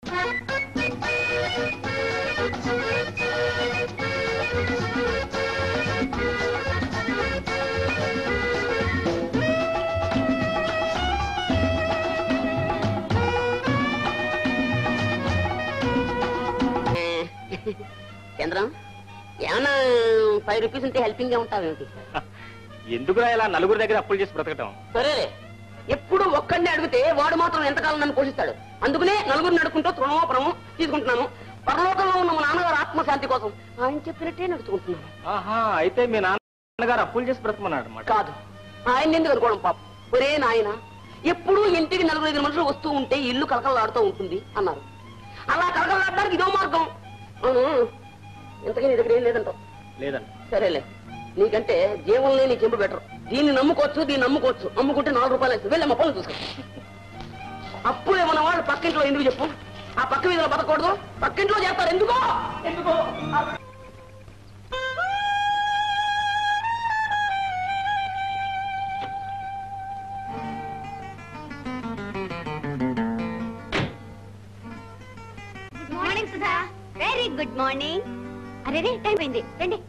చంద్రం ఏమన్నా five rupees ఉంటే helping గా ఉంటావేమిటి ఎందుకురా ఇలా నలుగురి దగ్గర అప్పులు చేసి బ్రతకటం సరేలే ఎప్పుడు ఒక్కడిని అడిగితే వాడు మాత్రం ఎంతకాలం నన్ను పోషిస్తాడు అందుకనే నలుగురిని అడుకుంటూ తృణమో ప్రమో తీసుకుంటున్నాను పరలోకంలో ఉన్న మా నాన్నగారు ఆత్మశాంతి కోసం ఆయన చెప్పినట్టే నడుచుకుంటున్నాను ఆహా అయితే మీ నాన్నగారు అప్పులు చేసి బ్రతకమన్నాడు అనమాట కాదు ఆయన ఎందుకు అనుకోవడం పాపం ఒరే నాయన ఎప్పుడూ ఇంటికి నలుగురు ఐదు మనుషులు వస్తూ ఉంటే ఇల్లు కలకలాడుతూ ఉంటుంది అన్నారు అలా కలకలాడడానికి ఇదో మార్గం అవును ఇంతకీ నీ దగ్గర ఏం లేదంటావు లేదండి సరేలే నీకంటే జీవం లేని చెంపు బెటర్ దీన్ని నమ్ముకోవచ్చు దీన్ని నమ్ముకోవచ్చు అమ్ముకుంటే నాలుగు రూపాయలు వేస్తుంది వెళ్ళమ్మ పనులు చూసుకో అప్పు ఏమన్న వాళ్ళు పక్కింట్లో ఎందుకు చెప్పు ఆ పక్క వీధిలో బతకూడదు పక్కింట్లో చేస్తారు ఎందుకో ఎందుకో good morning Sudha very good morning అరే రే టైం అయింది రండి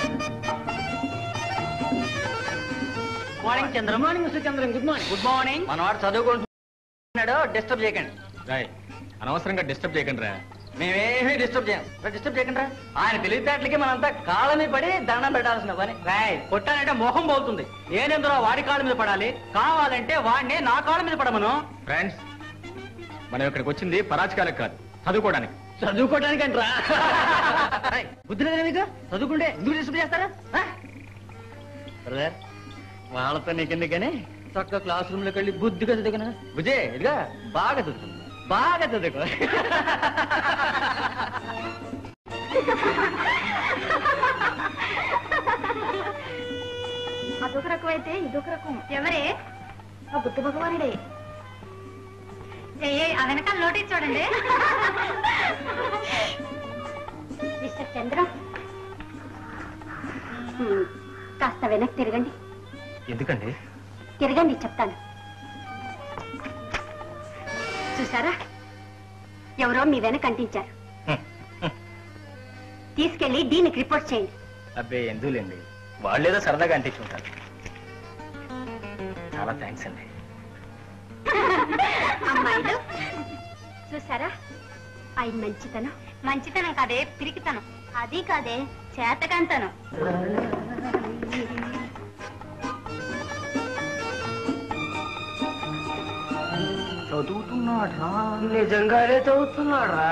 morning Chandra morning mister Chandran good morning good morning మనవాడు చదువుకుంటున్నాడు డిస్టర్బ్ చేయకండి రాయ్ అనవసరంగా డిస్టర్బ్ చేయకండి రా మేమేమీ డిస్టర్బ్ చేయం డిస్టర్బ్ చేయకండి రా ఆయన తెలివితేటలకి మనంతా కాళ్ళ మీద పడి దండం పెట్టాల్సిన పని రాయ్ కొట్టానంటే మొహం పోతుంది నేనెందులో వాడి కాళ్ళ మీద పడాలి కావాలంటే వాడిని నా కాళ్ళ మీద పడమను ఫ్రెండ్స్ మనం ఇక్కడికి వచ్చింది పరాచకాలకు కాదు చదువుకోవడానికి చదువుకోవడానికి అంటరా బుద్ధి లేదా మీకు చదువుకుంటే ఎందుకు డిస్టర్బ్ చేస్తారా ఆ? బ్రదర్ వాళ్ళతో నీకెందుకని చక్కగా క్లాస్ రూమ్ లోకి వెళ్ళి బుద్ధిగా చదువుకున్నా బుజ్జే ఇదిగా బాగా చదువుకో బాగా చదువుకో అదొక రకం అయితే ఇదొక రకం ఎవరే ఆ బుద్ధ భగవానుడే ఏ ఆ వెనకాల నోటీస్ చూడండి మిస్టర్ చంద్రం హ్మ్, కాస్త వెనక్కి తిరగండి ఎందుకండి తిరగండి చెప్తాను చూసారా ఎవరో మీ వెనక అంటించారు తీసుకెళ్లి దీనికి రిపోర్ట్ చేయండి అబ్బే ఎందులేండి వాళ్ళేదో సరదాగా అంటించుంటారు చాలా థ్యాంక్స్ అండి అమ్మాయిలు చూసారా ఆయన మంచితనం మంచితనం కాదే పిరికితనం అది కాదే చేతకంతనం చదువుతున్నాడా నిజంగానే చదువుతున్నాడా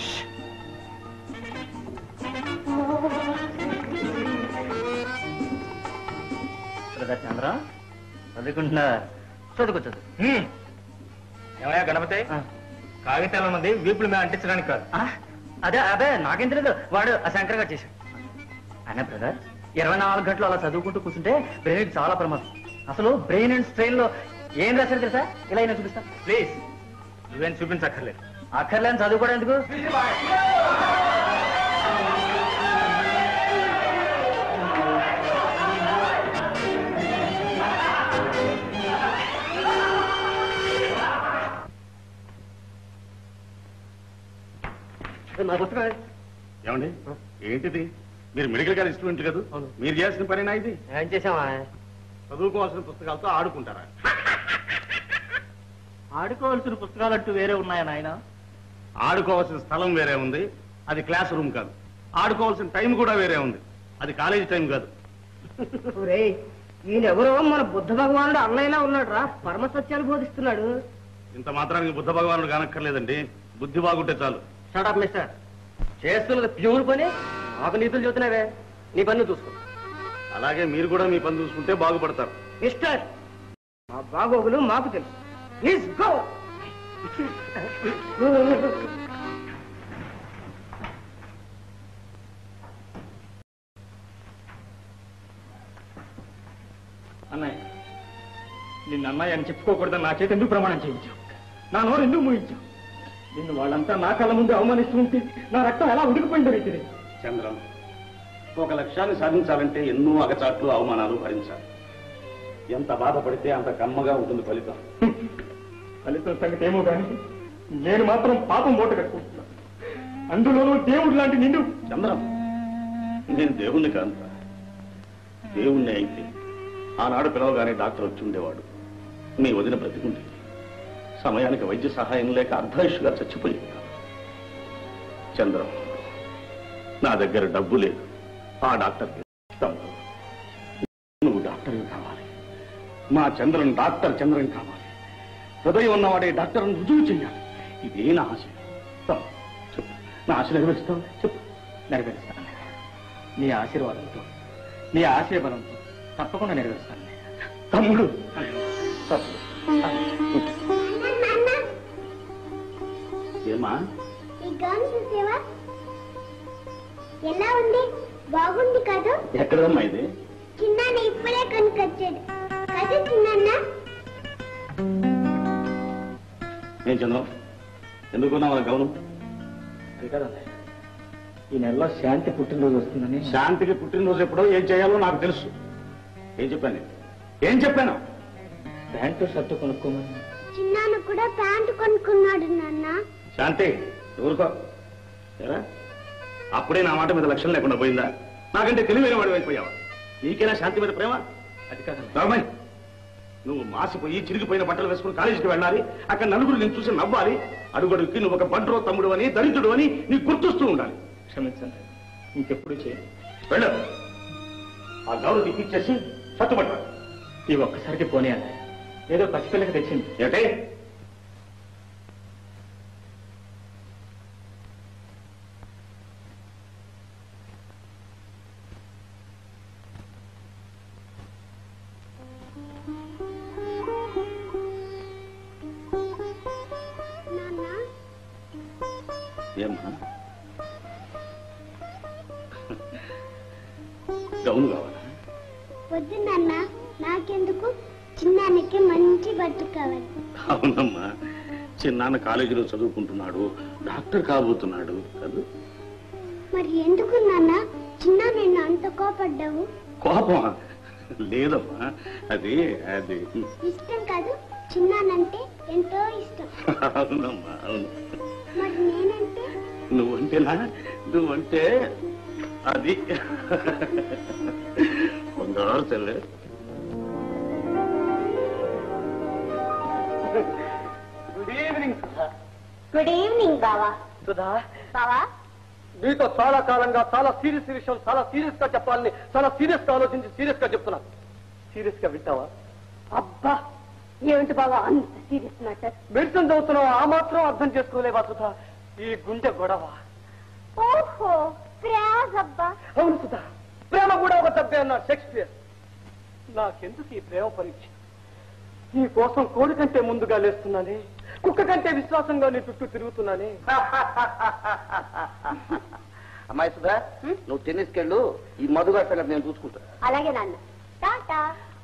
బ్రదర్ చంద్ర చదువుకుంటున్నా చదువుకో చదువు హ్మ్. ఏమయ్యా గణపతి ఆ. కాగితాలు ఉన్నది వీపుల మీద అంటించడానికి కాదు ఆ, అదే అదే నాకేం తెలియదు వాడు ఆ శంకర్ గారు చేశాడు అయినా బ్రదర్ ఇరవై నాలుగు గంటలు అలా చదువుకుంటూ కూర్చుంటే బ్రెయిన్ చాలా ప్రమాదం అసలు బ్రెయిన్ అండ్ స్ట్రెయిన్ లో ఏం రాశారు తెలుసా ఇలా అయినా చూపిస్తా ప్లీజ్ నువ్వేం చూపించక్కర్లేదు అక్కర్లేని చదువుకోవడం ఎందుకు నా పుస్తకం ఏమండి ఏంటిది మీరు మెడికల్ కాలేజ్ స్టూడెంట్ కదా మీరు చేయాల్సిన పనేనా ఇది ఏం చేసావా చదువుకోవాల్సిన పుస్తకాలతో ఆడుకుంటారా ఆడుకోవాల్సిన పుస్తకాలు అంటూ వేరే ఉన్నాయా నాయన ఆడుకోవాల్సిన స్థలం వేరే ఉంది అది క్లాస్ రూమ్ కాదు ఆడుకోవాల్సిన టైం కూడా వేరే ఉంది అది కాలేజీ టైం కాదు ఈయనెవరో మన బుద్ధ భగవానుడు అన్నయ్యలా ఉన్నాడు రా పరమ సత్యాలు బోధిస్తున్నాడు ఇంత మాత్రానికి బుద్ధ భగవానుడు కానక్కర్లేదండి బుద్ధి బాగుంటే చాలు షడప్ మిస్టర్ చేస్తున్నది ప్యూర్ పని నాకు నీతులు చెబుతున్నావే నీ పన్ను చూసుకో అలాగే మీరు కూడా మీ పని చూసుకుంటే బాగుపడతారు మిస్టర్ మా బాగోగులు మాకు తెలుసు ప్లీజ్ గో అన్నయ్య నిన్ను అన్నయ్య అని చెప్పుకోకూడదని నా చేతి ఎందుకు ప్రమాణం చేయించావు నా నోరు ఎందుకు మూయించావు నిన్ను వాళ్ళంతా నా కళ్ళ ముందు అవమానిస్తుంటే నా రక్తం ఎలా ఉడికిపోయిందో రీతిని చంద్రం ఒక లక్ష్యాన్ని సాధించాలంటే ఎన్నో అగచాట్లు అవమానాలు భరించాలి ఎంత బాధపడితే అంత కమ్మగా ఉంటుంది ఫలితం ఫలితం సంగతి ఏమో కానీ నేను మాత్రం పాపం మూట కట్టుకుంటున్నాను అందులోనూ దేవుడు లాంటి నిండు చంద్రం నేను దేవుణ్ణి కాదు దేవుణ్ణి అయితే ఆనాడు పిలవగానే డాక్టర్ వచ్చి ఉండేవాడు మీ వదిన బ్రతికుండేది సమయానికి వైద్య సహాయం లేక అర్ధాయుషుగా చచ్చిపోయి ఉంటాను చంద్రం నా దగ్గర డబ్బు లేదు ఆ డాక్టర్కి తమ్ముడు, నువ్వు డాక్టర్ కావాలి మా చంద్రం డాక్టర్ చంద్రం కావాలి హృదయం ఉన్నవాడే డాక్టర్ రుజువు చెయ్యాలి ఇదే నా ఆశ తమ్ముడు, చెప్పు నా ఆశ నెరవేరుస్తావు చెప్పు నెరవేరుస్తాను నీ ఆశీర్వాదంతో నీ ఆశీర్వాదంతో తప్పకుండా నెరవేరుస్తాను తమ్ముడు తమ్ముడు. ఏమా ఈ గౌన్ చూసేవా ఎలా ఉంది బాగుంది కదా ఎక్కడమ్మా ఇది చిన్నాన్న ఇప్పుడే కొనుకొచ్చాడు కదా చిన్నాన్న ఏం చంద్రం ఎందుకున్నావు ఆ గౌను అది కదన్నయ్య ఈ నెలలో శాంతి పుట్టినరోజు వస్తుందని శాంతికి పుట్టినరోజు ఎప్పుడో ఏం చేయాలో నాకు తెలుసు ఏం చెప్పాను నేను? ఏం చెప్పాను ప్యాంటు షర్టు కొనుక్కోమని చిన్నాన్న కూడా ప్యాంటు కొనుక్కున్నాడు నాన్న శాంతి ఊరుకో ఏరా? అప్పుడే నా మాట మీద లక్ష్యం లేకుండా పోయిందా నాకంటే తెలివైన వాడు అయిపోయావా నీకేనా శాంతి మీద ప్రేమ అది కదన్నయ్య రామయ్య నువ్వు మాసిపోయి చిరిగిపోయిన బట్టలు వేసుకుని కాలేజీకి వెళ్ళాలి అక్కడ నలుగురు నేను చూసి నవ్వాలి అడుగడుగుకి నువ్వు ఒక బండ్రో తమ్ముడు అని దరిద్రుడు అని నీకు గుర్తొస్తూ ఉండాలి క్షమించండి ఇంకెప్పుడు చేయండి వెళ్ళు ఆ గౌరవ తిప్పించేసి సత్తుపట్టు ఈ ఒక్కసారికి పోనీ అన్నయ్య ఏదో పసిపిల్లకి తెచ్చింది ఏటే నాన్న ఏమ్మా గౌను కావాలా వద్దు నాన్న నాకెందుకు చిన్నాన్నకి మంచి బట్టు కావాలి అవునమ్మా చిన్నాన్న కాలేజీలో చదువుకుంటున్నాడు డాక్టర్ కాబోతున్నాడు కదా మరి ఎందుకు నాన్న చిన్న నిన్ను అంత కోపడ్డావు కోపం లేదమ్మా అది అది ఇష్టం కాదు చిన్నానంటే ఎంతో ఇష్టం అవునమ్మా అవును మరి నేనంటే నువ్వంటేనా నువ్వంటే అది బంగారు చెల్లె గుడ్ ఈవినింగ్ గుడ్ ఈవినింగ్ బావా సుధా బావా నీతో చాలా కాలంగా చాలా సీరియస్ విషయం చాలా సీరియస్ గా చెప్పాలని చాలా సీరియస్ గా ఆలోచించి సీరియస్ గా చెప్తున్నాను సీరియస్ గా వింటావా అబ్బా ఏమిటి బావా అంత సీరియస్ మ్యాటర్ మెడిసిన్ చదువుతున్నావు ఆ మాత్రం అర్థం చేసుకోలేవా సుధా ఈ గుండె గొడవ ఓహో ప్రేమ అబ్బా అవును సుధా ప్రేమ కూడా ఒక తప్పే అన్నాడు షేక్స్పియర్ నాకెందుకు ఈ ప్రేమ పరీక్ష నీ కోసం కోడి కంటే ముందుగా లేస్తున్నానే కుక్క కంటే విశ్వాసంగా నీ చుట్టూ తిరుగుతున్నానే అమ్మాయి సుధా నువ్వు టెన్నిస్కి వెళ్ళు ఈ మధుగారి సంగతి నేను చూసుకుంటా అలాగే నాన్న టాటా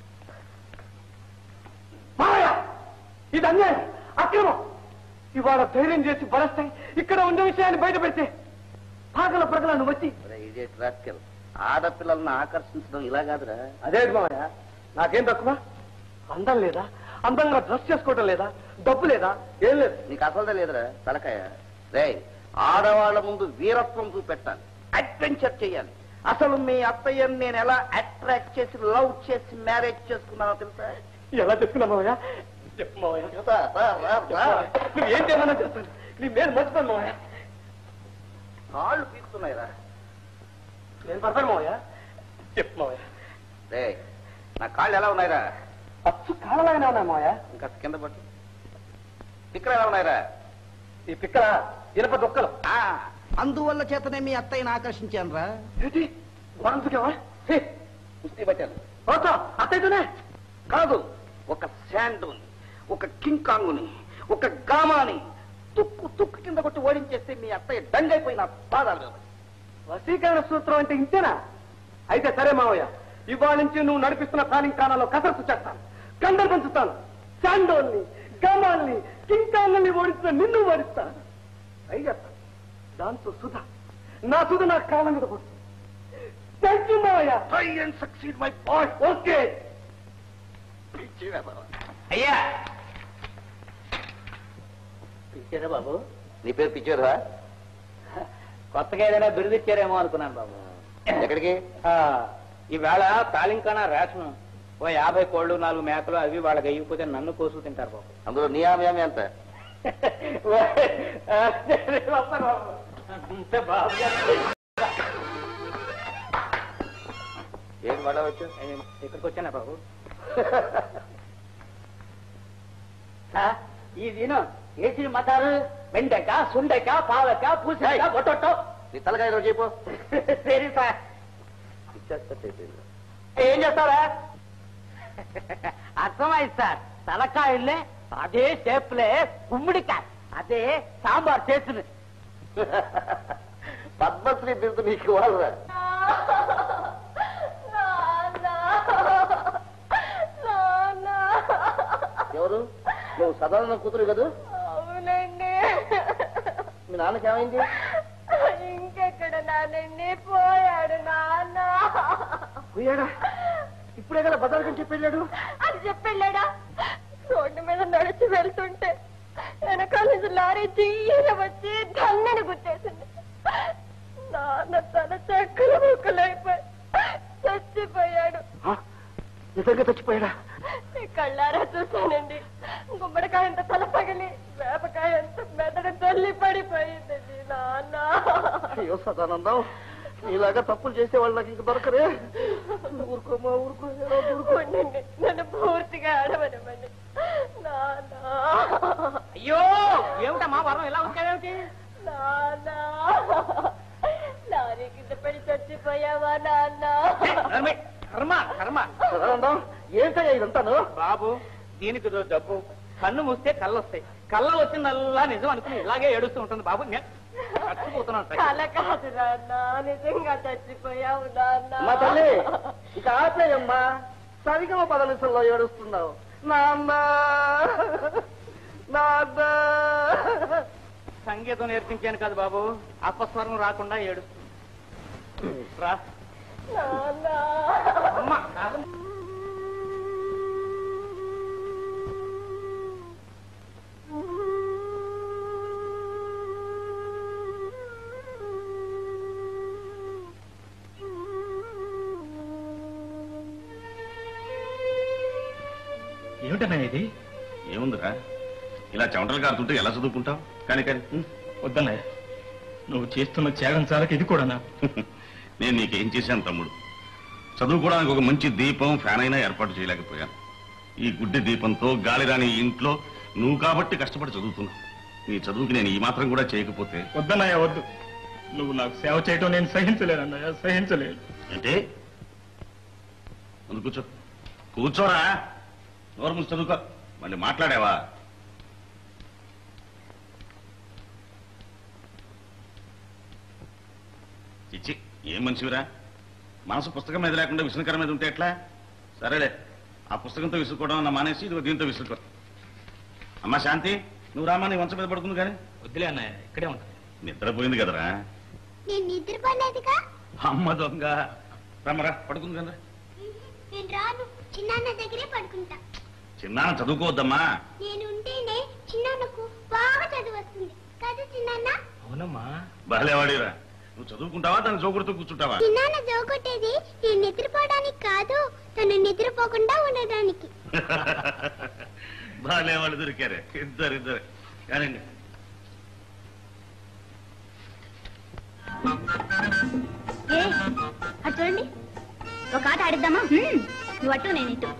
మాయ ఇది అన్యాయం అక్రమం ఇవాళ ధైర్యం చేసి బలస్తాయి ఇక్కడ ఉన్న విషయాన్ని బయట పెడితే పాగల ప్రగలను వచ్చి ఇడియట్ రాస్కెల్ ఆడపిల్లలను ఆకర్షించడం ఇలా కాదురా అదే మామయ్య నాకేం తక్కువ అందం లేదా అందంగా డ్రెస్ చేసుకోవటం లేదా డబ్బు లేదా ఏం లేదు నీకు అసలుదే లేదురా తలకాయ రే ఆడవాళ్ళ ముందు వీరత్వం చూపెట్టాలి అడ్వెంచర్ చేయాలి అసలు మీ అత్తయ్యని నేను ఎలా అట్రాక్ట్ చేసి లవ్ చేసి మ్యారేజ్ చేసుకున్నానో తెలుసా ఎలా చెప్తున్నా మామయ్య చెప్పు మామయ్య రా, రా, రా, రా. నువ్వు ఏం చేయమన్నా చేస్తాను నీ నేను మర్చిపోను మామయ్య కాళ్ళు పీకుతున్నాయిరా నేను పడతాను మామయ్య చెప్పు మామయ్య రే నా కాళ్ళు ఎలా ఉన్నాయిరా అచ్చు కాలలాగానే ఉన్నా మామయ్య ఇంకా కింద పట్టు ఇక్కడ ఎలా ఉన్నాయిరా ఈ పిక్కల ఇనప దొక్కలు ఆ, అందువల్ల చేతనే మీ అత్తయ్యని ఆకర్షించాను రా ఏంటి వాంతుకేవా హే కుస్తీ పట్టాను పోతా అత్తయ్యతోనే కాదు ఒక శాండుని ఒక కింకాంగుని ఒక గామాని తుక్కు తుక్కు కింద కొట్టి ఓడించేస్తే మీ అత్తయ్య దంగైపోయిన పాదాలు కాబట్టి వశీకరణ సూత్రం అంటే ఇంతేనా అయితే సరే మావయ్య ఇవాళ నుంచి నువ్వు నడిపిస్తున్న కాలింకానాలో కసరత్తు చేస్తాను కండలు పంచుతాను చాండోల్ని గమాల్ని కింకాంగల్ని ఓడిస్తున్న నిన్ను ఓడిస్తాను ట్రై చేస్తాను దాంతో సుధ నా సుధ నా కాలం మీద పడుతుంది థ్యాంక్ యూ మావయ్య try and succeed my boy okay అయ్యా ఇచ్చారా బాబు నీ పేరు పిచ్చోరా కొత్తగా ఏదైనా బిరుదు ఇచ్చారేమో అనుకున్నాను బాబు ఎక్కడికి ఆ, ఈవేళ తాలింకానా రేషన్ ఓ యాభై కోళ్ళు నాలుగు మేకలు అవి వాళ్ళకి అయ్యిపోతే నన్ను కోసు తింటారు బాబు అందులో నీ ఆమె ఆమె ఎంత అంతే బాబు ఏం మళ్ళా వచ్చా ఇక్కడికి వచ్చానా బాబు సార్, ఈ దినం ఏసిన మతాలు బెండక సుండక పాలక పూసక బొట్టొట్టో నీ తలకాయ రోజు చెప్పు సరే సార్ ఇచ్చేస్తా చేసేది. ఏం చేస్తారా అర్థమైంది సార్ తలకాయలే అదే షేప్లే గుమ్మడికాయ అదే సాంబార్ చేస్తుంది పద్మశ్రీ బిరుదు నీకు వాళ్ళరా ఎవరు నువ్వు సాధారణ కూతురు కదా అవునండి మీ నాన్నకి ఏమైంది ఇంకెక్కడ నానండి పోయాడు నాన్న పోయాడా ఇప్పుడే కదా బదలకని చెప్పి వెళ్ళాడు అది చెప్పెళ్ళాడా రోడ్డు మీద నడిచి వెళ్తుంటే వెనకాల నుంచి లారీ జీర వచ్చి దన్నని గుర్తేసింది నాన్న తల చెక్కలు ముక్కలైపోయి చచ్చిపోయాడు నిజంగా చచ్చిపోయాడా ఈ కళ్ళారా చూశానండి గుమ్మడికాయ ఎంత తల పగిలి వేపకాయ ఎంత మెదడు తల్లి పడిపోయిందండి నాన్న అయ్యో సదానందం ఇలాగా తప్పులు చేసే వాళ్ళు నాకు ఇంక దొరకరే ఊరుకోమా ఊరుకో ఏడవద్దు, ఊరుకో. ఉండండి నన్ను పూర్తిగా ఆడవనమండి నాన్న అయ్యో ఏమిటమ్మా వరం ఎలా వచ్చావేమిటి నాన్న లారీ కింద పడి చచ్చిపోయావా నాన్న కర్మ కర్మ సదానందం ఏంటయ్యా ఇదంతాను బాబు దీనికి ఇదో జబ్బు కన్ను మూస్తే కళ్ళు వస్తాయి కళ్ళ వచ్చిందల్లా నిజం అనుకుని ఇలాగే ఏడుస్తూ ఉంటుంది బాబు నేను చచ్చిపోతున్నాను సార్. కల కాదు నాన్న నిజంగా చచ్చిపోయావు నాన్న మా తల్లి ఇక ఆపేయమ్మా సరిగమ పదనిసల్లో ఏడుస్తున్నావు నాన్న నాన్న సంగీతం నేర్పించాను కాదు బాబు అపస్వరం రాకుండా ఏడుస్తుంది రా నాన్న అమ్మ ఏమిటన్నా ఇది ఏముందిరా ఇలా చెమటలు కారుతుంటే ఎలా చదువుకుంటావు కానీ కానీ ఉం. వద్దన్నయ్య నువ్వు చేస్తున్న త్యాగం చాలక ఇది కూడానా నేను నీకేం చేశాను తమ్ముడు చదువుకోవడానికి ఒక మంచి దీపం ఫ్యాన్ అయినా ఏర్పాటు చేయలేకపోయాను ఈ గుడ్డి దీపంతో గాలిరాని ఈ ఇంట్లో నువ్వు కాబట్టి కష్టపడి చదువుతున్నావు నీ చదువుకి నేను ఈ మాత్రం కూడా చేయకపోతే వద్దన్నయ్య వద్దు నువ్వు నాకు సేవ చేయటం నేను సహించలేనన్నయ్య సహించలేను అంటే ముందు కూర్చో కూర్చోరా నోరు మూసి చదువుకో మళ్ళీ మాట్లాడావా చిచ్చి ఏం మనిషివిరా మనసు పుస్తకం మీద లేకుండా విష్ణుకర మీద ఉంటే ఎట్లా సరేలే ఆ పుస్తకంతో విసురుకోవడం అన్న మానేసి ఇదిగో దీంతో విసురుకో అమ్మా శాంతి నువ్వు రామా నీ వంచ మీద పడుకుంది కానీ వద్దులే అన్నయ్య ఇక్కడే ఉంటాను నిద్రపోయింది కదరా నేను నిద్రపోలేదుగా అమ్మ దొంగ రమ్మరా పడుకుంది కదా నేను రాను చిన్నాన్న దగ్గరే పడుకుంటా చిన్నాన్న చదువుకోవద్దమ్మా నేను ఉంటేనే చిన్నాన్నకు బాగా చదువు వస్తుంది కదా చిన్నాన్న అవునమ్మా బాలేవాడిరా నువ్వు చదువుకుంటావా దాన్ని జోకుడుతూ కూర్చుంటావా చిన్నాన్న జోకొట్టేది నేను నిద్రపోవడానికి కాదు తను నిద్రపోకుండా ఉండడానికి బాలేవాళ్ళు దొరికారే ఇద్దరు ఇద్దరు కానీ ఏ అటు చూడండి ఒక ఆట ఆడిద్దామా నువ్వు అటు నేను ఇటు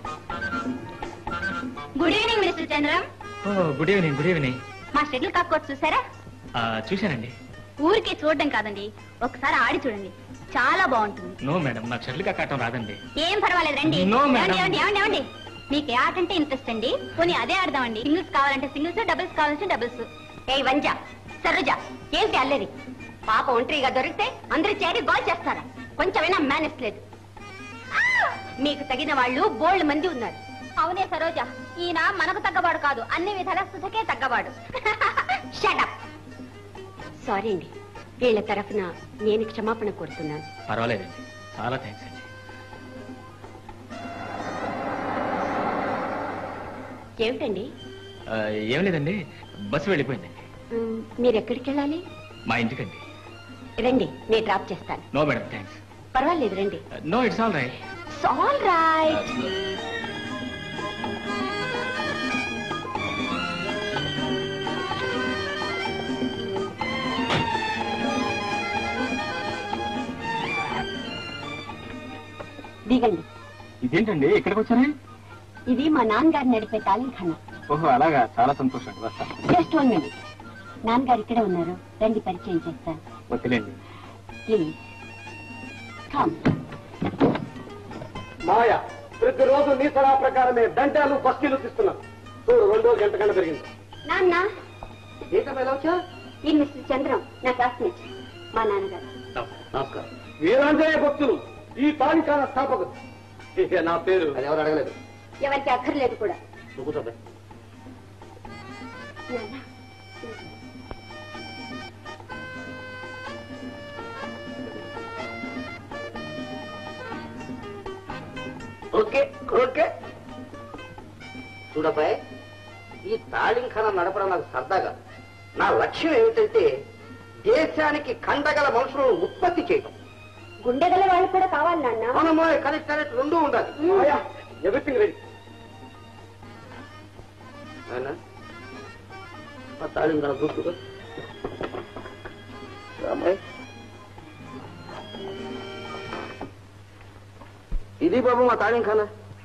good evening mister Chandram oh good evening good evening మా షటిల్ కాక్ కోర్స్ చూసారా చూశానండి ఊరికే చూడడం కాదండి ఒకసారి ఆడి చూడండి చాలా బాగుంటుంది నో మేడం నాకు షటిల్ కాకటం రాదండి ఏం పర్వాలేదు రండి No, madam. ఏమండి, ఏమండి, ఏమండి, ఏమండి? మీకు ఏ ఆట అంటే ఇంట్రెస్ట్ అండి పోనీ అదే ఆడదామండి సింగిల్స్ కావాలంటే సింగిల్స్ డబుల్స్ కావాలంటే డబుల్స్ ఏ వంజ సరోజ ఏంటి అల్లేది పాప ఒంటరిగా దొరికితే అందరూ చేరి గోల్ చేస్తారా కొంచెమైనా మేనెస్ లేదు మీకు తగిన వాళ్ళు బోల్డ్ మంది ఉన్నారు అవునే సరోజ ఈయన మనకు తగ్గవాడు కాదు అన్ని విధాల సుధకే తగ్గవాడు షటప్ సారీ అండి వీళ్ళ తరఫున నేను క్షమాపణ కోరుతున్నాను పర్వాలేదండి చాలా థ్యాంక్స్ అండి ఏమిటండి ఆ, ఏం లేదండి బస్సు వెళ్ళిపోయిందండి మీరు ఎక్కడికి వెళ్ళాలి మా ఇంటికండి రండి నేను డ్రాప్ చేస్తాను నో మేడం థ్యాంక్స్ పర్వాలేదు రండి no it's all right all right దిగండి ఇదేంటండి ఇక్కడికి వచ్చారే ఇది మా నాన్నగారు నడిపే తాలింఖానా ఓహో అలాగా చాలా సంతోషం వస్తా జస్ట్ వన్ మినిట్ నాన్నగారు ఇక్కడే ఉన్నారు రండి పరిచయం చేస్తాను వద్దులేండి ప్లీజ్ కమ్ మాయ ప్రతిరోజు నీ సలహా ప్రకారమే దంటాలు బస్తీలు తీస్తున్నాను చూడు రెండో గంట కన్నా పెరిగింది నాన్న ఏంటమ్మా ఇలా వచ్చా ఈ మిస్టర్ చంద్రం నా క్లాస్మేట్ మా నాన్నగారు నమస్కారం వీరాంజనేయ భక్తులు ఈ తాలికాల స్థాపకులు ఇక నా పేరు అది ఎవరు అడగలేదు ఎవరికి అక్కర్లేదు కూడా నువ్వు కూర్చోబే. నాన్న ఓకే ఓకే చూడబ్బాయ్ ఈ తాళింఖాన నడపడం నాకు సరదాగా నా లక్ష్యం ఏమిటంటే దేశానికి కండగల మనుషులను ఉత్పత్తి చేయడం గుండెగల వాళ్ళు కూడా కావాలి నాన్న అవునమ్మా కరెక్ట్ కరెక్ట్ రెండూ ఉండాలి మాయ ఎవ్రీథింగ్ రెడీ నాయనా, ఆ తాళింఖాన చూపుగా అమ్మాయి ఇది బాబు మా తాళింఖానా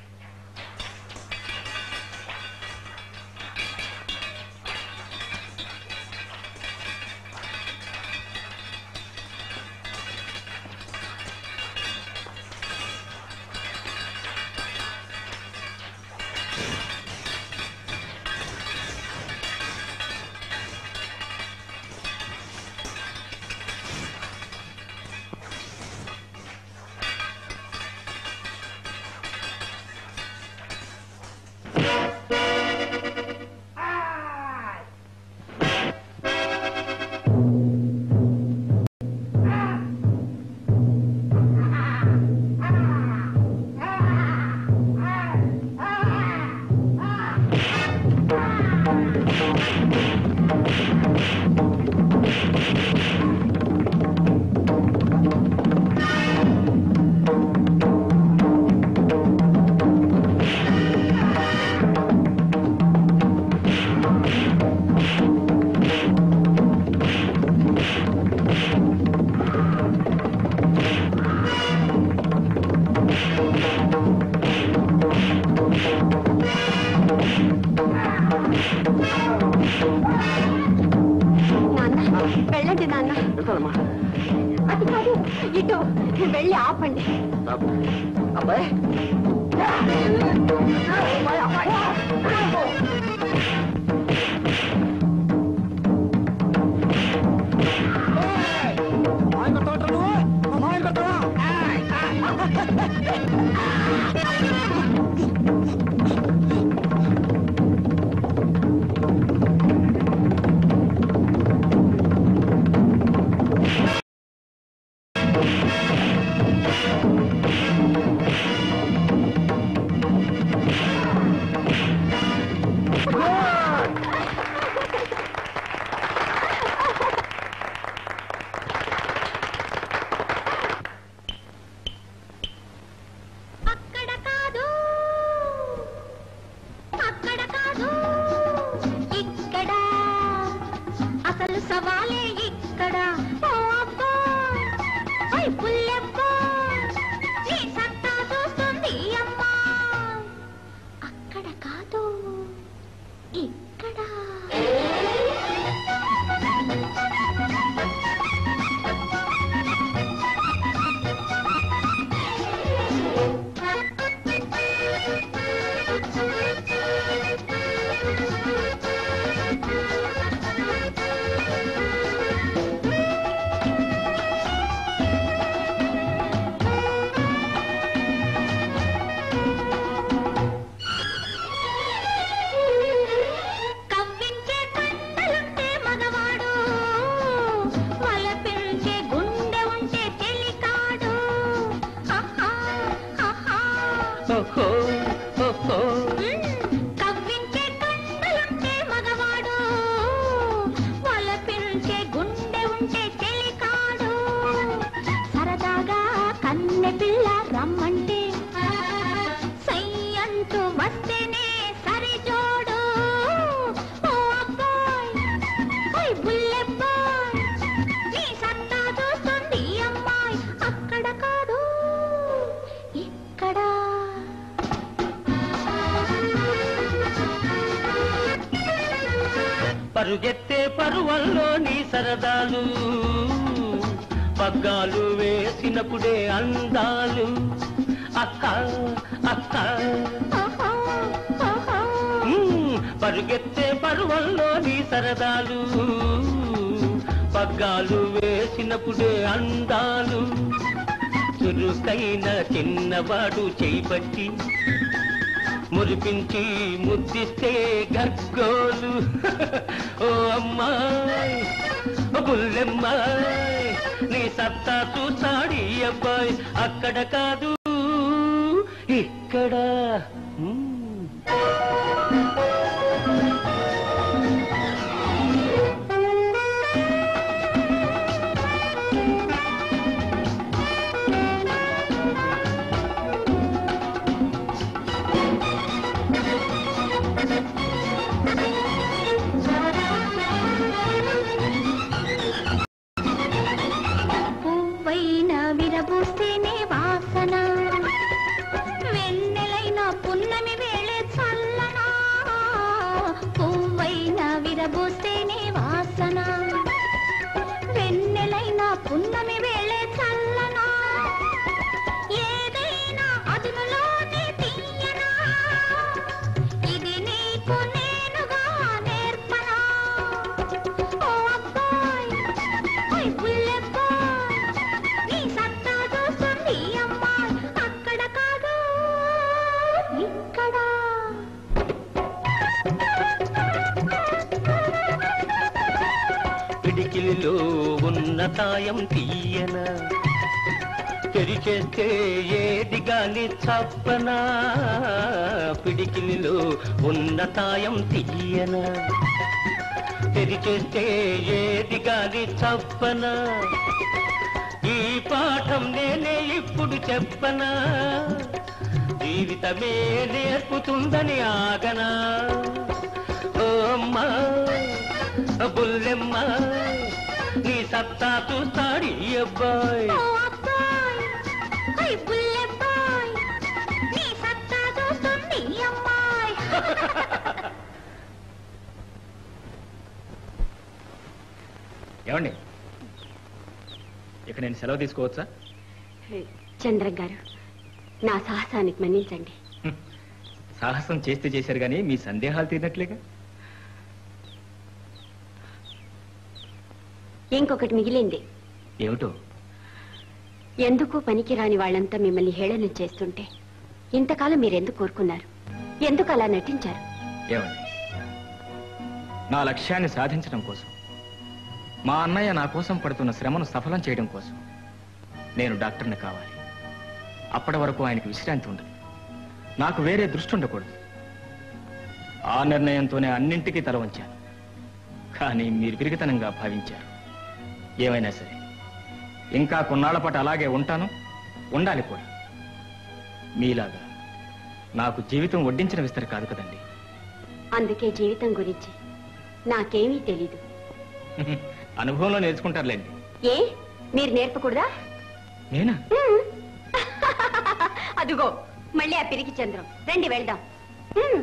నాన్న వెళ్ళండి నాన్న వెళ్తానమ్మా అది కాదు ఇటు వెళ్ళి ఆపండి అబ్బాయి అక్కడ కాదు అక్కడ కాదు ఇక్కడ అసలు సవాలే ఇక్కడ ఓ అబ్బో ఓయ్ పుల్లెబ్బో నీ సత్తా చూస్తుంది అమ్మా అక్కడ కాదు ఇక్కడ కవ్వించే కట్టలుంటే మగవాడు వలపించే గుండె ఉంటే చెలికాడు హహా, హహా. మ్మ్. కవ్వించే కట్టలుంటే మగవాడు వల పరుగెత్తే పరువల్లో నీ సరదాలు పగ్గాలు వేసినప్పుడే అందాలు అక్క అక్క మ్మ్. పరుగెత్తే పరువల్లో నీ సరదాలు పగ్గాలు వేసినప్పుడే అందాలు చురుకైన చిన్నవాడు చేపట్టి మురిపించి ముద్దిస్తే గగ్గోలు ఓ అమ్మాయి ఓ బుల్లెమ్మాయి నీ సత్తా చూసాడి అబ్బాయి అక్కడ కాదు ఇక్కడ మ్మ్. పువ్వైన విరబూస్తేనే వాసన వెన్నెలైన పున్నమి వేళే చల్లనా పువ్వైన విరబూస్తేనే వాసన వెన్నెలైన పున్నమి వేళే చల్లనా ఏదైనా అదునులోనే తీయనా ఇది నీకు నేనుగా నేర్పనా ఓ అబ్బాయ్ ఓయ్ బుల్లెబ్బాయ్ నీ సత్తా చూస్తుంది అమ్మాయ్ అక్కడ కాదు ఇక్కడ పిడికిలిలో ఉన్న తాయం తీయన తెరిచేస్తే ఏది గాని చప్పనా పిడికిలిలో ఉన్న తాయం తీయన తెరిచేస్తే ఏది గాని చప్పనా ఈ పాఠం నేనే ఇప్పుడు చెప్పనా జీవితమే నేర్పుతుందని ఆగనా ఓ అమ్మా బుల్లెమ్మ నీ సత్తా చూస్తాడు ఈ అబ్బాయి ఓ అబ్బాయ్ ఓయ్ బుల్లెబ్బాయ్ నీ సత్తా చూస్తుంది అమ్మాయ్ ఏమండి ఇక నేను సెలవు తీసుకోవచ్చా చంద్రం గారు నా సాహసానికి మన్నించండి సాహసం చేస్తే చేశారు కానీ మీ సందేహాలు తీరినట్లేగా ఇంకొకటి మిగిలింది ఏమిటో ఎందుకు పనికిరాని వాళ్ళంతా మిమ్మల్ని హేళన చేస్తుంటే ఇంతకాలం మీరెందుకు కోరుకున్నారు ఎందుకు అలా నటించారు ఏమండి నా లక్ష్యాన్ని సాధించడం కోసం మా అన్నయ్య నా కోసం పడుతున్న శ్రమను సఫలం చేయడం కోసం నేను డాక్టర్ని కావాలి అప్పటి వరకు ఆయనకు విశ్రాంతి ఉండదు నాకు వేరే దృష్టి ఉండకూడదు ఆ నిర్ణయంతోనే అన్నింటికీ తల వంచాను కానీ మీరు విరిగితనంగా భావించారు ఏమైనా సరే ఇంకా కొన్నాళ్ల పాటు అలాగే ఉంటాను ఉండాలి కూడా మీలాగా నాకు జీవితం వడ్డించిన విస్తరి కాదు కదండి అందుకే జీవితం గురించి నాకేమీ తెలీదు అనుభవంలో నేర్చుకుంటారులేండి ఏ మీరు నేర్పకూడదా నేనా హ్మ్. అదుగో మళ్ళీ ఆ పిరికి చంద్రం రండి వెళ్దాం హ్మ్.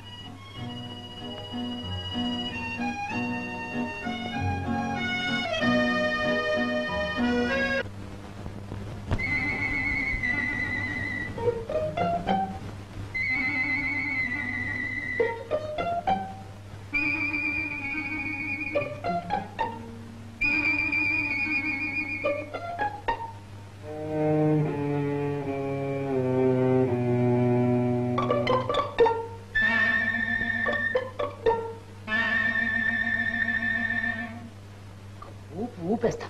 ఊపు ఊపేస్తా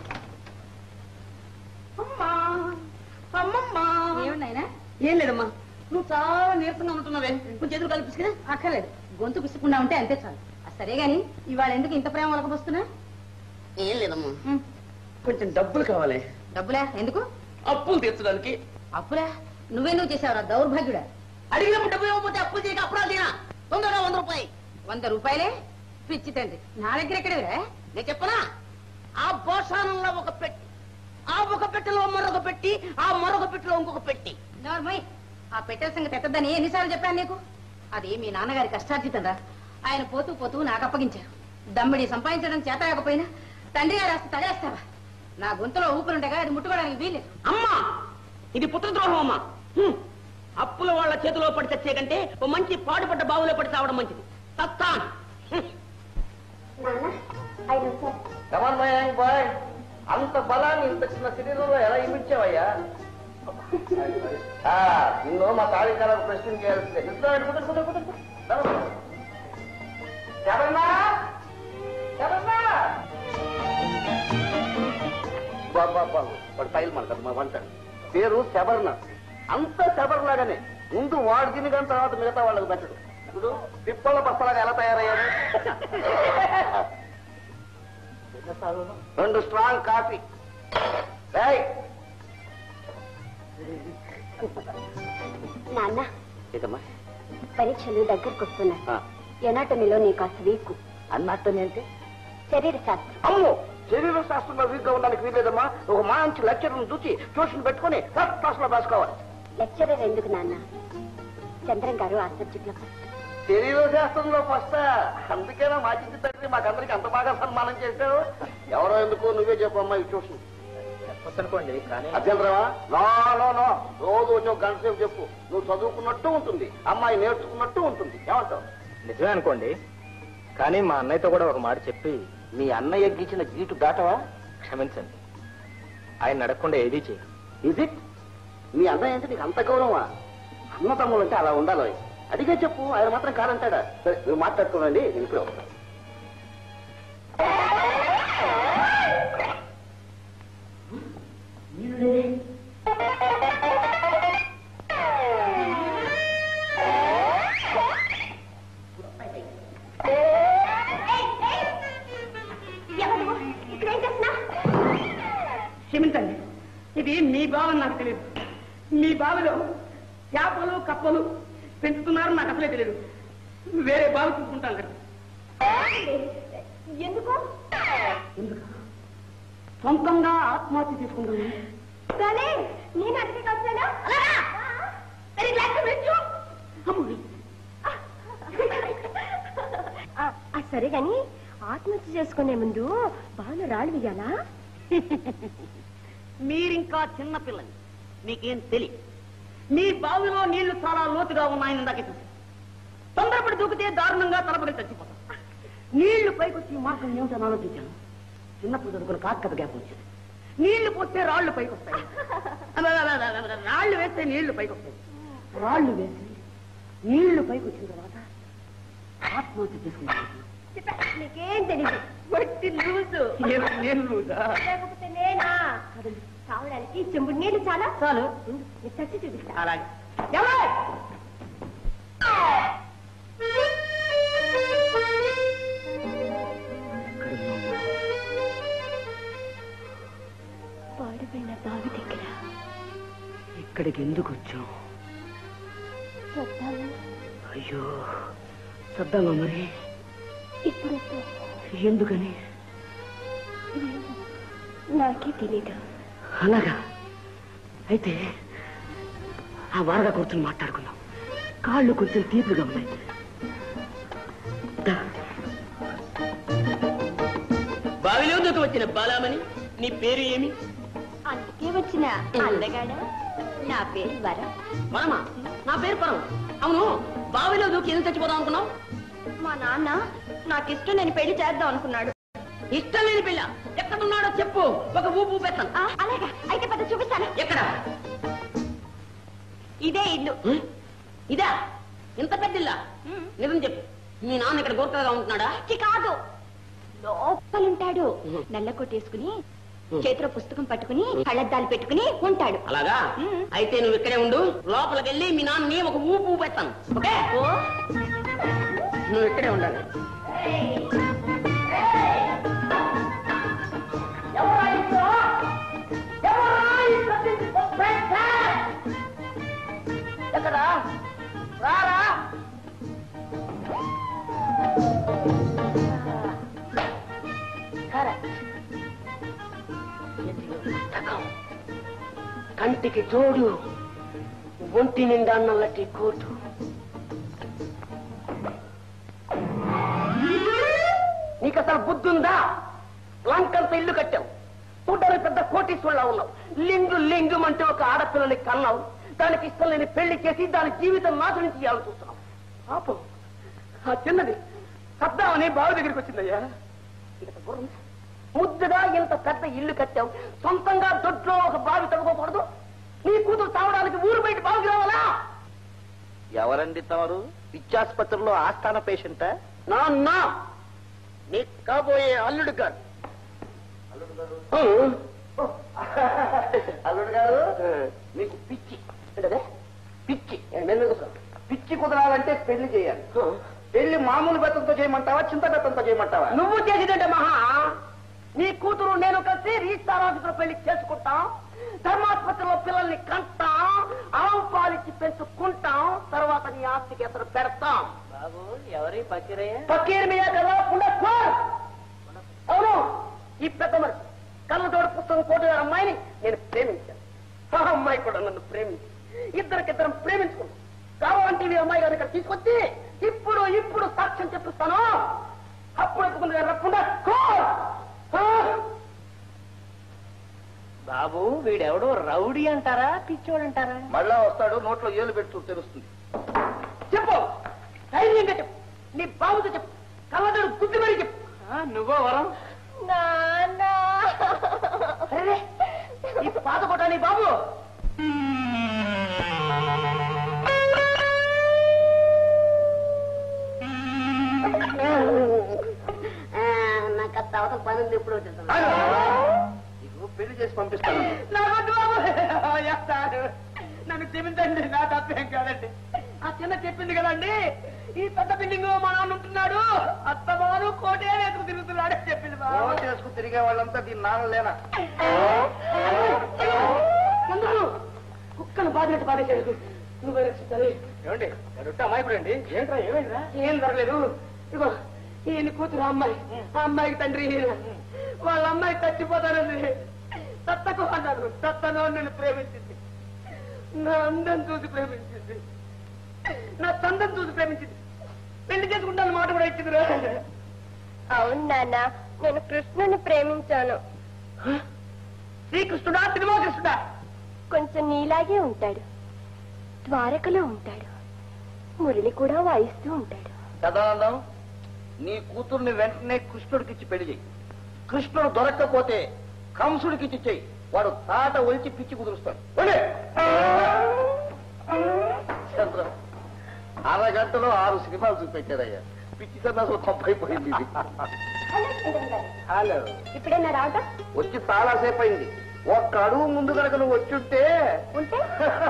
అమ్మా అమ్మమ్మా ఏమున్నాయినా ఏం లేదమ్మా నువ్వు చాలా నీరసంగా ఉంటున్నావే కొంచెం ఎదురు కల్పించుకునే అక్కర్లేదు గొంతు పిసుకుండా ఉంటే అంతే చాలు ఆ సరే గాని ఇవాళ ఎందుకు ఇంత ప్రేమ వలకపోస్తున్నా ఏం లేదమ్మా కొంచెం డబ్బులు కావాలి డబ్బులా ఎందుకు అప్పులు తీర్చడానికి అప్పులా నువ్వెందుకు చేసావురా దౌర్భాగ్యుడా అడిగినప్పుడు డబ్బు ఇవ్వకపోతే అప్పులు చేయక అప్పుడాలు తినా తొందరగా వంద రూపాయి వంద రూపాయలే పిచ్చి తండ్రి నా దగ్గర ఎక్కడవిరా నేను చెప్పనా ఆ భోషానంలో ఒక పెట్టి ఆ ఒక పెట్టెలో మరొక పెట్టి ఆ మరొక పెట్టెలో ఇంకొక పెట్టి నోర్మయ్ ఆ పెట్టెల సంగతి ఎత్తద్దని ఎన్నిసార్లు చెప్పాను నీకు అది మీ నాన్నగారి కష్టార్జితంరా ఆయన పోతూ పోతూ నాకు అప్పగించారు దమ్మిడి సంపాదించడం చేత కాకపోయినా తండ్రి గారు రాస్తే తగలేస్తావా నా గొంతులో ఊపిరుండగా అది ముట్టుకోవడానికి వీలేదు అమ్మా ఇది పుత్రద్రోహం అమ్మా హ్మ్. అప్పుల వాళ్ళ చేతిలో పడి చచ్చే కంటే ఓ మంచి పాడుపడ్డ బావులో పడి చావడం మంచిది తత్తాన్ హ్మ్. బాయ్ అంత బలాన్ని ఇంత చిన్న శరీరంలో ఎలా ఇమిడ్చావయ్యా ఆ, నిన్ను మా తాళికాలకు ప్రశ్న చేయాల్సిందే నిద్ర కుదురు కుదురు కుదురు కుదురు. శరన్నా? శరన్నా? బాబు బాబు బాబు వాడు టైల్ మనకు మా వంట పేరు శబర్ణ అంత శబర్లాగానే ముందు వాడు తిని కానీ తర్వాత మిగతా వాళ్ళకి పెట్టడు ఇప్పుడు పిప్పల బస్తలాగా ఎలా తయారయ్యారు రెండు స్ట్రాంగ్ కాఫీ ఏయ్, నాన్న ఇదమ్మా పరీక్షలు దగ్గరకు వస్తున్నాయి ఆ, ఎనాటమీలో నీ కాస్త వీకు అన్నట్టని అంటే శరీర శాస్త్రం అమ్మో శరీర శాస్త్రంలో వీక్ గా ఉండడానికి వీలేదమ్మా ఒక మంచి లెక్చర్ను చూసి ట్యూషన్ పెట్టుకుని ఫస్ట్ క్లాస్ లో రాసుకోవాలి లెక్చరర్ ఎందుకు నాన్న చంద్రం గారు ఆ సబ్జెక్ట్ లో శరీర శాస్త్రంలో ఫస్ట్ అందుకేనా మా చిట్టి తండ్రి మాకందరికి అంత బాగా సన్మానం చేశావు ఎవరో ఎందుకు నువ్వే చెప్పమ్మా ఈ ట్యూషన్ అనుకోండి కానీ అభ్యంతరమా నో నో నో రోజు వచ్చి ఒక గంట సేపు చెప్పు నువ్వు చదువుకున్నట్టు ఉంటుంది అమ్మాయి నేర్చుకున్నట్టు ఉంటుంది ఏమంటావు నిజమే అనుకోండి కానీ మా అన్నయ్యతో కూడా ఒక మాట చెప్పి మీ అన్నయ్య గీచిన గీటు దాటవా క్షమించండి ఆయన నడకుండా ఏదీ చేయ ఇది మీ అన్నయ్య అంటే నీకు అంత గౌరవమా అన్న తమ్ముడు అంటే అలా ఉండాలి అడిగే చెప్పు ఆయన మాత్రం కాదంటాడా సరే నువ్వు మాట్లాడుకోనండి నేను ఇప్పుడే వస్తాను క్షమించండి ఇది మీ బావని నాకు తెలియదు మీ బావిలో చేపలు కప్పలు పెంచుతున్నారు నాకు అసలే తెలియదు వేరే బావి చూసుకుంటాను కదా ఎందుకు ఎందుకు సొంతంగా ఆత్మహత్య చేసుకుంటాను కానీ నేను అక్కడికి వచ్చాను సరే గాని ఆత్మహత్య చేసుకునే ముందు బాగా రాళ్ళు వేయాలా మీరింకా చిన్న పిల్లని మీకేం తెలియదు మీ బావిలో నీళ్లు చాలా లోతుగా ఉన్నాయని ఇందాకే చూసి తొందరపడి దూకితే దారుణంగా తలపడి చచ్చిపోతాం నీళ్లు పైకొచ్చి మార్గం ఏమిటని ఆలోచించాను చిన్నప్పుడు చదువుకున్న కాక కథ గ్యాప్ వచ్చింది నీళ్లు పోస్తే రాళ్లు పైకి వస్తాయి అబ్బా, అబ్బా, అబ్బా, అబ్బా, రాళ్లు వేస్తే నీళ్లు పైకి వస్తాయి రాళ్లు వేసి నీళ్లు పైకి వచ్చిన తర్వాత ఆత్మహత్య చేసుకున్నాను నీకేం తెలియదు వట్టి లూజు నేను- నేను లూజా? లేకపోతే నేనా తాగడానికి చెంబుడు నీళ్లు చాలా చాలు నీకు చచ్చి చూపిస్తా అలాగే ఎవరు? పాడుపడిన బావి దగ్గర ఇక్కడికి ఎందుకు వచ్చాం వద్దాము అయ్యో సద్దామా మరి ఇప్పుడు ఎందుకని నాకే తెలీదు అలాగా అయితే ఆ వారగా కూర్చొని మాట్లాడుకుందాం కాళ్ళు కొంచెం తీపుగా ఉన్నాయి దా. బావిలో దూకి వచ్చిన బాలామణి నీ పేరు ఏమి అందుకే వచ్చిన అందగాడ నా పేరు వర మనమా నా పేరు పరం అవును బావిలో దూకి ఎందుకు చచ్చిపోదాం అనుకున్నావు మా నాన్న నాకు ఇష్టం నేను పెళ్లి చేద్దాం అనుకున్నాడు ఇష్టం లేని పిల్ల ఎక్కడున్నాడో చెప్పు ఒక ఊపు ఊపేస్తాను ఆ, అలాగా అయితే పద చూపిస్తాను ఎక్కడ ఇదే ఇల్లు హ్మ్? ఇదా ఇంత పెద్ద ఇల్లా నిజం చెప్పు మీ నాన్న ఇక్కడ గోర్ఖగా ఉంటున్నాడా చి కాదు లోపలుంటాడు ఉహు. నల్ల కొట్టేసుకుని చేతిలో పుస్తకం పట్టుకుని కళ్ళద్దాలు పెట్టుకుని ఉంటాడు అలాగా మ్మ్. అయితే నువ్వు ఇక్కడే ఉండు లోపలికి వెళ్ళి మీ నాన్నని ఒక ఊపు ఊపేస్తాను ఓకే ఓ నువ్వు ఇక్కడే ఉండాలి ఎక్కడా రారా కంటికి తోడు ఒంటి నిండా నల్లటి కోటు నీకు బుద్ధుందా లంకంత ఇల్లు కట్టావు చూడ్డానికి పెద్ద కోటీశ్వరులా ఉన్నావు లింగు లింగం అంటే ఒక ఆడపిల్లని కన్నావు దానికి ఇష్టం లేని పెళ్లి చేసి దాని జీవితం నాశనం చేయాలని చూస్తున్నావు పాపం ఆ చిన్నది సద్దామని బావి దగ్గరికి వచ్చిందయ్యా ఇంత గుర్రం ముద్దుగా ఇంత పెద్ద ఇల్లు కట్టావు సొంతంగా దొడ్లో ఒక బావి తవ్వుకోకూడదు నీ కూతురు తావడానికి ఊరు బయట బావికి రావాలా ఎవరండి తమరు పిచ్చాసుపత్రిలో ఆస్థాన పేషెంటా నాన్న నీ కాబోయే అల్లుడు గారు అల్లుడు గారు మీకు పిచ్చి ఏంటదే పిచ్చి ఏ, నేను ఎందుకు వస్తాను? పిచ్చి కుదరాలంటే పెళ్లి చేయాలి పెళ్లి మామూలు బెత్తంతో చేయమంటావా చింత బెత్తంతో చేయమంటావా నువ్వు చేసేదంటే మహా నీ కూతురు నేను కలిసి రిజిస్టార్ ఆఫీసులో పెళ్లి చేసుకుంటాం ధర్మాసుపత్రిలో పిల్లల్ని కంటాం ఆవు పాలిచ్చి పెంచుకుంటాం తర్వాత నీ ఆస్తికి ఎసరు పెడతాం బాబు ఎవరి పక్కిరయ్య పక్కీరు మీద కదా ఉండకో అవును ఈ పెద్ద మనిషి కళ్ళతోడు పుస్తకం కోటి గారి అమ్మాయిని నేను ప్రేమించాను ఆ అమ్మాయి కూడా నన్ను ప్రేమించి ఇద్దరికిద్దరం ప్రేమించుకున్నాం కావాలంటే ఈ అమ్మాయి గారిని ఇక్కడ తీసుకొచ్చి ఇప్పుడు ఇప్పుడు సాక్ష్యం చెప్పిస్తాను అప్పుడు ఎత్తుకుంది రకుండా బాబు వీడెవడో రౌడీ అంటారా పిచ్చోడు అంటారా మళ్ళా వస్తాడు నోట్లో ఏలు పెడుతూ తెలుస్తుంది చెప్పు ధైర్యంగా చెప్పు నీ బాబుతో చెప్పు కళ్ళతోడు గుద్ది మరీ చెప్పు నువ్వో వరం అరే ఈ పాత కొట్ట నీ బాబు నాకు అంత అవసరం పని ఉంది ఇప్పుడు వచ్చేస్తాను నీకు పెళ్లి చేసి పంపిస్తాను నా వద్దు బాబు చేస్తాను నన్ను క్షమించండి నా తప్పేం కాదండి ఆ చిన్న చెప్పింది కదండి ఈ పెద్ద బిల్డింగ్ మా నాన్న ఉంటున్నాడు అత్తమాను కోటే వేసుకు తిరుగుతున్నాడు అని చెప్పింది బాబు ఫోన్ చేసుకు తిరిగే వాళ్ళంతా దీని నాన్న లేనా అందరూ కుక్కను బాధినట్టు బాధేశాడు నువ్వే రక్షించాలి ఏమండి అమాయకుడు అండి ఏంట్రా ఏమైందా ఏం జరగలేదు ఇగో ఈయన కూతురు అమ్మాయి ఆ అమ్మాయికి తండ్రి ఈయన వాళ్ళ అమ్మాయి చచ్చిపోతానండి తత్తకు అన్నారు తత్తను నన్ను ప్రేమించింది నా అందం చూసి ప్రేమించింది నా చందం చూసి ప్రేమించింది పెళ్లి చేసుకుంటాను మాట కూడా ఇచ్చిందిరా అవును నాన్న నేను కృష్ణుని ప్రేమించాను శ్రీకృష్ణుడా సినిమా కృష్ణుడా కొంచెం నీలాగే ఉంటాడు ద్వారకలో ఉంటాడు మురళి కూడా వాయిస్తూ ఉంటాడు సదానందం నీ కూతుర్ని వెంటనే కృష్ణుడికిచ్చి పెళ్లి చెయ్యి కృష్ణుడు దొరక్కపోతే కంసుడికిచ్చి చెయ్యి వాడు తాట ఒలిచి పిచ్చి కుదురుస్తాడు వెళ్ళి. చంద్రం అరగంటలో ఆరు సినిమాలు చూపెట్టారయ్యా పిచ్చి సన్నాసులు తప్పైపోయింది ఇది హలో ఇప్పుడైనా రావటం వచ్చి చాలా సేపు అయింది ఒక్క అడుగు ముందు కనుక నువ్వు వచ్చుంటే ఉంటే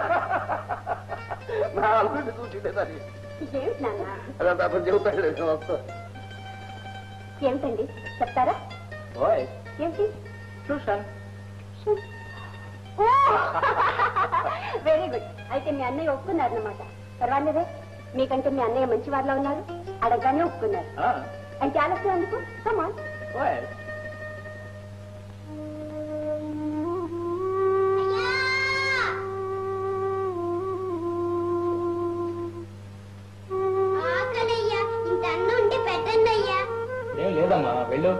నా అల్లుడిని చూసిండేదాన్ని ఏమిటి నాన్న అదంతా అతను చెబుతాడు నేను వస్తా ఏమిటండి చెప్తారా ఓయ్ ఏమిటి చూశాను వెరీ గుడ్ అయితే మీ అన్నయ్య ఒప్పుకున్నారన్నమాట పర్వాలేదే మీకంటే మీ అన్నయ్య మంచి వారిలో ఉన్నారు అడగగానే ఒప్పుకున్నారు అంటే ఆలస్యం ఎందుకు కమాన్ ఓయ్ ఆకలయ్యా ఇంత అన్నం ఉంటే పెట్టండి అయ్యా ఏం లేదమ్మా వెళ్ళు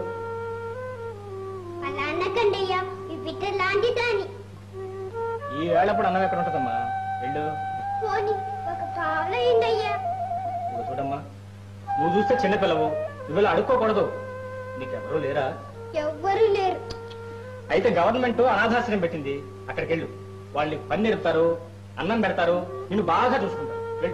అలా అనకండి అయ్యా ఈ పిట్ట లాంటి దాని ఈ వేళప్పుడు అన్నం ఎక్కడ ఉంటుందమ్మా వెళ్ళు పోనీ ఒక పావులయ్యండి అయ్యా ఇదిగో చూడమ్మా నువ్వు చూస్తే చిన్నపిల్లవు నువ్వు ఇలా అడుక్కోకూడదు నీకెవరూ లేరా ఎవ్వరూ లేరు అయితే గవర్నమెంట్ అనాథాశ్రయం పెట్టింది అక్కడికి వెళ్ళు వాళ్ళు నీకు పని నేర్పుతారు అన్నం పెడతారు నిన్ను బాగా చూసుకుంటారు వెళ్ళు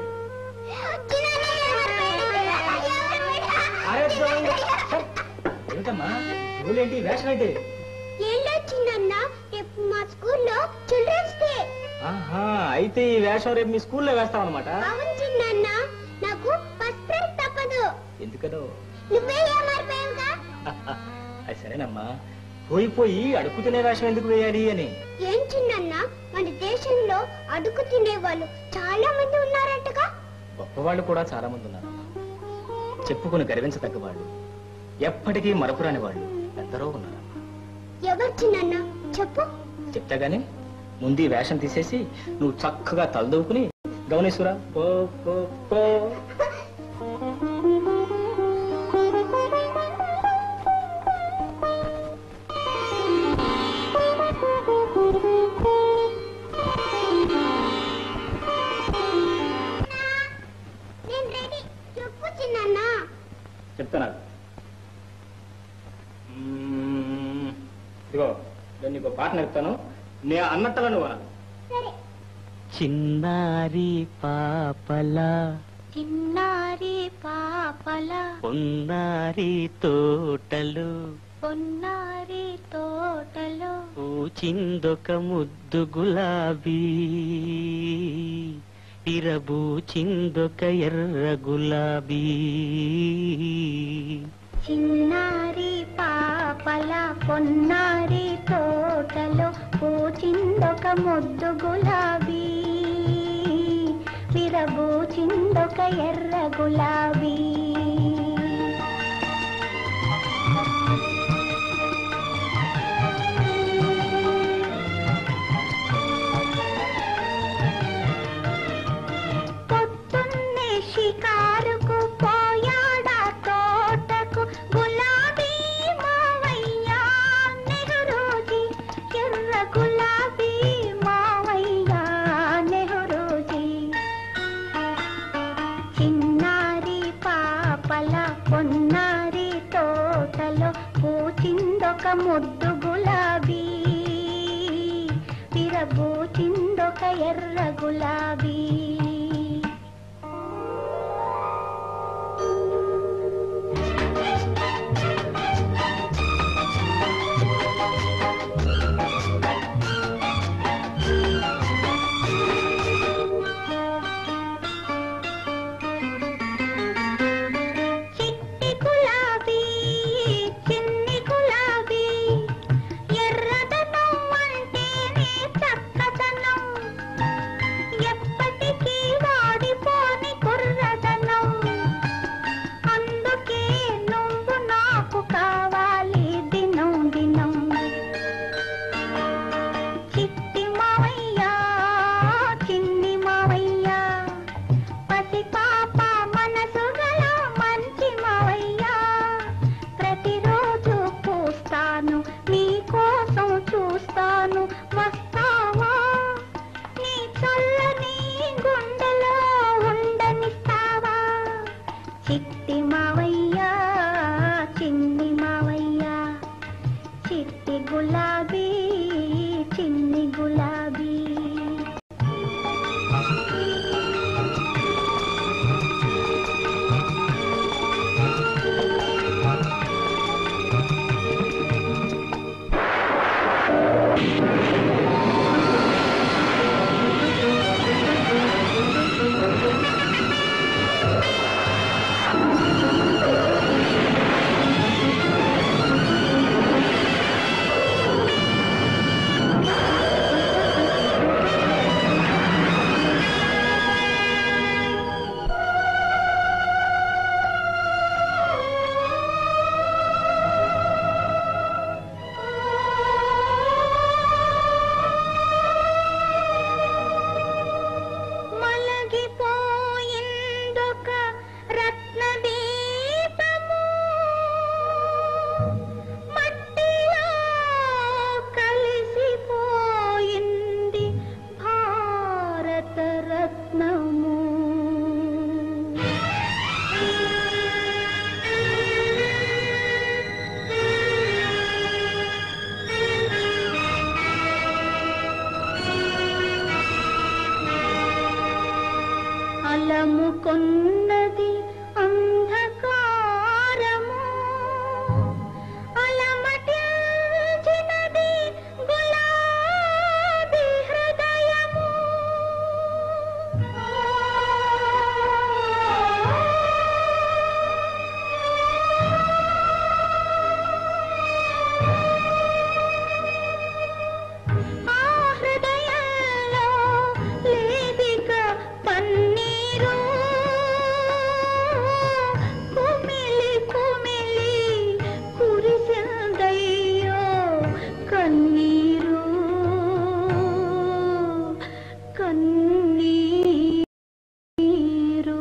అరే దొంగ. ఏమిటమ్మా నువ్వులేంటి వేషం ఏంటి ఏంటొచ్చిందన్న రేపు మా స్కూల్లో చిల్డ్రన్స్ డే ఆహా అయితే ఈ వేషం రేపు మీ స్కూల్లో వేస్తావన్నమాట అవును చిన్న నాకు ఫస్ట్ ప్రైజ్ తప్పదు ఎందుకనో నువ్వే ఏమారిపోయావుగా అది సరేనమ్మా పోయి పోయి అడుగు తినే వేషం ఎందుకు వేయాలి అని ఏం చిన్నన్న మన దేశంలో అడుగు తినేవాళ్ళు చాలా మంది ఉన్నారంటగా గొప్పవాళ్ళు కూడా చాలా మంది ఉన్నారు చెప్పుకుని గర్వించదగ్గ వాళ్ళు ఎప్పటికీ మరపురాని వాళ్ళు ఎందరో ఉన్నారు ఎవరు చిన్నన్న చెప్పు చెప్తా గానీ ముందు ఈ వేషం తీసేసి నువ్వు చక్కగా తలదూకుని గమనేశ్వరా పో పో పో నేను నీకు పాట నేర్పుతాను నేను అన్నట్టుగా నువ్వు అనాలి. చిన్నారి పాపలా చిన్నారి పాపల పొన్నారి తోటలు పొన్నారి తోటలో పూచిందొక ముద్దు గులాబీ విరబూచిందొక ఎర్ర గులాబీ చిన్నారి పాపల పొన్నారి తోటలో పూచిందొక ముద్దు గులాబీ విరబూచిందొక ఎర్ర గులాబీ పొద్దున్నే షికారుకు పోయాడా తోటకు గులాబీ మావయ్య నెహ్రూజీ ఎర్ర గులాబీ మావయ్య నెహ్రూజీ చిన్నారి పాపల పొన్నారి తోటలో పూచిందొక ముద్దు గులాబీ విరబూచిందొక ఎర్ర గులాబీ చిట్టి గులాబీ చిన్ని గులాబీ ఎర్రదనం అంటేనే చక్కదనం ఎప్పటికీ వాడిపోని కుర్రదనం అందుకే నువ్వు నాకు కావాలి దినం దినం చిట్టి మావయ్య చిన్ని మావయ్య పసి పాప మనసు గల మంచి మావయ్య ప్రతిరోజు పూస్తాను నీ కోసం చూస్తాను వస్తావా నీ చల్లని గుండెలో ఉండనిస్తావా చిట్టి మావయ్య చిన్ని మావయ్య చిట్టి గులాబీ చిన్ని గులాబీ మలగిపోయిందొక రత్నదీపము మట్టిలో కలిసిపోయింది భారత రత్నము అలముకొన్నది అంధకారము అలమటించినది గులాబీ హృదయము ఆ హృదయంలో లేదిక పన్నీరు కుమిలి కుమిలి కురిసిందయ్యో కన్నీరు కన్నీరు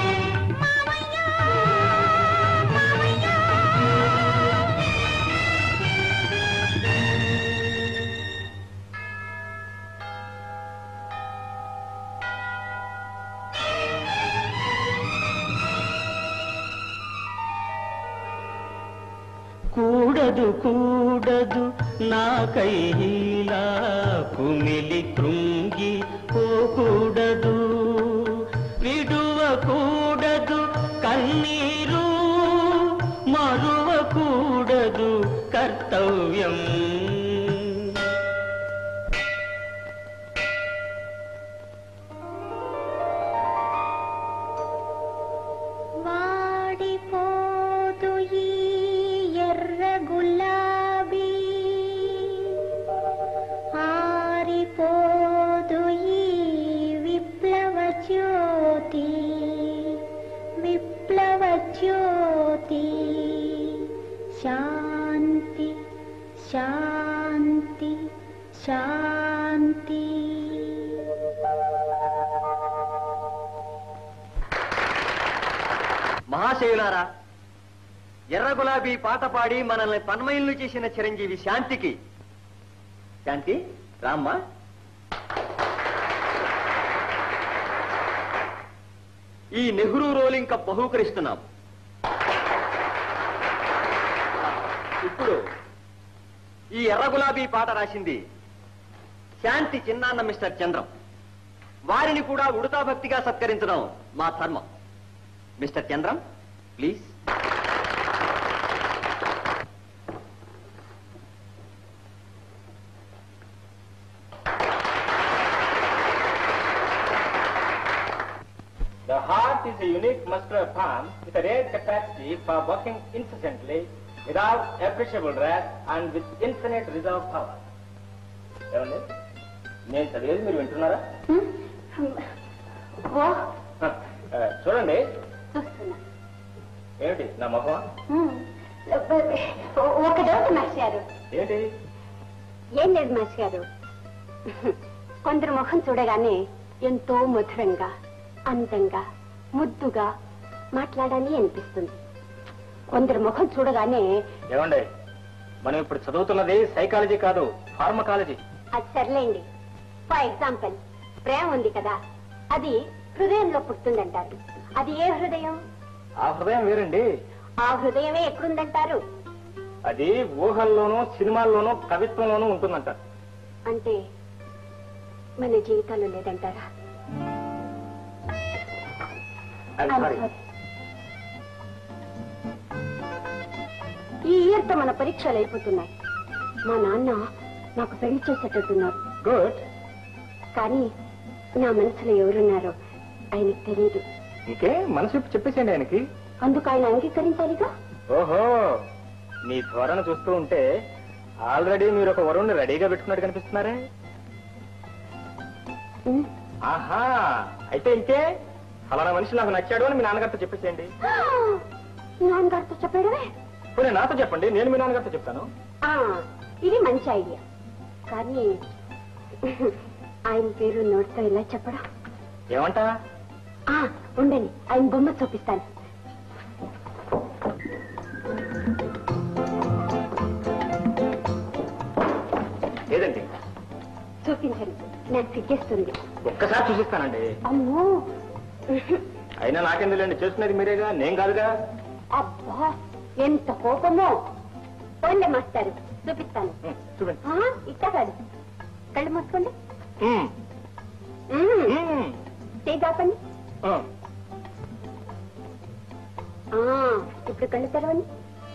మావయ్య కూడదు కూడదు నాకైలా కుమిలి కృంగి పోకూడదు విడువకూడదు కన్నీరు మరువకూడదు కర్తవ్యం వాడిపోదు ఈ ఎర్ర గులాబీ ఆరిపోదు ఈ విప్లవ జ్యోతి విప్లవ జ్యోతి శాంతి శాంతి శాంతి మహాశయులారా ఎర్ర గులాబీ పాట పాడి మనల్ని తన్మయులు చేసిన చిరంజీవి శాంతికి శాంతి రామ్మా ఈ నెహ్రూ రోలింగ్ కప్ బహూకరిస్తున్నాం ఇప్పుడు ఈ ఎర్ర గులాబీ పాట రాసింది శాంతి చిన్నాన్న మిస్టర్ చంద్రం వారిని కూడా ఉడతా భక్తిగా సత్కరించడం మా ధర్మం mister Chandram please The heart is a unique muscular form with a rare capacity for working incessantly without appreciable rest and with infinite reserve power. ఏమండి నేను చదివేది మీరు వింటున్నారా ఓ హ, ఆ, చూడండి చూస్తున్నా ఏమిటి నా మొహమా హ్మ్. ఒక డౌట్ మాస్టర్ గారు ఏంటి ఏం లేదు మాస్టర్ గారు కొందరు ముఖం చూడగానే ఎంతో మధురంగా అందంగా ముద్దుగా మాట్లాడాలి అనిపిస్తుంది కొందరు ముఖం చూడగానే ఏమండి మనం ఇప్పుడు చదువుతున్నది సైకాలజీ కాదు ఫార్మకాలజీ అది సర్లేండి ఫర్ ఎగ్జాంపుల్ ప్రేమ ఉంది కదా అది హృదయంలో పుట్టిందంటారు అది ఏ హృదయం ఆ హృదయం వేరండి ఆ హృదయమే ఎక్కడుందంటారు అది ఊహల్లోనూ సినిమాల్లోనూ కవిత్వంలోనూ ఉంటుందంట అంటే మన జీవితాల్లో లేదంటారా I'm I'm sorry. sorry. ఈ ఇయర్ తో మన పరీక్షలు అయిపోతున్నాయి మా నాన్న నాకు పెళ్లి చేసేటట్టున్నారు గుడ్ కానీ నా మనసులో ఎవరున్నారో ఆయనకు తెలియదు ఇంకే మనసు విప్పి చెప్పేసేయండి ఆయనకి అందుకు ఆయన అంగీకరించాలిగా ఓహో మీ ధోరణ చూస్తూ ఉంటే ఆల్రెడీ మీరు ఒక వరుణ్ణి రెడీగా పెట్టుకున్నట్టు కనిపిస్తున్నారే ఉమ్. ఆహా అయితే ఇంకే ఫలానా మనిషి నాకు నచ్చాడు అని మీ నాన్నగారితో చెప్పేసేయండి నాన్నగారితో చెప్పడమే పోనీ నాతో చెప్పండి నేను మీ నాన్నగారితో చెప్తాను ఆ, ఇది మంచి ఐడియా కానీ ఆయన పేరు నోటితో ఇలా చెప్పడం ఏమంటా ఆ, ఉండండి ఆయన బొమ్మ చూపిస్తాను లేదండి చూపించండి నాకు సిగ్గేస్తుంది ఒక్కసారి చూపిస్తానండి అమ్మో అయినా నాకెందులేండి చేస్తున్నది మీరేగా నేను కాదుగా అబ్బా ఎంత కోపమో పోండి మాస్టారు చూపిస్తాను ఉమ్, చూడండి ఆ, ఇట్టా కాదు కళ్ళు మూసుకోండి ఉమ్, మ్మ్. ఉమ్, చేయి కాపండి ఆ. ఆ, ఇప్పుడు కళ్ళు తెరవండి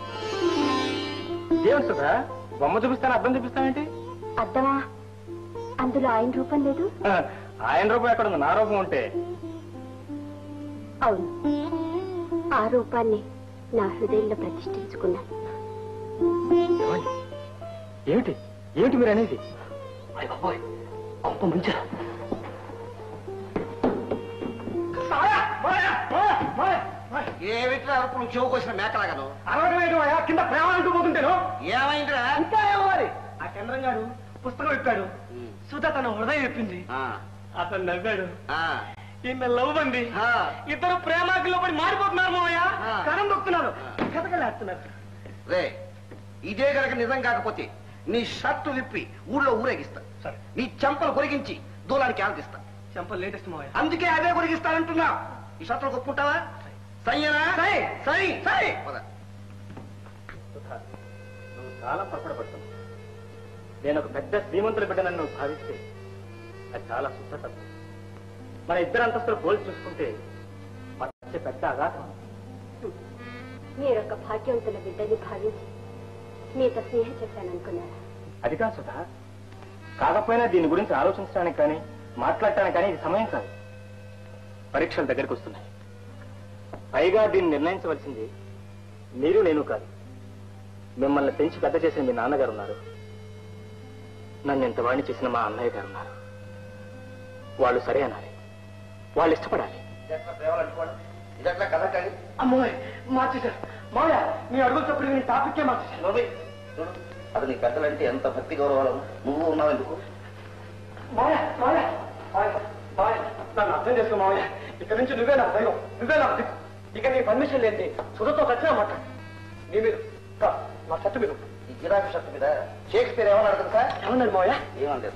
ఏమిటి సుధా బొమ్మ చూపిస్తాను అర్థం చూపిస్తానేంటి అర్థమా అందులో ఆయన రూపం లేదు ఆ, ఆయన రూపం ఎక్కడ ఉంది నా రూపం ఉంటే అవును ఆ రూపాన్ని నా హృదయంలో ప్రతిష్ఠించుకున్నాను ఏమండి? ఏమిటి ఏమిటి మీరు అనేది ఏమిట్రా అరుపులు చెవుకొసిన మేకలాగను అరవై కింద ప్రేమ అంటూ పోతుంటేను ఏమైందిరా ఇంకా ఏమో మరి ఆ చంద్రం గారు పుస్తకం విప్పాడు సుధ తన హృదయం విప్పింది ఆ, అతను నవ్వాడు ఆ, ఈమె లవ్ అంది ఆ. ఇద్దరు ప్రేమాకిలో పడి మారిపోతున్నారు మావయ్య ఆ. కరం దొక్కుతున్నారు కథకలేస్తున్నారు రే ఇదే గనక నిజం కాకపోతే నీ షర్టు విప్పి ఊళ్ళో ఊరేగిస్తా సరే. నీ చెంపలు కొరిగించి దూలానికి ఆంతిస్తా చెంపల్ లేటెస్ట్ మావయ్య అందుకే అవే కొరిగిస్తానంటున్నా ఈ షర్టులు కొట్టుకుంటావా సయ్యనా సై. సై సై పద. సుధా, నువ్వు చాలా పొరపడబడుతున్నాను నేను ఒక పెద్ద శ్రీమంతుల బిడ్డనన్ను భావిస్తే అది చాలా శుద్ధ తప్పు మన ఇద్దరు అంతస్తులు పోల్చి చూసుకుంటే మధ్య పెద్ద అగాధం మీరొక భాగ్యవంతుల బిడ్డని భావించి మీతో స్నేహం చేశాను అనుకున్నారా అది కాదు సుధా కాకపోయినా దీని గురించి ఆలోచించడానికి కానీ మాట్లాడటానికి కానీ ఇది సమయం కాదు పరీక్షలు దగ్గరికి వస్తున్నాయి పైగా దీన్ని నిర్ణయించవలసింది మీరు నేను కాదు మిమ్మల్ని పెంచి పెద్ద చేసిన మీ నాన్నగారు ఉన్నారు నన్ను ఎంత వాణి చేసిన మా అన్నయ్య గారు ఉన్నారు వాళ్ళు సరే అనాలి వాళ్ళు ఇష్టపడాలి ఇదట్లా కథ కానీ అమ్మోయ్ మార్చేశారు మావయ్య మీ అడుగులు చప్పుడు నీ టాపిక్కే మార్చేశారు నోబి చూడు అది నీ పెద్దలంటే ఎంత భక్తి గౌరవాలు నువ్వు ఉన్నావు ఎందుకు మావయ్య మావయ్య మావయ్య మావయ్య నన్ను అర్థం చేసుకో మావయ్య ఇక్కడి నుంచి నువ్వే నా దైవం నువ్వే నా దిక్కు ఇక నీ పర్మిషన్ లేని సుధతో చచ్చినా మాట్లాడు నీ మీద రా, నా చెట్టు మీద ఈ గిరాకీ షర్ట్ మీద షేక్స్పియర్ ఏమన్నాడు తెలుసా ఏమన్నాడు మావయ్య ఏమనలేదు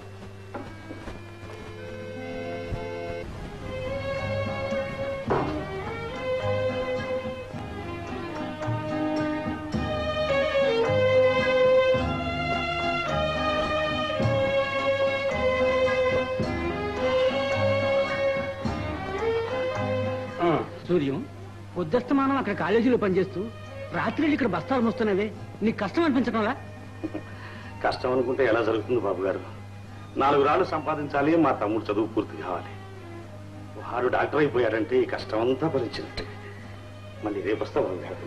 సూర్యం పొద్దుస్తమానం అక్కడ కాలేజీలో పనిచేస్తూ రాత్రి ఇక్కడ బస్తాలు మోస్తున్నవే నీకు కష్టం అనిపించడంలా కష్టం అనుకుంటే ఎలా జరుగుతుంది బాబు గారు నాలుగు రాళ్ళు సంపాదించాలి మా తమ్ముడు చదువు పూర్తి కావాలి వాడు డాక్టర్ అయిపోయాడంటే ఈ కష్టం అంతా భరించినట్టే మళ్ళీ రేపు వస్తా బాబు గారు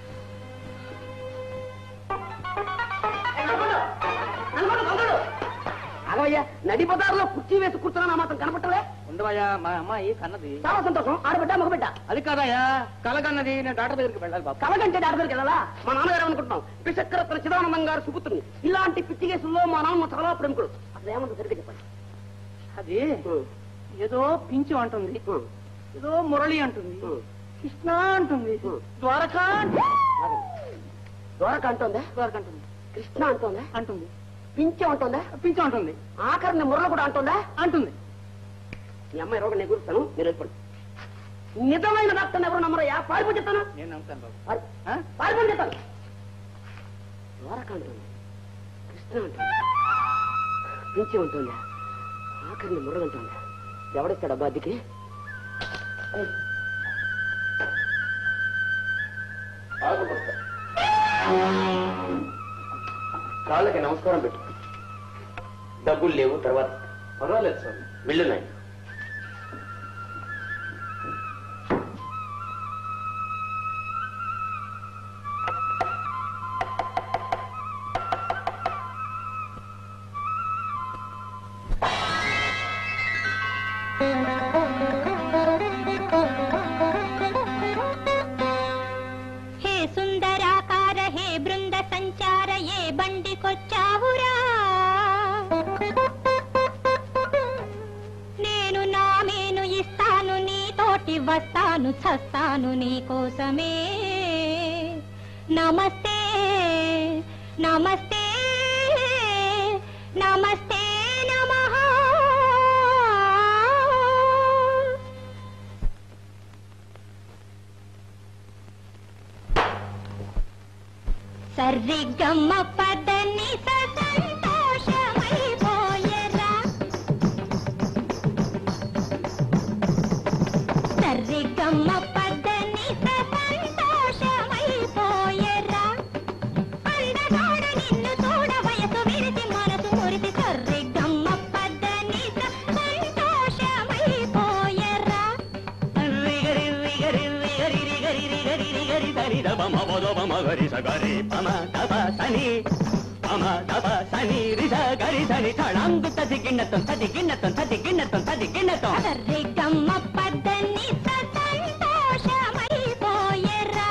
ఆగవయ్యా నడి బజార్లో కుర్చీ వేసి కూర్చున్నా మాత్రం కనపట్టలే ఉండవయ్యా మా అమ్మాయి కన్నది చాలా సంతోషం ఆడబిడ్డ మగబిడ్డ అది కాదయ్యా కలగన్నది నేను డాక్టర్ దగ్గరికి వెళ్ళాలి బాబు కలగంటే డాక్టర్ దగ్గరికి వెళ్ళాలా మా నాన్నగారు అనుకుంటున్నాం పిశక్కరత్న చిదానందం గారు సుపుత్రుని ఇలాంటి పిచ్చి కేసుల్లో మా నాన్న చాలా ప్రముఖుడు అసలు ఏమంటుంది సరిగ్గా చెప్పండి అది ఏదో పింఛు అంటుంది ఏదో మురళి అంటుంది కృష్ణ అంటుంది ద్వారకా అంటుంది. ద్వారక అంటోందా ద్వారక అంటుంది కృష్ణ అంటోందా అంటుంది పింఛం అంటోందా పింఛు అంటుంది ఆఖరిని మురళ కూడా అంటోందా అంటుంది మీ అమ్మాయి రోగం నేను గురుస్తాను మీరు వెళ్ళిపోండి నిజమైన డాక్టర్ ఎవరు నమ్మరయ్యా పారిపోయి చెప్తాను నేను నమ్ముతాను బాబు పారి- ఆ? పారిపోయి చెప్తాను ద్వారక అంటుంది కృష్ణ అంటుంది పింఛం అంటోందా ఆఖరిని మురళ అంటోందా ఎవడిస్తాడు అబ్బా అద్దెకి ఏయ్, కాళ్ళకి నమస్కారం పెట్టు డబ్బులు లేవు తర్వాత పర్వాలేదు సార్ వెళ్ళున్నాయి హే సుందరాకార హే బృంద సంచార ఏ బండికొచ్చావురా నేను నా మేను ఇస్తాను నీతోటి వస్తాను చస్తాను నీ కోసమే నమస్తే నమస్తే నమస్తే నమః సర్రిగమ్మ పదని సంతోషమైపోయరా సర్రిగమ్మ పదని సంతోషమైపోయరా అందగాడ నిన్ను చూడ వయసు విరిసి మనసు మురిసి సర్రిగమ్మ పదని సంతోషమైపోయరా సర్రిగమ్మ పదని సంతోషమైపోయరా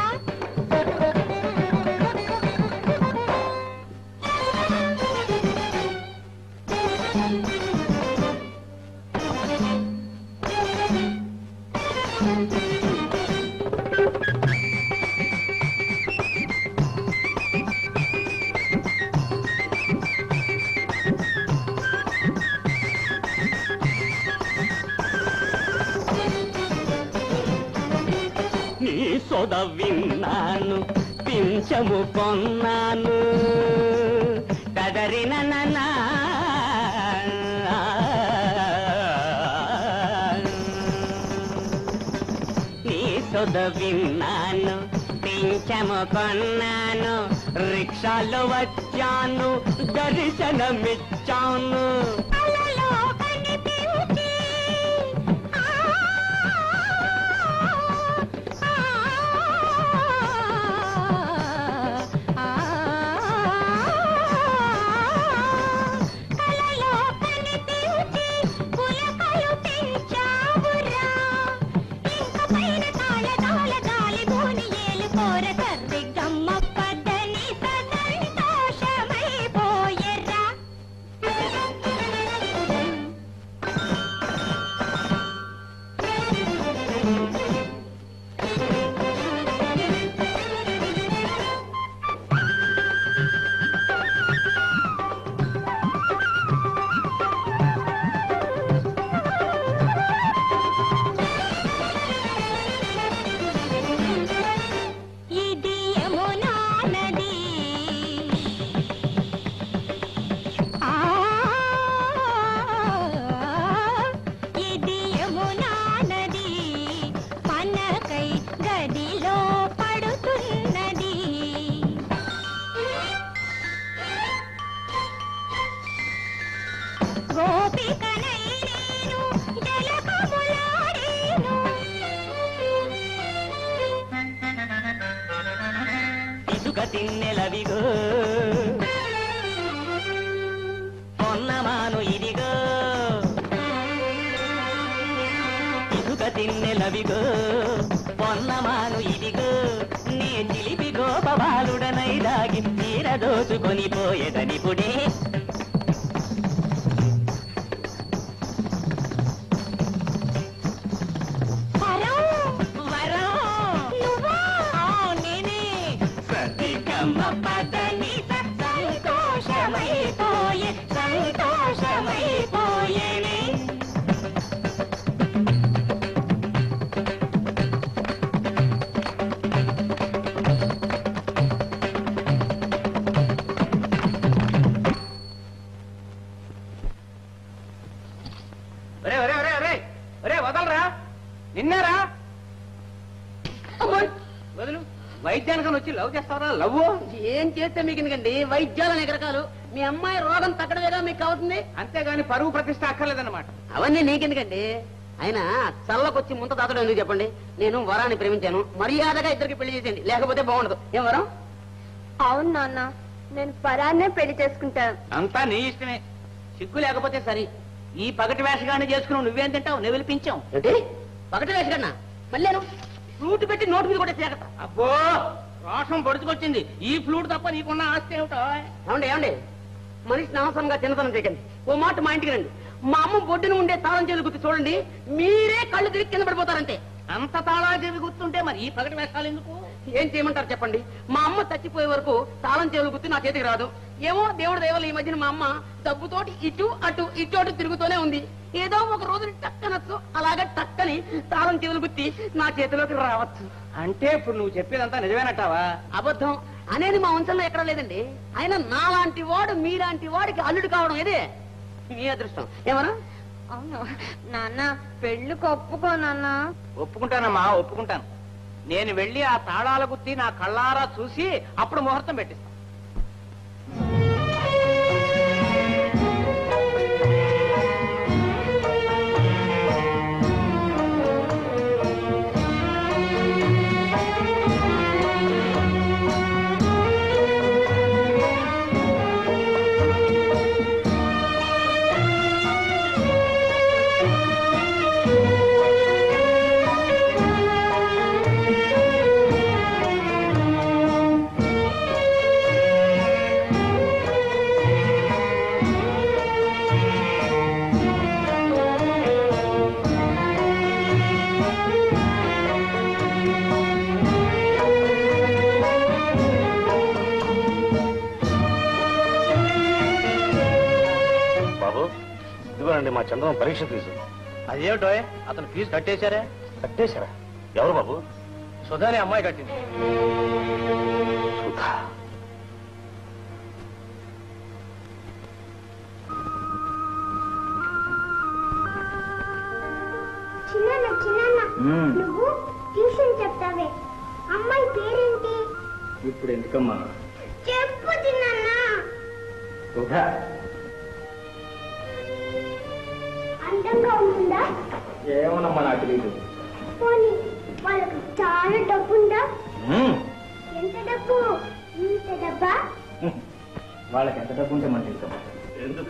నీ సొద విన్నాను పింఛము కొన్నాను గోద విన్నాను పింఛము కొన్నాను రిక్షాలో వచ్చాను దర్శనమిచ్చాను అలలో కనిపించి ఆ, ఆ, కలలో కనిపించి పులకలు పెంచావురా ఇంక పైన తాళ తాళ గాలి భూని ఏలు కోర కర్రి గమ్మ పద్దని సంతోషమైపోయెరా ఇది యమునా నది ఆ ఇది యమునా నది మనకై గదిలో పడుతున్నది గోపికనై నేను జలకములాడేను ఇసుక తిన్నెలవిగో పొన్నమాను ఇదిగో ఇసుక తిన్నెలవిగో పొన్నమాను ఇదిగో నే చిలిపి గోపబాలుడనై దాగి తీర దోచుకొని పోయేదనిపుడే వరం వరం నువ్వా ఆ, నేనే సతిగమ్మ పదని సంతోషమైపోయే సంతోషమైపోయేనే ఒరే ఒరే ఒరే ఒరే ఒరే వదలరా నిన్నారా వదులు వైద్యానికని వచ్చి లవ్ చేస్తావరా లవ్ ఏం చేస్తే మీకు ఎందుకండి వైద్యాలు అనేక రకాలు మీ అమ్మాయి రోగం తగ్గడమేగా మీకు అవుతుంది అంతేగాని పరువు ప్రతిష్ట అక్కర్లేదన్నమాట అవన్నీ నీకెందుకండి అయినా చల్లకొచ్చి ముంత దాతడం ఎందుకు చెప్పండి నేను వరాన్ని ప్రేమించాను మర్యాదగా ఇద్దరికి పెళ్లి చేసేయండి లేకపోతే బాగుండదు ఏం వరం అవును నాన్న నేను పరాన్నే పెళ్లి చేసుకుంటాను అంతా నీ ఇష్టమే సిగ్గు లేకపోతే సరి ఈ పగటి వేషగాన్ని చేసుకుని నువ్వేం తింటావు నువ్వు పిలిపించావు ఏంటి ఒకటి వేసి కన్నా మళ్ళీ ఫ్రూట్ పెట్టి నోటు మీద కూడా చేకట అబ్బో రోషం పొడుచుకొచ్చింది ఈ ఫ్లూట్ తప్ప నీకున్న ఆస్తి ఏమిటో ఏమండి ఏమండి మనిషిని అవసరంగా చిన్నతనం చేయకండి ఓ మాట మా ఇంటికి రండి మా అమ్మ బొడ్డున ఉండే తాళం చేతులు గుర్తు చూడండి మీరే కళ్ళు తిరిగి కింద పడిపోతారంతే అంత తాళా చెవి గుర్తుంటే మరి ఈ పగటి వేషాలు ఎందుకు ఏం చేయమంటారు చెప్పండి మా అమ్మ చచ్చిపోయే వరకు తాళం చెవులు గుర్తు నా చేతికి రాదు ఏమో దేవుడు దేవలు ఈ మధ్యన మా అమ్మ డబ్బుతోటి ఇటు అటు ఇటు అటు తిరుగుతూనే ఉంది ఏదో ఒక రోజు టక్కనొచ్చు అలాగే టక్కని తాళం చెవులు గుర్తి నా చేతిలోకి రావచ్చు అంటే ఇప్పుడు నువ్వు చెప్పేదంతా నిజమేనట్టావా అబద్ధం అనేది మా వంశంలో ఎక్కడ లేదండి ఆయన నాలాంటి వాడు మీలాంటి వాడికి అల్లుడు కావడం ఇదే మీ అదృష్టం ఏమన్నా అవును నాన్న పెళ్లికి ఒప్పుకో నాన్న ఒప్పుకుంటానమ్మా ఒప్పుకుంటాను నేను వెళ్ళి ఆ తాళాల గుత్తి నా కళ్ళారా చూసి అప్పుడు ముహూర్తం పెట్టిస్తాను బాబు ఇదిగోనండి మా చంద్రం పరీక్ష ఫీజు అదేమిటో అతను ఫీజు కట్టేశారే కట్టేశారా ఎవరు బాబు సుధాని అమ్మాయి కట్టింది సుధా చిన్న చిన్న నువ్వు ట్యూషన్ చెప్తావే అమ్మాయి పేరేంటి ఇప్పుడు ఎందుకమ్మా చెప్పు చిన్న సుధా అందంగా ఉంటుందా ఏమోనమ్మా నాకు తెలియదు పోనీ వాళ్ళకి చాలా డబ్బు ఉందా ఎంత డబ్బు ఇంత డబ్బా వాళ్ళకి ఎంత డబ్బు ఉంటే మనకి ఇష్టం ఎందుక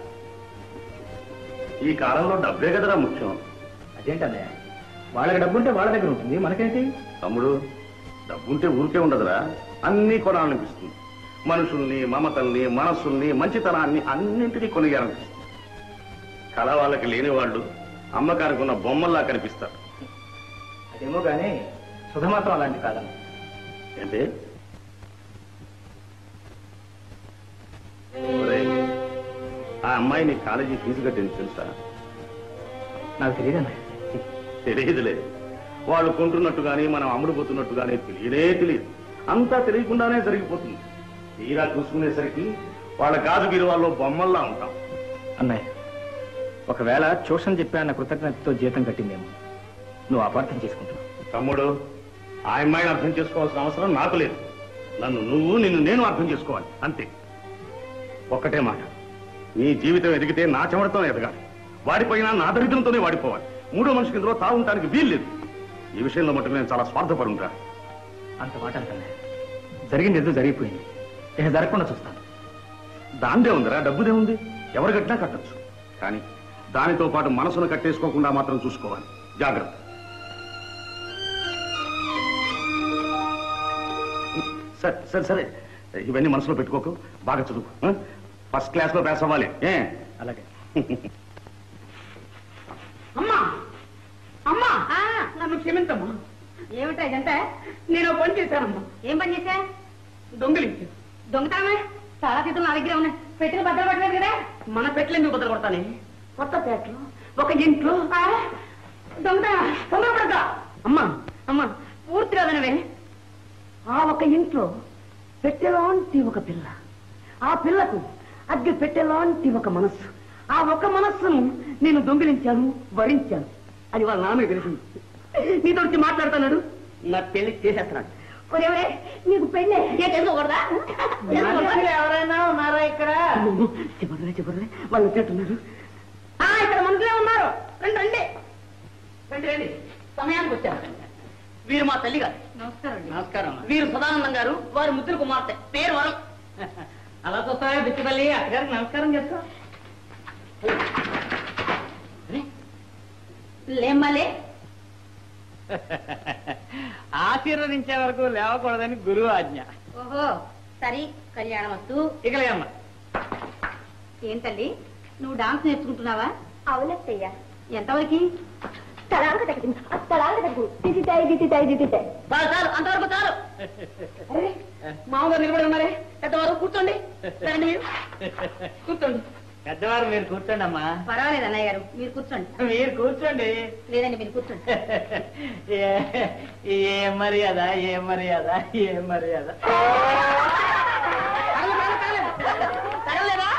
ఈ కాలంలో డబ్బే కదరా ముఖ్యం అదేంటన్నయ్య వాళ్ళకి డబ్బు ఉంటే వాళ్ళ దగ్గర ఉంటుంది మనకేంటి తమ్ముడు డబ్బుంటే ఊరికే ఉండదురా అన్నీ కొనాలనిపిస్తుంది మనుషుల్ని మమతల్ని మనస్సుల్ని మంచితనాన్ని అన్నింటినీ కొనియాలనిపిస్తుంది కళ వాళ్ళకి లేని వాళ్ళు అమ్మకానికి ఉన్న బొమ్మల్లా కనిపిస్తారు అదేమో కానీ సుధ మాత్రం అలాంటి కాదన్న ఏంటి ఒరేయ్, ఆ అమ్మాయి నీ కాలేజీ ఫీజు కట్టింది తెలుసా నాకు తెలియదన్నయ్య తెలియదులే వాళ్ళు కొంటున్నట్టు గాని మనం అమ్ముడుపోతున్నట్టు గానీ తెలియనే తెలియదు అంతా తెలియకుండానే జరిగిపోతుంది తీరా చూసుకునేసరికి వాళ్ళ గాజు గిరివాల్లో బొమ్మల్లా ఉంటాం అన్నయ్య ఒకవేళ ట్యూషన్ చెప్పాన్న కృతజ్ఞతతో జీతం కట్టిందేమో నువ్వు అపార్థం చేసుకుంటావు తమ్ముడు ఆ అమ్మాయిని అర్థం చేసుకోవాల్సిన అవసరం నాకు లేదు నన్ను నువ్వు నిన్ను నేను అర్థం చేసుకోవాలి అంతే ఒక్కటే మాట నీ జీవితం ఎదిగితే నా చెమటతో ఎదగాలి వాడిపోయినా నా దరిద్రంతోనే వాడిపోవాలి మూడో మనిషికి ఇందులో తాగుంటానికి వీలు లేదు ఈ విషయంలో మటుకు నేను చాలా స్వార్థపరుంటా అంత మాట అంటన్నయ్య జరిగింది ఏదో జరిగిపోయింది ఇక జరగకుండా చూస్తాను దాందే ఉందిరా డబ్బుదే ఉంది ఎవరు కట్టినా కట్టచ్చు కానీ దానితో పాటు మనసును కట్టేసుకోకుండా మాత్రం చూసుకోవాలి జాగ్రత్త సరే సరే సరే ఇవన్నీ మనసులో పెట్టుకోకు బాగా చదువు ఆ? ఫస్ట్ క్లాస్ లో పాస్ అవ్వాలి ఏ అలాగే అమ్మా అమ్మా నన్ను క్షమించమ్మా ఏమిటా ఇదంతా నేను ఓ పని చేశానమ్మా ఏం పని చేశా దొంగిలించు దొంగతనమే చాలా సీట్లు నా దగ్గర ఉన్నాయి పెట్టిన బద్దలు పట్టలేదు కదా మన పెట్లు ఎందుకు బదులు కొడతానే కొత్త పేటలో ఒక ఇంట్లో దొంగ తొందర పడతా అమ్మా అమ్మా పూర్తిగా వినవే ఆ ఒక ఇంట్లో పెట్టెలాంటి ఒక పిల్ల ఆ పిల్లకు అగ్గి పెట్టెలాంటి ఒక మనస్సు ఆ ఒక మనస్సును నేను దొంగిలించాను వరించాను అది వాళ్ళ నామే తెలిసింది నీతో వచ్చి మాట్లాడుతున్నాడు నా పెళ్లి చేసేస్తున్నాడు ఒరేవరే నీకు పెళ్ళే ఏ తెలుసుకోకూడదా ఎవరైనా ఉన్నారా ఇక్కడ చెప్పరులే చెప్పరులే వాళ్ళు వచ్చేట్టున్నారు ఆ ఇక్కడ మనుషులే ఉన్నారు రండి రండి రండి రండి సమయానికి వచ్చారు వీరు మా తల్లి గారు నమస్కారం నమస్కారం వీరు సదానందం గారు వారి ముద్దుల కుమార్తె పేరు వరం అలా చూస్తావా బిచ్చిపల్లి అక్కగారికి నమస్కారం చేస్తా లేమ్మలే ఆశీర్వదించే వరకు లేవకూడదని గురువు ఆజ్ఞ ఓహో సరి కళ్యాణం వస్తు ఇక లేమ్మ ఏం తల్లి నువ్వు డాన్స్ నేర్చుకుంటున్నావా అవునత్తయ్య ఎంతవరకు తలాంగ తగ్గింది తలాంగ తగ్గింది తిట్టితాయి తిట్టితాయి తిట్టితాయి చాలు చాలు అంతవరకు చాలు అరే, మామగారు నిలబడి ఉన్నారే పెద్దవారు కూర్చోండి రండి మీరు కూర్చోండి పెద్దవారు మీరు కూర్చోండి అమ్మా పర్వాలేదు అన్నయ్య గారు మీరు కూర్చోండి మీరు కూర్చోండి లేదండి మీరు కూర్చోండి ఏ- ఏ మర్యాద ఏ మర్యాద ఏ మర్యాద తగలేదా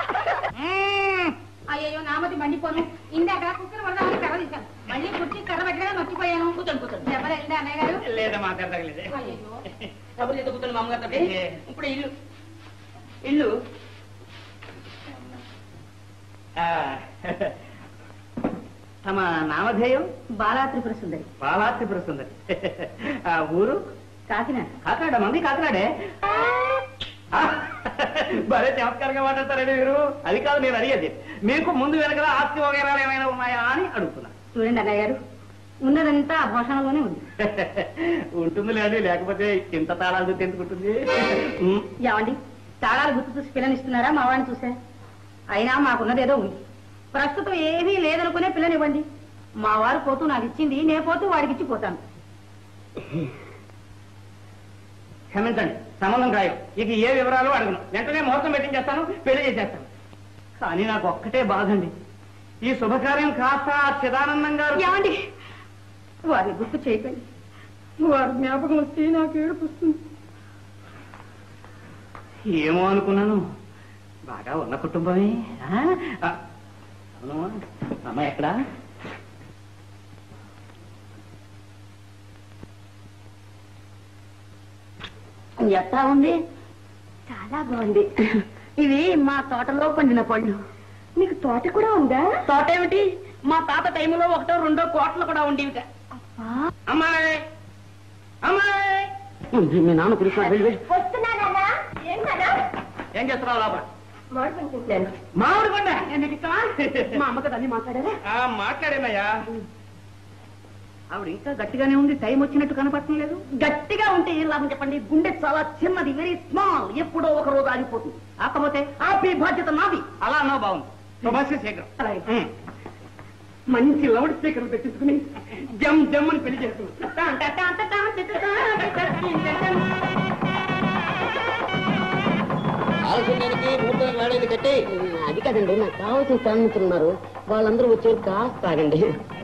అయ్యో నామతి మండిపోను ఇందాక కుక్కర్ పడదామని కర్ర తీశాను మళ్ళీ కుర్చీ కర్ర పెట్టగా మర్చిపోయాను కూర్చోండి కూర్చోండి దెబ్బలు వెళ్ళిందా అన్నయ్య గారు లేదమ్మా అక్కడ తగలేదు అయ్యో డబ్బులు చేత కూర్చోండి మామగారు తప్పి. ఇప్పుడు ఇల్లు ఇల్లు ఆ, తమ నామధేయం బాలా త్రిపుర సుందరి బాలాత్రిపుర సుందరి ఆ ఊరు కాకినాడ కాకినాడ మంది కాకినాడే ఆ, భలే చమత్కారంగా మాట్లాడతారండి మీరు అది కాదు నేను అడిగేది మీకు ముందు వెనకల ఆస్తి వగేరాలు ఏమైనా ఉన్నాయా అని అడుగుతున్నా చూడండి అన్నయ్య గారు ఉన్నదంతా ఆ భోషణలోనే ఉంది ఉంటుంది లేదు లేకపోతే ఇంత తాళాలు తెందుకుంటుంది ఉమ్, ఏమండి తాళాలు గుర్తు చూసి పిల్లనిస్తున్నారా మా వాడిని చూసా అయినా మాకున్నదేదో ఉంది ప్రస్తుతం ఏమీ లేదనుకునే పిల్లనివ్వండి మా వారు పోతూ నాకు ఇచ్చింది నేను పోతూ వాడికి ఇచ్చి పోతాను క్షమించండి సంబంధం ఖాయం ఇక ఏ వివరాలు అడగను వెంటనే ముహూర్తం పెట్టించేస్తాను పెళ్లి చేసేస్తాను కానీ నాకు ఒక్కటే బాధ అండి ఈ శుభకార్యం కాస్త ఆ చిదానందం గారు ఏమండి వారిని గుర్తు చేయకండి వారి జ్ఞాపకం వస్తే నాకు ఏడుపు వస్తుంది ఏమో అనుకున్నాను బాగా ఉన్న కుటుంబమే ఆ? ఆ, అవునమ్మా అమ్మ ఎక్కడా ఎట్టా ఉంది చాలా బాగుంది ఇవి మా తోటలో పండిన పళ్ళు మీకు తోట కూడా ఉందా తోట ఏమిటి మా తాత టైంలో ఒకటో రెండో కోట్లు కూడా ఉండేవి అమ్మాయి అమ్మాయి మీ నాన్న పిలుస్తున్నాడు వెళ్ళి వెళ్ళి వస్తున్నానా ఏం కదా ఏం చేస్తున్నావు లోపల మామిడి పండు తింటున్నాను మామిడి పండ ఎందుకు ఇస్తావా? మా అమ్మకి అన్ని మాట్లాడారా మాట్లాడేనయ్యా ఆవిడ ఇంకా గట్టిగానే ఉంది టైం వచ్చినట్టు కనపడటం గట్టిగా ఉంటే ఏం లాభం చెప్పండి గుండె చాలా చిన్నది వెరీ స్మాల్ ఎప్పుడో ఒక రోజు ఆగిపోతుంది కాకపోతే ఆపి బాధ్యత నాది అలా అన్నావు బాగుంది శుభాశ్రీ శేఖర్ అలాగే ఉమ్. మంచి లౌడ్ స్పీకర్ పెట్టించుకుని జమ్ జమ్ అని పెళ్లి చేస్తున్నాం అది కదండి నాకు కావాల్సిన తాగుతున్నారు వాళ్ళందరూ వచ్చారు కాస్త తాగండి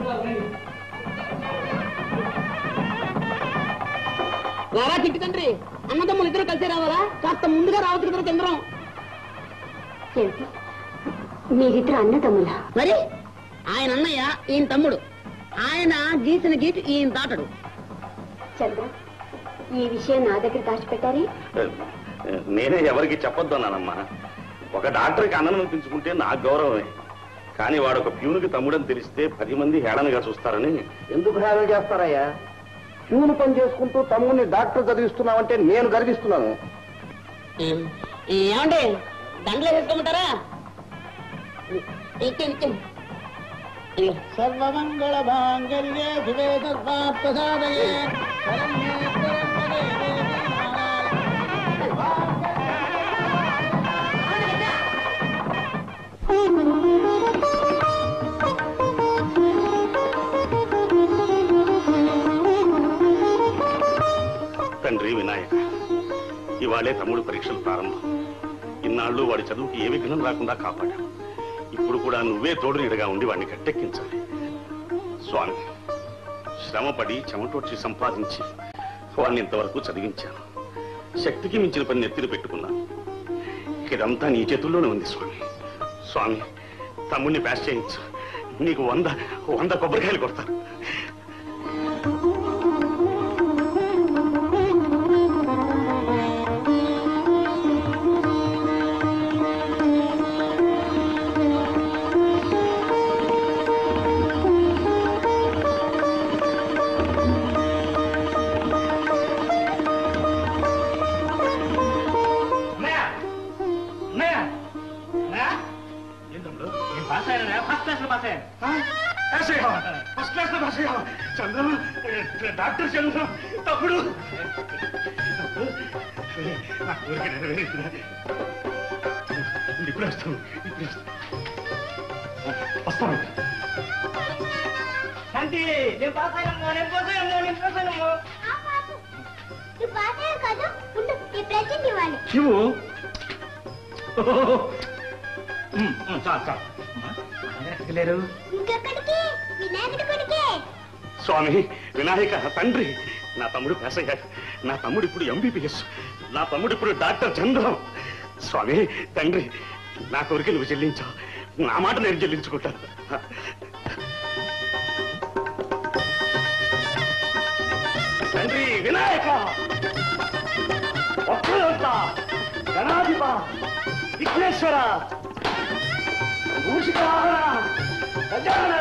రారా చిట్టి తండ్రి అన్నదమ్ములు ఇద్దరు కలిసి రావాలా కాస్త ముందుగా రావచ్చు కదా చంద్రం ఏమిటి మీరిద్దరు అన్నదమ్ముల మరి ఆయన అన్నయ్య ఈయన తమ్ముడు ఆయన గీసిన గీటు ఈయన దాటడు చంద్ర ఈ విషయం నా దగ్గర దాచిపెట్టారే నేనే ఎవరికి చెప్పొద్దు అన్నానమ్మా ఒక డాక్టర్కి అన్నం అనిపించుకుంటే నాకు గౌరవమే కానీ వాడు ఒక ప్యూన్కి తమ్ముడని తెలిస్తే పది మంది హేళనగా చూస్తారని ఎందుకు హేళన చేస్తారయ్యా ప్యూను పని చేసుకుంటూ తమ్ముడిని డాక్టర్ చదివిస్తున్నావంటే నేను గర్విస్తున్నాను ఏమండి దండలు వేసుకోమంటారా ఇచ్చే ఇచ్చే సర్వమంగళ మాంగళ్యే శివే సర్వార్థసాధయే శరణ్యే శరణ్యే దేవి నారాయణ తండ్రి వినాయక ఇవాళే తమ్ముడు పరీక్షలు ప్రారంభం ఇన్నాళ్ళు వాడి చదువుకి ఏ విఘ్నం రాకుండా కాపాడావు ఇప్పుడు కూడా నువ్వే తోడు నీడగా ఉండి వాడిని గట్టెక్కించాలి స్వామి శ్రమపడి చెమటోడ్చి సంపాదించి వాడిని ఇంతవరకు చదివించాను శక్తికి మించిన పని నెత్తిన పెట్టుకున్నాను ఇదంతా నీ చేతుల్లోనే ఉంది స్వామి స్వామి తమ్ముడిని ప్యాస్ చేయించు నీకు వంద వంద కొబ్బరికాయలు కొడతాను అన్నయ్య అన్నయ్య అన్నయ్య ఏం తమ్ముడు నేను పాస్ అయ్యాను ఫస్ట్ క్లాస్ లో పాస్ అయ్యాను ఫస్ట్ క్లాస్ లో పాస్ అయ్యావు చంద్రం డాక్టర్ చంద్రం తప్పుడు ఇప్పుడు వస్తాను ఇప్పుడు వస్తాను శాంతి నేను పాస్ అయ్యాను నేను పాస్ అయ్యాను నేను పాస్ అయ్యాను ఈ పాటే కాదు ఉండు ఈ ప్రజెంట్ ఇవ్వాలి శివు చాలు చాలు లేరు ఇంకెక్కడికి వినాయకుడి గుడికి స్వామి వినాయక తండ్రి నా తమ్ముడు పాస్ అయ్యాడు నా తమ్ముడు ఇప్పుడు ఎంబీబీఎస్ నా తమ్ముడు ఇప్పుడు డాక్టర్ చంద్రం స్వామి తండ్రి నా కోరిక నువ్వు చెల్లించావు నా మాట నేను చెల్లించుకుంటాను తండ్రి వినాయక ఒక్కరోజా గణాధిప విఘ్నేశ్వర మూషికార గజానన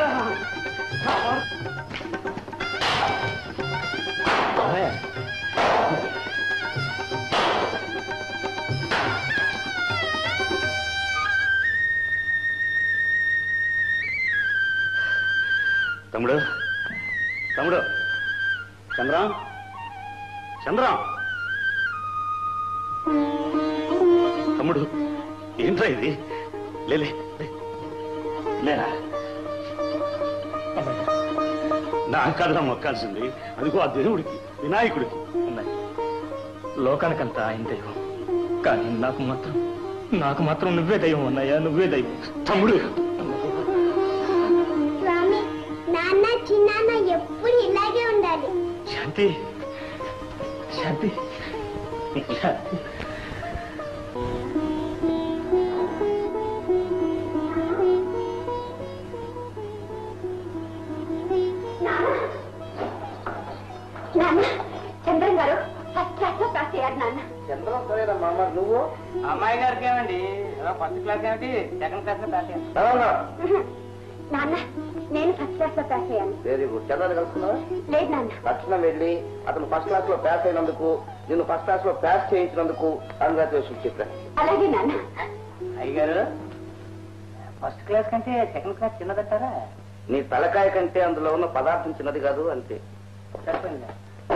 తమ్ముడు తమ్ముడు చంద్రం చంద్రం తమ్ముడు ఏంట్రా ఇది లేలే లే. లేరా నా కథ మొక్కాల్సింది అదిగో ఆ దేవుడికి వినాయకుడికి ఉన్నాయి లోకానికంతా ఆయన దైవం కానీ నాకు మాత్రం నాకు మాత్రం నువ్వే దైవం అన్నయ్యా నువ్వే దైవం తమ్ముడు స్వామి నాన్న చిన్నాన్న ఎప్పుడు ఇలాగే ఉండాలి శాంతి శాంతి శాంతి నాన్న చంద్రం గారు ఫస్ట్ క్లాస్ లో పాస్ అయ్యారు నాన్న అమ్మాయి గారికి ఏమండి ఫస్ట్ క్లాస్ ఏమిటి సెకండ్ క్లాస్ లో పాస్ అయ్యాను నాన్న నేను ఫస్ట్ క్లాస్ లో పాస్ అయ్యాను వెరీ గుడ్ చదవాలి కలుసుకున్నావా లేదు నాన్న తక్షణం వెళ్ళి అతను ఫస్ట్ క్లాస్ లో పాస్ అయినందుకు నిన్ను ఫస్ట్ క్లాస్ లో పాస్ చేయించినందుకు కంగ్రాచులేషన్ చెప్పాను అలాగే నాన్న అయ్యగారు ఫస్ట్ క్లాస్ కంటే సెకండ్ క్లాస్ చిన్నదంటారా నీ తలకాయ కంటే అందులో ఉన్న పదార్థం చిన్నది కాదు అంతే చెప్పండి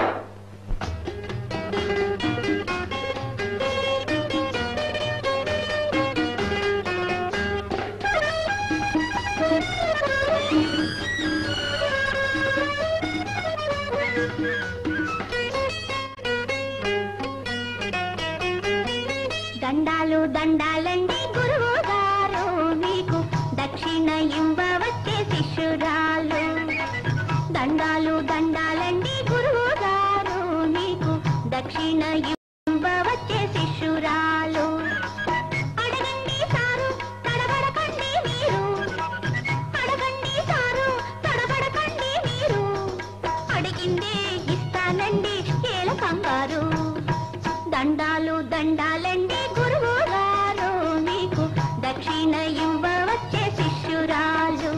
దండాలు దండాలండి గురువు గారు మీకు దక్షిణ ఇవ్వవచ్చే శిష్యురాలు దండాలు దండాలండి గురువు గారు మీకు దక్షిణ ఇవ్వవచ్చే శిష్యురాలు అడగండి సారు తడబడకండి మీరు అడగండి సారు తడబడకండి మీరు అడిగిందే ఇస్తానండి ఏల కంగారు దండాలు దండాలండి గురువు గారు మీకు దక్షిణ ఇవ్వవచ్చే శిష్యురాలు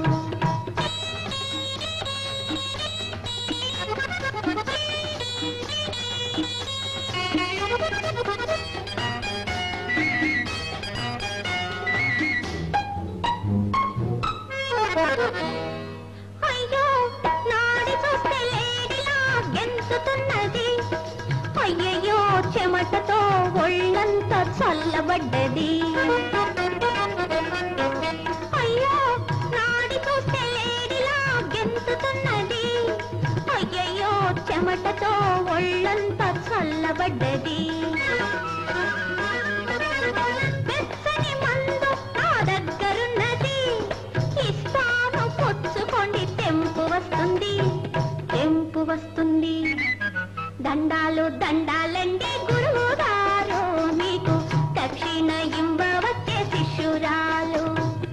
అయ్యో నాడి చూస్తే లేడిలా గెంతుతున్నది అయ్యయ్యో చెమటతో ఒళ్ళంతా చల్లబడ్డది అయ్యో నాడి చూస్తే లేడిలా గెంతుతున్నది అయ్యయ్యో చెమటతో ఒళ్ళంతా చల్లబడ్డది వెచ్చని మందు నా దగ్గరున్నది ఇస్తాను పుచ్చుకోండి తెంపు వస్తుంది తెంపు వస్తుంది దండాలు దండాలండి గురువు గారు మీకు దక్షిణ ఇవ్వవచ్చే శిష్యురాలు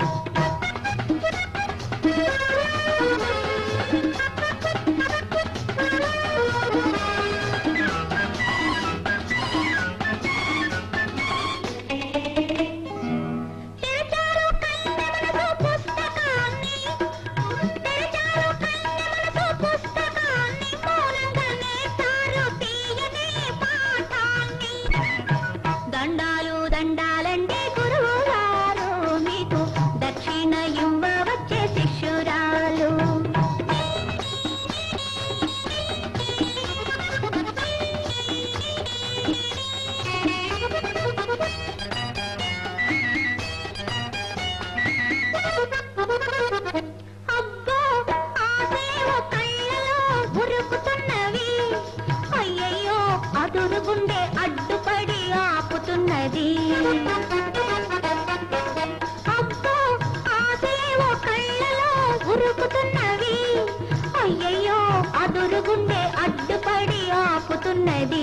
తెరచారు కన్నె మనసు పుస్తకాన్ని తెరచారు కన్నె మనసు పుస్తకాన్ని మౌనంగా నేర్చారు తీయని పాఠాన్ని దండాలు దండాలంటే గురువు గారు మీకు దక్షిణ ఇవ్వవచ్చే శిష్యురాలు అబ్బో ఆసేవ కళ్ళలో ఉరుకుతున్నవి అయ్యయ్యో అదురుగుండే అడ్డుపడి ఆపుతున్నది అబ్బో ఆసేవ కళ్ళలో ఉరుకుతున్నవి అయ్యయ్యో అదురుగుండే అడ్డుపడి ఆపుతున్నది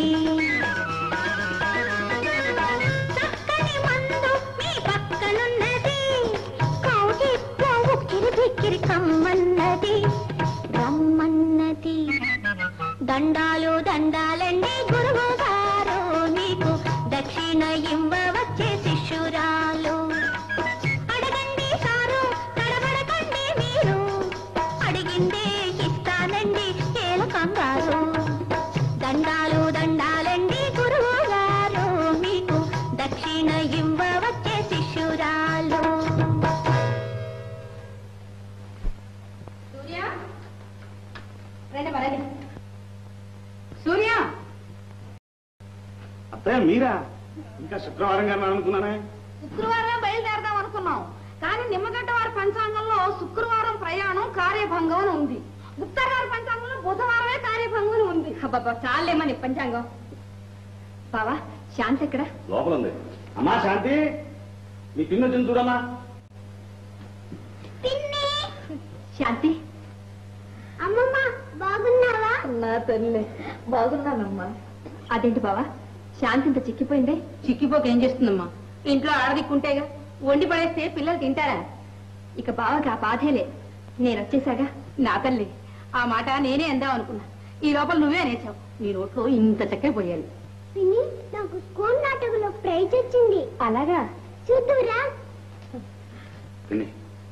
చక్కని మందు మీ పక్కనున్నది కౌగిట్లో ఉక్కిరి బిక్కిరి కమ్మన్నది రమ్మన్నది దండాలు దండాలండి గురువు గారు మీకు దక్షిణ ఇవ్వవచ్చే శిష్యురాలు అడగండి సారు తడబడకండి మీరు అడిగిందే ఇస్తానండి ఏల కంగారు దండాలు దండాలండి గురువు గారు మీకు దక్షిణ ఇవ్వవచ్చే శిష్యురాలు సూర్య రండి మరండి సూర్య అత్తయ్య మీరా ఇంకా శుక్రవారం గారు అనుకున్నానే శుక్రవారం బయలుదేరదాం అనుకున్నాం కానీ నిమ్మగడ్డ వారి పంచాంగంలో శుక్రవారం ప్రయాణం కార్యభంగం అని ఉంది గుప్తా గారి పంచాంగంలో బుధవారమే కార్యభంగం అని ఉంది అబ్బాబా చాలేమని పంచాంగం బావా శాంతి ఎక్కడ లోపల ఉంది అమ్మా శాంతి మీ పిన్ను వచ్చింది చూడమ్మా శాంతి అమ్మమ్మ బాగున్నావా నా తల్లి బాగున్నానమ్మా అదేంటి బావా శాంతి ఇంత చిక్కిపోయిందే చిక్కిపోక ఏం చేస్తుందమ్మా ఇంట్లో ఆడదిక్కుంటేగా వండి పడేస్తే పిల్లలు తింటారా ఇక బావకి ఆ బాధేలే నేను వచ్చేసాగా నా తల్లి ఆ మాట నేనే అందాం అనుకున్నా ఈ లోపల నువ్వే అనేసావు నీ నోట్లో ఇంత చక్కెర పోయాలి పిన్ని నాకు స్కూల్ నాటకంలో ప్రైజ్ వచ్చింది అలాగా చూద్దురా విని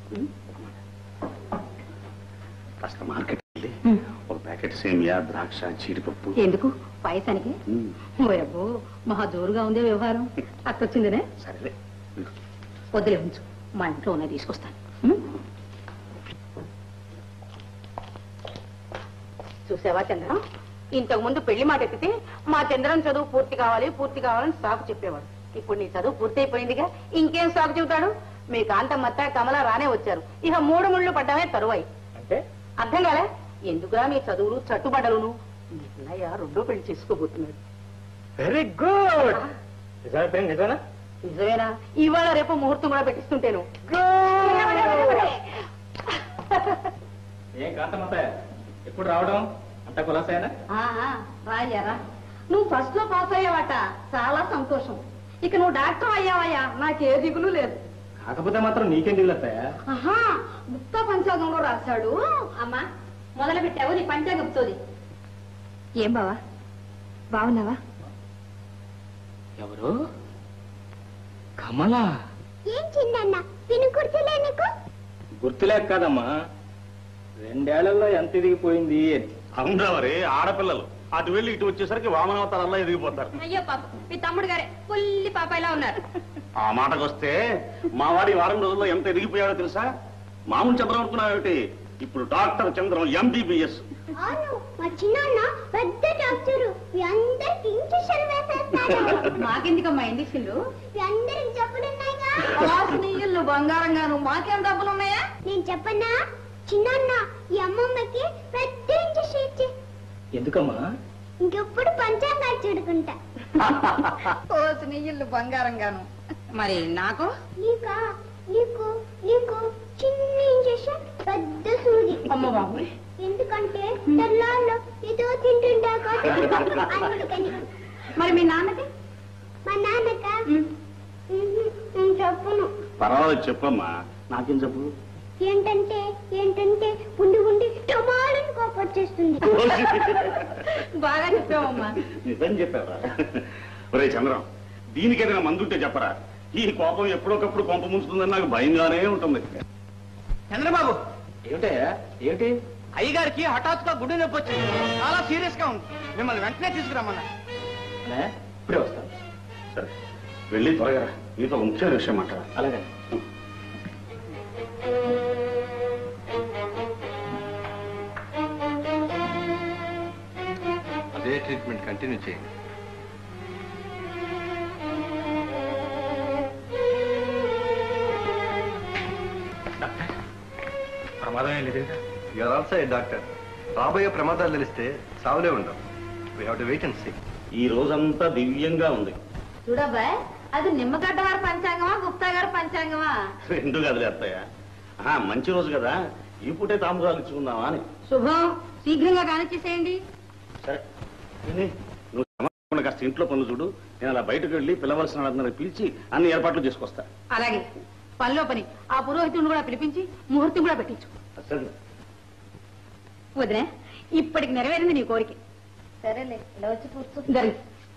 కాస్త మార్కెట్ వెళ్ళి ఒక ప్యాకెట్ సేమియా ద్రాక్ష జీడిపప్పు ఎందుకు పాయసానికి ఉమ్, ఓయబ్బో మహా జోరుగా ఉందే వ్యవహారం అక్కొచ్చిందినే సరేలే వదిలే ఉంచు మా ఇంట్లో ఉన్నది తీసుకొస్తాను ఉం? చూసావా చంద్రం ఇంతకు ముందు పెళ్లి మాట ఎత్తితే మా చంద్రం చదువు పూర్తి కావాలి పూర్తి కావాలని సాకు చెప్పేవాడు ఇప్పుడు నీ చదువు పూర్తి అయిపోయిందిగా ఇంకేం సాకు చెబుతాడు మీ కాంతమ్మత్త కమల రానే వచ్చారు ఇక మూడు ముళ్ళు పడ్డమే తరువాయి అంటే అర్థం కాలే ఎందుకురా మీ చదువులు చట్టుబడలును మీ అన్నయ్య రెండో పెళ్లి చేసుకోబోతున్నాడు వెరీ గుడ్ నిజమే నిజమేనా నిజమేనా ఇవాళ రేపు ముహూర్తం కూడా పెట్టిస్తుంటేను ఏం కాంతమ్మత ఎప్పుడు రావడం అంత కులాసైనా రాయ్యారా నువ్వు ఫస్ట్ లో పాస్ అయ్యావట చాలా సంతోషం ఇక నువ్వు డాక్టర్ అయ్యావయ్యా నాకే దిగులు లేదు కాకపోతే మాత్రం నీకేం దిగులత్తాయా ఆహా గుప్తా పంచాంగంలో రాశాడు అమ్మా మొదలు పెట్టావు నీ పంచాంగం తోది ఏం బావా బాగున్నావా ఎవరు కమలా ఏం చిన్న పిన్ని గుర్తులే నీకు గుర్తులేక కాదమ్మా రెండేళ్లలో ఎంత ఎదిగిపోయింది అని అవునరా మరి ఆడపిల్లలు అటు వెళ్ళి ఇటు వచ్చేసరికి వామనవతారల్లా ఎదిగిపోతారు అయ్యో పాప మీ తమ్ముడు గారే పుల్లి పాప ఇలా ఉన్నారు ఆ మాటకొస్తే మా వాడి వారం రోజుల్లో ఎంత ఎదిగిపోయాడో తెలుసా మామూలు చంద్రం అనుకున్నావేమిటి ఇప్పుడు డాక్టర్ చంద్రం ఎంబీబీఎస్ అవును మా చిన్నాన్న పెద్ద డాక్టరు మీ అందరికి ఇంజక్షన్ వేసేస్తాడు మాకెందుకమ్మా ఇండిషన్లు మీ అందరికి జబ్బులున్నాయిగా నీళ్ళు బంగారం గాను మాకేం డబ్బులు ఉన్నాయా నేను చెప్పనా చిన్నాన్న ఈ అమ్మమ్మకి పెద్ద ఇంజక్షన్ ఇచ్చి ఎందుకమ్మా ఇంకెప్పుడు పంచాంగాలు చూడుకుంటా ఓసి నీళ్ళు బంగారం గాను మరి నాకు నీకా నీకు నీకు చిన్న ఇంజక్షన్ పెద్ద సూది అమ్మ బాబు ఎందుకంటే తెల్లాళ్ళు ఏదో తింటుంటా అందుకని మరి మీ నాన్నకి మా నాన్నక నేను చెప్పను పర్వాలేదు చెప్పమ్మా నాకేం చెప్పు ఏంటంటే ఏంటంటే ఉండి ఉండి టమాలని కోపొచ్చేస్తుంది బాగా చెప్పావమ్మా నిజం చెప్పారా ఒరే చంద్రం దీనికి ఏదైనా మందుంటే చెప్పరా ఈ కోపం ఎప్పుడొకప్పుడు కొంప ముంచుతుందని నాకు భయంగానే ఉంటుంది చంద్రబాబు ఏమిటయ్యా ఏమిటి అయ్యగారికి హఠాత్తుగా గుండె నొప్పి వచ్చింది చాలా సీరియస్ గా ఉంది మిమ్మల్ని వెంటనే తీసుకురమ్మన్నా అనే ఇప్పుడే వస్తాను సరే వెళ్ళి త్వరగా రా. నీతో ఒక ముఖ్యమైన విషయం మాట్లాడాలి అలాగే అదే ట్రీట్మెంట్ కంటిన్యూ చేయండి ప్రమాదం ఏం లేదు యూఆర్ ఆల్సో ఏ డాక్టర్ రాబోయే ప్రమాదాలు తెలిస్తే సావులే ఉండవు we have to wait and see ఈ రోజంతా దివ్యంగా ఉంది చూడబ్బాయ్ అది నిమ్మగడ్డ వారి పంచాంగమా గుప్తా గారి పంచాంగమా రెండు గదిలే అత్తయ్య ఆహా, మంచి రోజు కదా ఈ పూటే తాంబూలాలు ఇచ్చుకుందామా అని శుభం శీఘ్రంగా కానిచ్చేసేయండి సరే విని, నువ్వు సమర్పణ కాస్త ఇంట్లో పనులు చూడు నేను అలా బయటకు వెళ్ళి పిలవలసిన వాళ్ళందరినీ పిలిచి అన్ని ఏర్పాట్లు చేసుకొస్తా అలాగే పనిలో పని ఆ పురోహితుడిని కూడా పిలిపించి ముహూర్తం కూడా పెట్టించు సరే వదిలే ఇప్పటికి నెరవేరింది నీ కోరిక సరేలే ఇలా వచ్చి కూర్చో జరిగి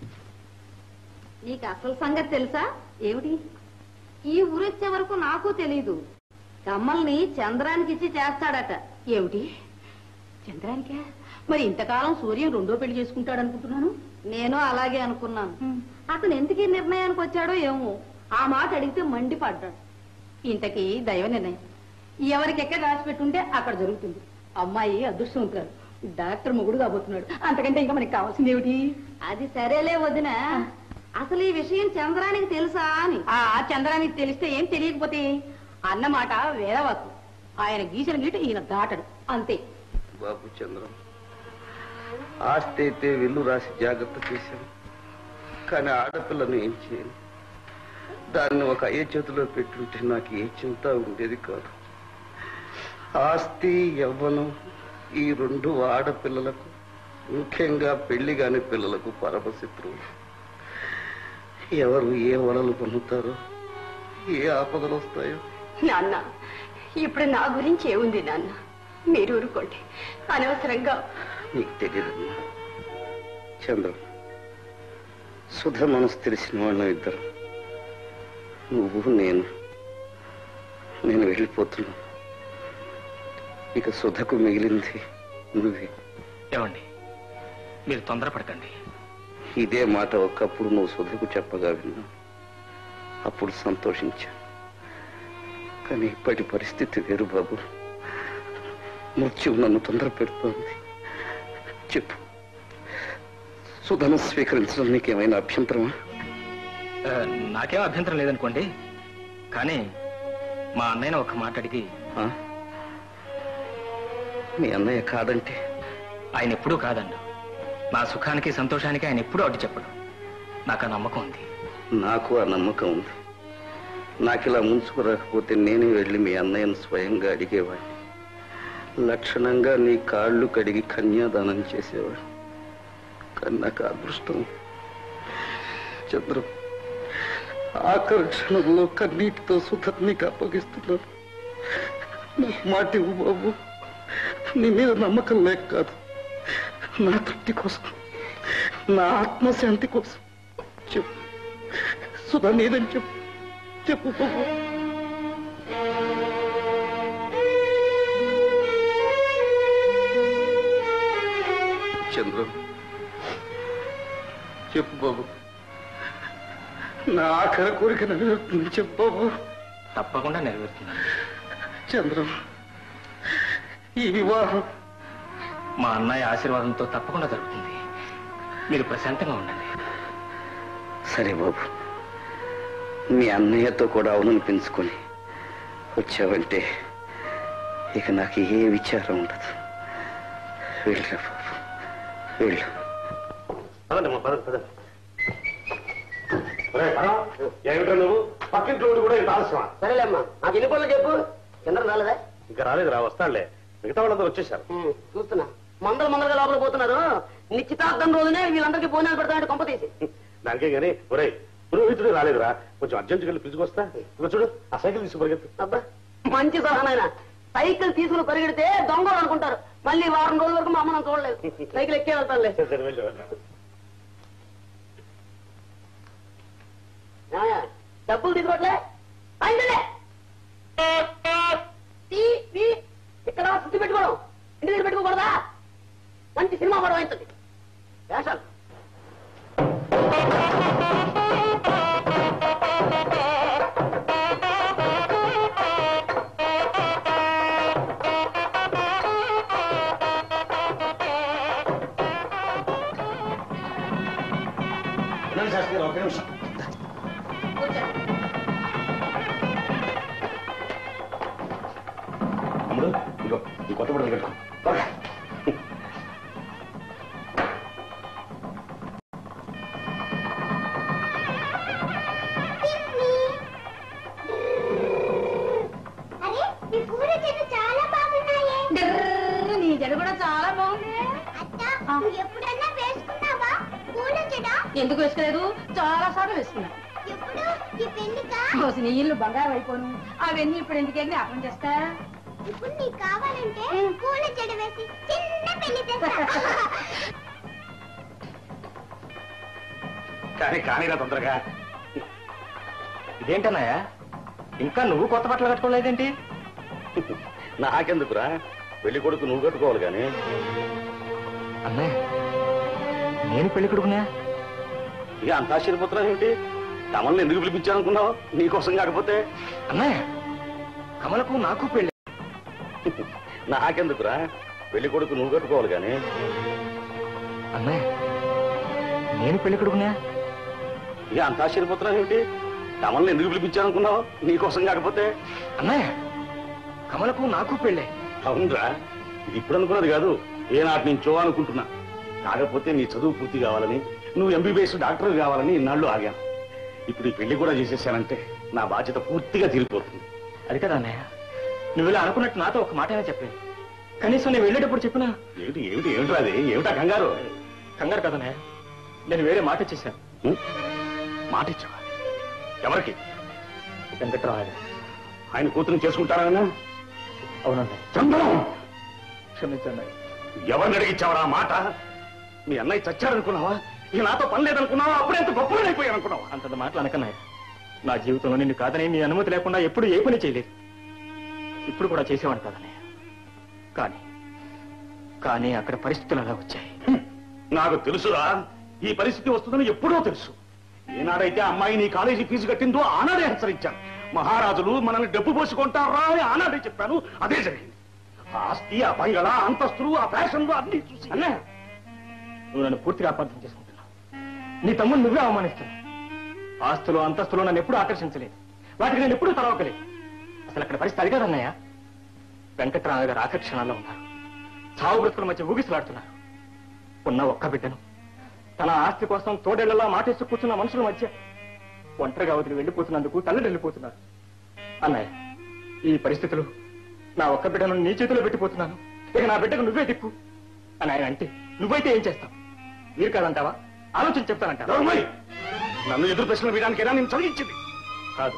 నీకు అసలు సంగతి తెలుసా ఏమిటి ఈ ఊరొచ్చే వరకు నాకు తెలీదు కమ్మల్ని చంద్రానికి ఇచ్చి చేస్తాడట ఏమిటి చంద్రానికే మరి ఇంతకాలం సూర్యం రెండో పెళ్లి చేసుకుంటాడు అనుకుంటున్నాను నేను అలాగే అనుకున్నాను అతను ఎందుకు ఈ నిర్ణయానికి వచ్చాడో ఏమో ఆ మాట అడిగితే మండిపడ్డాడు ఇంతకీ దైవ నిర్ణయం ఎవరికి ఎక్కడ రాసి పెట్టుంటే అక్కడ జరుగుతుంది అమ్మాయి అదృష్టవంతురాలు డాక్టర్ మొగుడు కాబోతున్నాడు అంతకంటే ఇంకా మనకి కావాల్సింది ఏమిటి అది సరేలే వదిన అసలు ఈ విషయం చంద్రానికి తెలుసా అని ఆ చంద్రానికి తెలిస్తే ఏం తెలియకపోతే అన్నమాట వేదవాకు ఆయన గీసిన గీట ఈయన దాటడు అంతే బాబు చంద్రం ఆస్తి అయితే విల్లు రాసి జాగ్రత్త చేశాను కానీ ఆడపిల్లను ఏం చేయను దాన్ని ఒక అయ్య చేతిలో పెట్టుంటే నాకు ఏ చింత ఉండేది కాదు ఆస్తి యవ్వనం ఈ రెండు ఆడపిల్లలకు ముఖ్యంగా పెళ్లి కాని పిల్లలకు పరమశత్రువులు ఎవరు ఏ వలలు పొందుతారో ఏ ఆపదలు వస్తాయో నాన్న ఇప్పుడు నా గురించి ఏముంది నాన్న మీరు ఊరుకోండి అనవసరంగా నీకు తెలియదమ్మా చంద్రం సుధ మనసు తెలిసిన వాళ్ళం ఇద్దరు నువ్వు నేను నేను వెళ్ళిపోతున్నాను ఇక సుధకు మిగిలింది నువ్వే ఏమండి మీరు తొందరపడకండి ఇదే మాట ఒకప్పుడు నువ్వు సుధకు చెప్పగా విన్నా అప్పుడు సంతోషించా కానీ ఇప్పటి పరిస్థితి వేరు బాబు మృత్యువు నన్ను తొందర పెడుతోంది చెప్పు సుధను స్వీకరించడం నీకేమైనా అభ్యంతరమా ఆ, నాకేం అభ్యంతరం లేదనుకోండి కానీ మా అన్నయ్యన ఒక మాట అడిగి ఆ? మీ అన్నయ్య కాదంటే ఆయన ఎప్పుడూ కాదండు నా సుఖానికి సంతోషానికి ఆయన ఎప్పుడూ అడ్డు చెప్పడు నాకు ఆ నమ్మకం ఉంది నాకు ఆ నమ్మకం ఉంది నాకు ఇలా ముంచుకురాకపోతే నేనే వెళ్ళి మీ అన్నయ్యను స్వయంగా అడిగేవాడిని లక్షణంగా నీ కాళ్ళు కడిగి కన్యాదానం చేసేవాడు కానీ నాకు ఆ అదృష్టం చంద్రం ఆఖరి క్షణంలో కన్నీటితో సుఖత్ నీకు అప్పగిస్తున్నాను నాకు మాట ఇవ్వు బాబు నీ మీద నమ్మకం లేక కాదు నా తృప్తి కోసం నా ఆత్మశాంతి కోసం చెప్పు సుధా నీదని చెప్పు చెప్పు బాబు చంద్రం చెప్పు బాబు నా ఆఖరి కోరిక నెరవేరుతుంది చెప్పు బాబు తప్పకుండా నెరవేరుతుందండి చంద్రం ఈ వివాహం మా అన్నయ్య ఆశీర్వాదంతో తప్పకుండా జరుగుతుంది మీరు ప్రశాంతంగా ఉండండి సరే బాబు మీ అన్నయ్యతో కూడా అవుననిపించుకొని వచ్చావంటే ఇక నాకు ఏ విచారం ఉండదు వెళ్ళరా బాబు వెళ్ళు పదండమ్మా పదండి పదండి ఒరేయ్, పదం. ఏమిటో నువ్వు పక్కింట్లో ఉండి కూడా ఇంత ఆలస్యమా సరేలేమ్మా నాకు ఎన్ని పనులు చెప్పు చంద్రం రాలేదా ఇంకా రాలేదురా వస్తాడులే మిగతా వాళ్ళందరూ వచ్చేసారు ఉమ్, చూస్తున్నా మందలు మందలుగా లోపల పోతున్నారు నిశ్చితార్థం రోజునే వీళ్ళందరికీ భోజనాలు పెడతామంటే కొంప తీసి దానికే గానీ ఒరేయ్ పురోహితుడు రాలేదురా కొంచెం అర్జెంట్ వెళ్ళి పిలుచుకొస్తా ఇదిగో చూడు ఆ సైకిల్ తీసుకు పరిగెత్తు అబ్బా మంచి సలహానైనా సైకిల్ తీసుకుని పరిగెడితే దొంగలు అనుకుంటారు మళ్ళీ వారం రోజుల వరకు మా అమ్మ నన్ను చూడలేదు సైకిల్ ఎక్కే వెళ్తానులే సరే, సరే, వెళ్ళు, వెళ్ళు. ఏమయ్య, డబ్బులు తీసుకోవట్లే అయితేలే తీ, తీ. ఇక్కడ స్థితి పెట్టుకోవడం ఇంటి దగ్గర పెట్టుకోకూడదా మంచి సినిమా కూడా అవుతుంది వేషాలు ఉండండి శాస్త్రి గారు, ఒక్క నిమిషం తమ్ముడు ఇదిగో ఈ కొత్త బట్టలు కట్టుకో త్వరగా. అరే ఈ పూల చెట్లు చాలా బాగున్నాయే నీ జడ కూడా చాలా బాగుంది అత్త నువ్వు ఎప్పుడన్నా వేసుకున్నావా పూల చెడ ఎందుకు వేసుకోలేదు చాలా సార్లు వేసుకున్నా ఎప్పుడు ఈ పెళ్లికా రోజు నీ ఇల్లు బంగారం అయిపోను అవన్నీ ఇప్పుడు ఎందుకే జ్ఞాపకం చేస్తా ఇప్పుడు నీకు కావాలంటే పూల చెడ వేసి చిన్న పెళ్లి చేస్తా కానీ కానీరా తొందరగా ఇదేంటన్నాయా ఇంకా నువ్వు కొత్త బట్టలు కట్టుకోలేదేంటి నాకెందుకురా పెళ్లి కొడుకు నువ్వు కట్టుకోవాలి కానీ అన్నయ్య నేను పెళ్లి కొడుకునే ఇక అంత ఆశ్చర్యపోతున్నావు ఏంటి కమల్ని ఎందుకు పిలిపించాలనుకున్నావు నీకోసం కాకపోతే అన్నయ్య కమలకు నాకు పెళ్లి నాకెందుకురా పెళ్లి కొడుకు నువ్వు కట్టుకోవాలి కానీ అన్నయ్య నేను పెళ్లి కొడుకునే ఇక అంత ఆశ్చర్యపోతున్నావు ఏంటి కమల్ని ఎందుకు పిలిపించాలనుకున్నావు నీకోసం కాకపోతే అన్నయ్య కమలకు నాకు పెళ్ళే అవునరా ఇది ఇప్పుడు అనుకున్నది కాదు ఏనాటి నుంచో అనుకుంటున్నా కాకపోతే నీ చదువు పూర్తి కావాలని నువ్వు ఎంబీబీఎస్ డాక్టర్ కావాలని ఇన్నాళ్ళు ఆగాను ఇప్పుడు ఈ పెళ్లి కూడా చేసేసానంటే నా బాధ్యత పూర్తిగా తీరిపోతుంది అది కదా అన్నయ్య నువ్వు ఇలా అనుకున్నట్టు నాతో ఒక మాట అయినా చెప్పేది కనీసం నేను వెళ్ళేటప్పుడు చెప్పినా ఏమిటి ఏమిటి ఏమిట్రా అది ఏమిటా కంగారు కంగారు కదన్నయ్య నేను వేరే మాట ఇచ్చేసాను ఉం? మాట ఇచ్చావా ఎవరికి వెంకట్రావు ఆయన ఆయన కూతురు చేసుకుంటారా అవునండి చంద్రం క్షమించండి ఎవరిని అడిగిచ్చావరా ఆ మాట మీ అన్నయ్య చచ్చాడనుకున్నావా ఇక నాతో పని లేదనుకున్నావా అప్పుడే ఎంత గొప్పగా అయిపోయాను అనుకున్నావా అంతంత మాటలు అనకన్నాయ నా జీవితంలో నిన్ను కాదని నీ అనుమతి లేకుండా ఎప్పుడు ఏ పని చేయలేదు ఇప్పుడు కూడా చేసేవాడు కాదన్నయ్య కానీ కానీ అక్కడ పరిస్థితులు అలా వచ్చాయి నాకు తెలుసురా ఈ పరిస్థితి వస్తుందని ఎప్పుడో తెలుసు ఏనాడైతే అమ్మాయి నీ కాలేజీ ఫీజు కట్టిందో ఆనాడే హెచ్చరించాను మహారాజులు మనల్ని డబ్బు పోసుకుంటారా అని ఆనాడే చెప్పాను అదే జరిగింది ఆ ఆస్తి ఆ బంగళ అంతస్తులు ఆ ఫ్యాషన్లు అన్ని చూసి అన్నయ్య నువ్వు నన్ను పూర్తిగా అపార్థం చేసుకుంటున్నావు నీ తమ్ముడు నువ్వే అవమానిస్తున్నావు ఆస్తులు అంతస్తులు నన్ను ఎప్పుడూ ఆకర్షించలేదు వాటికి నేను ఎప్పుడూ తలవకలేదు అసలు అక్కడ పరిస్థితి అది కాదన్నయ్య వెంకటరామ గారు ఆకర్షణలో ఉన్నారు చావు బ్రతుకుల మధ్య ఊగిసలాడుతున్నారు ఉన్న ఒక్క బిడ్డను తన ఆస్తి కోసం తోడేళ్లలో మాటేసి కూర్చున్న మనుషుల మధ్య ఒంటరిగా వదిలి వెళ్ళిపోతున్నందుకు తల్లి వెళ్ళిపోతున్నారు అన్నయ్య ఈ పరిస్థితులు నా ఒక్క బిడ్డను నీ చేతిలో పెట్టిపోతున్నాను ఇక నా బిడ్డకు నువ్వే దిక్కు అని ఆయన అంటే నువ్వైతే ఏం చేస్తావు మీరు కాదంటావా ఆలోచన చెప్తానంటావా నోర్మై! నన్ను ఎదురు ప్రశ్నలు వేయడానికైనా నేను చదివించింది కాదు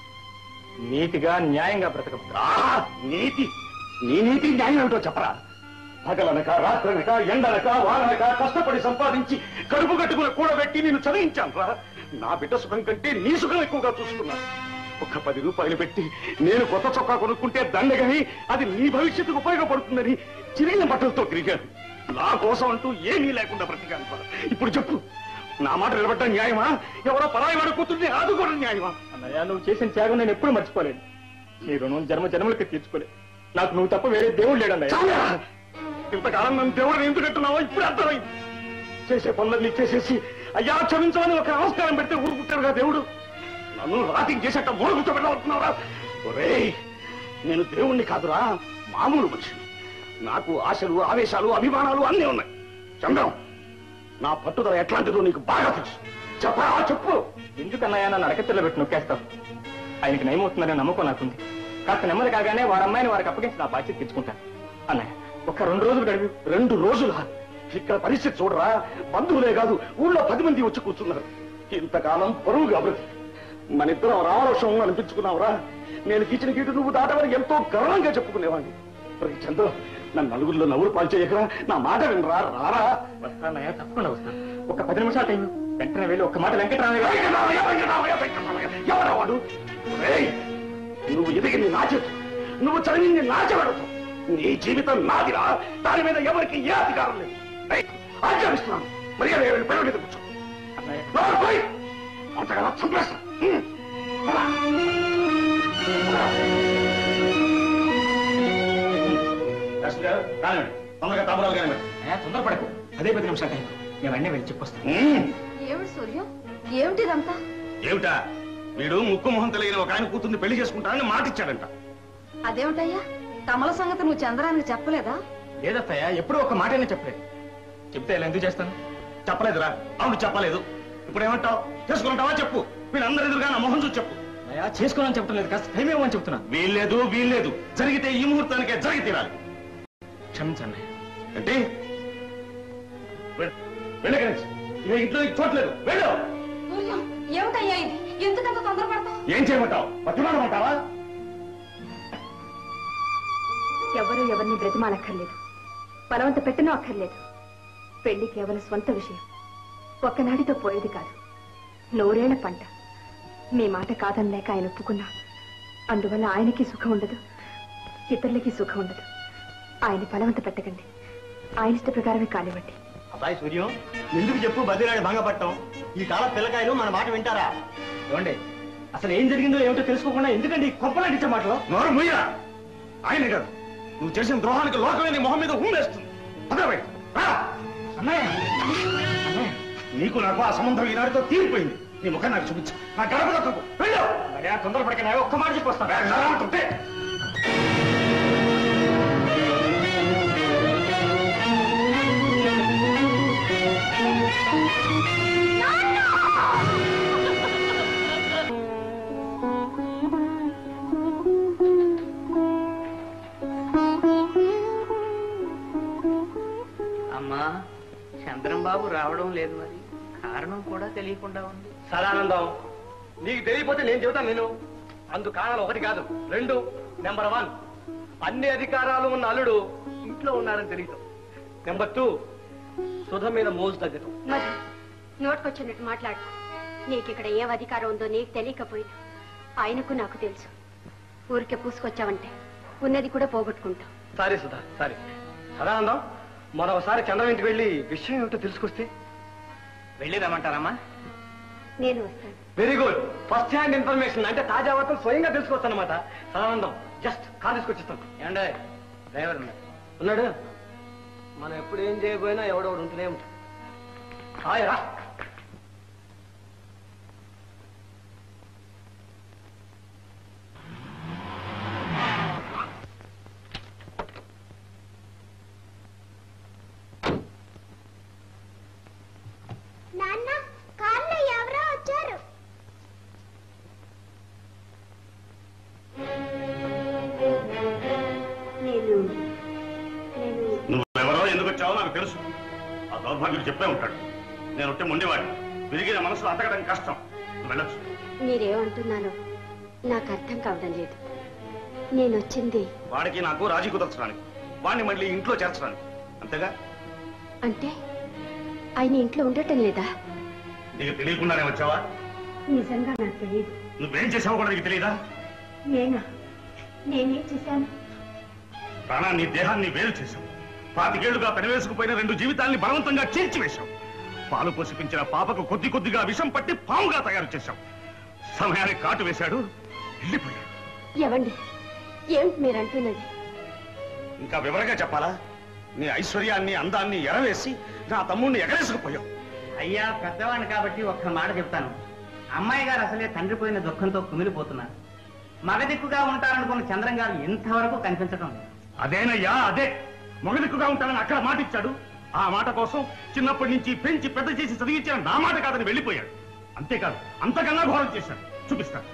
నీతిగా న్యాయంగా బ్రతకం ఆహా! నీతి నీ నీతి న్యాయం ఏమిటో చెప్పరా పగలనక రాత్రనక ఎండనక వాననక కష్టపడి సంపాదించి కడుపు కట్టుకుని కూడబెట్టి నేను చదివించాను రా నా బిడ్డ సుఖం కంటే నీ సుఖం ఎక్కువగా చూసుకున్నాను ఒక పది రూపాయలు పెట్టి నేను కొత్త చొక్కా కొనుక్కుంటే దండగని అది నీ భవిష్యత్తుకు ఉపయోగపడుతుందని చిరిగిన బట్టలతో తిరిగాను నా కోసం అంటూ ఏమీ లేకుండా బ్రతికాను రా. ఇప్పుడు చెప్పు నా మాట నిలబడ్డ న్యాయమా ఎవరో పరాయి వాడు కూతుర్ని ఆదుకోవడం న్యాయమా అన్నయ్య నువ్వు చేసిన త్యాగం నేను ఎప్పుడు మర్చిపోలేను నీ రుణం జన్మ జన్మలకి తీర్చుకోలేదు నాకు నువ్వు తప్ప వేరే దేవుడు లేడన్నయ్య చాలు! ఇంతకాలం నన్ను దేవుడిని ఎందుకు కట్టున్నావో ఇప్పుడు అర్థమైంది చేసే పనులన్నీ చేసేసి అయ్యా క్షమించమని ఒక నమస్కారం పెడితే ఊరుకుంటాడుగా దేవుడు నన్ను రాతింగ్ చేసేట మూడు కూర్చోబెట్టవుతున్నావురా ఒరేయ్ నేను దేవుణ్ణి కాదురా మామూలు మనిషిని నాకు ఆశలు ఆవేశాలు అభిమానాలు అన్నీ ఉన్నాయి చంద్రం నా పట్టుదల ఎట్లాంటిదో నీకు బాగా తెలుసు చెప్పరా చెప్పు ఎందుకన్నయ్య నన్ను అడకత్తెల్లో పెట్టి నొక్కేస్తావు ఆయనకి నయమవుతుందనే నమ్మకం నాకుంది కాస్త నెమ్మది కాగానే వారి అమ్మాయిని వారికి అప్పగించి నా బాధ్యత తెచ్చుకుంటాను అన్నయ్య ఒక్క రెండు రోజులు గడిపి రెండు రోజుల ఇక్కడ పరిస్థితి చూడరా బంధువులే కాదు ఊళ్ళో పది మంది వచ్చి కూర్చున్నారు ఇంతకాలం పొరువుగా బ్రతి మన ఇద్దరం రామరోషం అనిపించుకున్నావురా నేను గీచిన గీటు నువ్వు దాటవని ఎంతో గర్వంగా చెప్పుకునేవాడిని ఒరేయ్ చంద్ర నన్ను నలుగురిలో నవ్వులు పాలు చేయకరా నా మాట వినరా రారా వస్తానయ్య తప్పకుండా వస్తాను ఒక పది నిమిషాలు టైం వెంటనే వెళ్ళి ఒక్క మాట వెంకటరామయ్య గారు వెంకటరామయ్య, వెంకటరామయ్య, వెంకటరామయ్య. ఎవరా వాడు ఒరేయ్, నువ్వు ఎదిగింది నా చేతు నువ్వు చదివింది నా చెవడదు నీ జీవితం నాదిరా దాని మీద ఎవరికి ఏ అధికారం లేదు ఏయ్, ఆజ్ఞాపిస్తున్నాను మరి పిల్లల మీద కూర్చో అన్నయ్య నోరు పోయి. అంతగా చంపేస్తా హ్మ్. అలా. శాస్త్రి గారు, కానివ్వండి. తొందరగా తాంబూలాలు కానివ్వండి. అన్నయ్య, తొందరపడకు అదే పది నిమిషాలు టైం నేను అన్నీ వెళ్ళి చెప్పొస్తాను హ్మ్. ఏమిటి సూర్యం ఏమిటిదంతా ఏమిటా వీడు ముక్కు మొహం తెలియని ఒక ఆయన కూతుర్ని పెళ్లి చేసుకుంటానని మాట ఇచ్చాడంట అదేమిటయ్యా కమల సంగతి నువ్వు చంద్రానికి చెప్పలేదా లేదత్తయ్య ఎప్పుడూ ఒక మాటైనా చెప్పలేదు చెప్తే ఇలా ఎందుకు చేస్తాను చెప్పలేదురా అవును చెప్పలేదు ఇప్పుడు ఏమంటావు చేసుకుంటావా చెప్పు వీళ్ళందరి ఎదురుగా నా మొహం చూసి చెప్పు అయ్యా చేసుకోవాలని చెప్పడం లేదు కాస్త టైం ఇవ్వమని చెప్తున్నాను వీల్లేదు వీల్లేదు జరిగితే ఈ ముహూర్తానికే జరిగి తీరాలి క్షమించండి అంటే వెళ్ళు. వెళ్ళు ఇక్కడి నుంచి. ఇక ఇంట్లో నీకు చోట్లేదు వెళ్ళు సూర్యం ఏమిటయ్యా ఇది ఎందుకంత తొందరపడతావు ఏం చేయమంటావు బతిమాలమంటావా ఎవరు ఎవరిని బ్రతిమాలక్కర్లేదు బలవంత పెట్టనో అక్కర్లేదు పెళ్లి కేవలం స్వంత విషయం ఒక్కనాడితో పోయేది కాదు నూరేళ్ల పంట మీ మాట కాదనలేక ఆయన ఒప్పుకున్నా అందువల్ల ఆయనకి సుఖం ఉండదు ఇతరులకి సుఖం ఉండదు ఆయన బలవంత పెట్టకండి ఆయన ఇష్ట ప్రకారమే కానివ్వండి అబ్బాయి సూర్యం ఎందుకు చెప్పు బదిలాడి భంగపట్టం ఈ కాల పిల్లకాయలు మన మాట వింటారా ఏమండి అసలు ఏం జరిగిందో ఏమిటో తెలుసుకోకుండా ఎందుకండి కొంపలాంటి మాటలు నోరు ముయ్యరా ఆయన కాదు నువ్వు చేసిన ద్రోహానికి లోకమే నీ మొహం మీద ఉమ్మేస్తుంది పదవే అన్నయ్య నీకు నాకు ఆ సంబంధం ఈనాటితో తీరిపోయింది నీ ముఖం నాకు చూపించు నా గడప దక్కకు వెళ్ళు అయ్యా తొందరపడక ఒక్క మాట చెప్పొస్తాను నరాలంటుంటే అమ్మా చంద్రం బాబు రావడం లేదు మరి కారణం కూడా తెలియకుండా ఉంది సదానందం నీకు తెలియపోతే నేను చెబుతాను నేను అందు కారణాలు ఒకటి కాదు రెండు నెంబర్ వన్ అన్ని అధికారాలు ఉన్న అల్లుడు ఇంట్లో ఉన్నాడని తెలియదు నెంబర్ టూ సుధ మీద మోజు తగ్గదు మరి నోటుకొచ్చినట్టు మాట్లాడు నీకు ఇక్కడ ఏం అధికారం ఉందో నీకు తెలియకపోయినా ఆయనకు నాకు తెలుసు ఊరికే పూసుకొచ్చావంటే ఉన్నది కూడా పోగొట్టుకుంటాం సారీ సుధా సారీ సదానందం మరొకసారి చంద్రం ఇంటికి వెళ్ళి విషయం ఏమిటో తెలుసుకొస్తే వెళ్ళిరమ్మంటారమ్మా నేను వస్తాను very good first hand information అంటే తాజా వార్తలు స్వయంగా తెలుసుకొస్తాను అనమాట సదానందం జస్ట్ కార్ తీసుకొచ్చిస్తాను ఏమండే డ్రైవర్ ఉన్నారు ఉన్నాడు మనం ఎప్పుడు ఏం చేయబోయినా ఎవడెవడు ఉంటూనే ఉంటాడు హాయ్ రా నాన్న కార్లో ఎవరో వచ్చారు నేను నేను నువ్వెవరో ఎందుకు వచ్చావో నాకు తెలుసు ఆ దౌర్భాగ్యుడు చెప్పే ఉంటాడు నేను ఒట్టి మొండివాడిని విరిగిన మనసులో అతకడం కష్టం నువ్వు వెళ్ళొచ్చు మీరేమంటున్నానో నాకు అర్థం కావడం లేదు నేను వచ్చింది వాడికి నాకు రాజీ కుదర్చడానికి వాడిని మళ్ళీ ఇంట్లో చేర్చడానికి అంతేగా అంటే ఆయన ఇంట్లో ఉండటం లేదా నీకు తెలియకుండానే వచ్చావా నిజంగా నాకు తెలియదు నువ్వేం చేసావో కూడా నీకు తెలియదా నేనా నేనేం చేశాను ప్రాణా నీ దేహాన్ని వేరు చేశావు పాతికేళ్లుగా పెనవేసుకుపోయిన రెండు జీవితాల్ని బలవంతంగా చీల్చివేశావు పాలు పోసి పెంచిన పాపకు కొద్ది కొద్దిగా విషం పట్టి పాముగా తయారు చేశావు సమయానికి కాటు వేశాడు వెళ్ళిపోయాడు ఎవండి ఏమిటి మీరు అంటున్నది ఇంకా వివరంగా చెప్పాలా నీ ఐశ్వర్యాన్ని అందాన్ని ఎరవేసి నా తమ్ముడిని ఎగరేసుకుపోయావు అయ్యా పెద్దవాడిని కాబట్టి ఒక్క మాట చెప్తాను అమ్మాయి గారు అసలే తండ్రి పోయిన దుఃఖంతో కుమిలిపోతున్నారు మగ దిక్కుగా ఉంటారనుకున్న చంద్రం గారు ఇంతవరకు కనిపించడం లేదు అదేనయ్యా అదే మొగదిక్కుగా ఉంటానని అక్కడ మాట ఇచ్చాడు ఆ మాట కోసం చిన్నప్పటి నుంచి పెంచి పెద్ద చేసి చదివించిన నా మాట కాదని వెళ్ళిపోయాడు అంతేకాదు అంతకన్నా ఘోరం చేశాడు చూపిస్తాను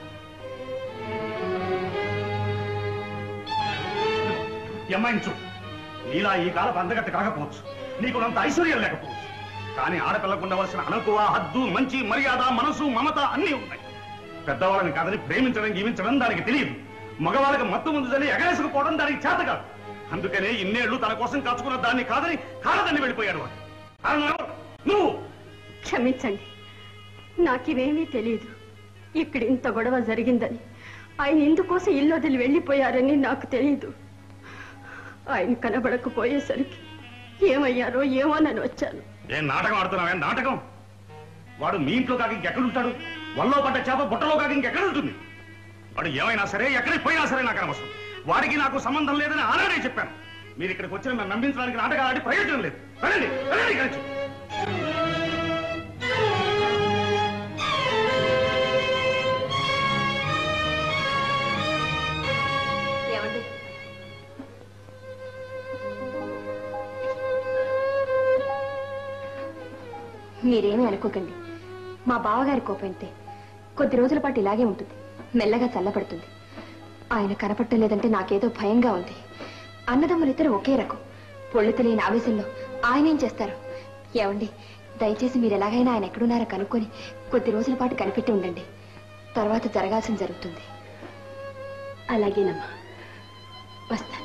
ఈ అమ్మాయిని చూడు నీలా ఈ కాలపు అందగత్త కాకపోవచ్చు నీకున్నంత ఐశ్వర్యం లేకపోవచ్చు కానీ ఆడపిల్లకు ఉండవలసిన అణకువ హద్దు మంచి మర్యాద మనసు మమత అన్నీ ఉన్నాయి పెద్దవాళ్ళని కాదని ప్రేమించడం జీవించడం దానికి తెలియదు మగవాళ్ళకి మత్తు ముందుదని ఎగరేసుకుపోవడం దానికి చేత కాదు అందుకనే ఇన్నేళ్లు తన కోసం కాచుకున్న దాన్ని కాదని కాలదని వెళ్ళిపోయాడు వాడు కారణం ఎవరు? నువ్వు క్షమించండి నాకివేమీ తెలియదు ఇక్కడ ఇంత గొడవ జరిగిందని ఆయన ఇందుకోసం ఇల్లు వదిలి వెళ్ళిపోయారని నాకు తెలియదు ఆయన కనబడకపోయేసరికి ఏమయ్యారో ఏమోనని వచ్చాను ఏం నాటకం ఆడుతున్నావే నాటకం వాడు మీ ఇంట్లో కాక ఇంకెక్కడుంటాడు వల్లో పడ్డ చేప బుట్టలో కాక ఇంకెక్కడ ఉంటుంది వాడు ఏమైనా సరే ఎక్కడికి పోయినా సరే నాకు అనవసరం వాడికి నాకు సంబంధం లేదని ఆనాడే చెప్పాను మీరు ఇక్కడికి వచ్చిన నన్ను నమ్మించడానికి నాటకాలు ఆడి ప్రయోజనం లేదు వెళ్ళండి వెళ్ళండి ఇక్కడి నుంచి. ఏమండి మీరేమీ అనుకోకండి మా బావగారి కోపంతే కొద్ది రోజుల పాటు ఇలాగే ఉంటుంది మెల్లగా చల్లబడుతుంది ఆయన కనపడటం లేదంటే నాకేదో భయంగా ఉంది అన్నదమ్ములిద్దరు ఒకే రకం పొళ్ళు తెలియని ఆవేశంలో ఆయన ఏం చేస్తారు ఏమండి దయచేసి మీరు ఎలాగైనా ఆయన ఎక్కడున్నారో కనుక్కొని కొద్ది రోజుల పాటు కనిపెట్టి ఉండండి తర్వాత జరగాల్సింది జరుగుతుంది అలాగేనమ్మా వస్తాను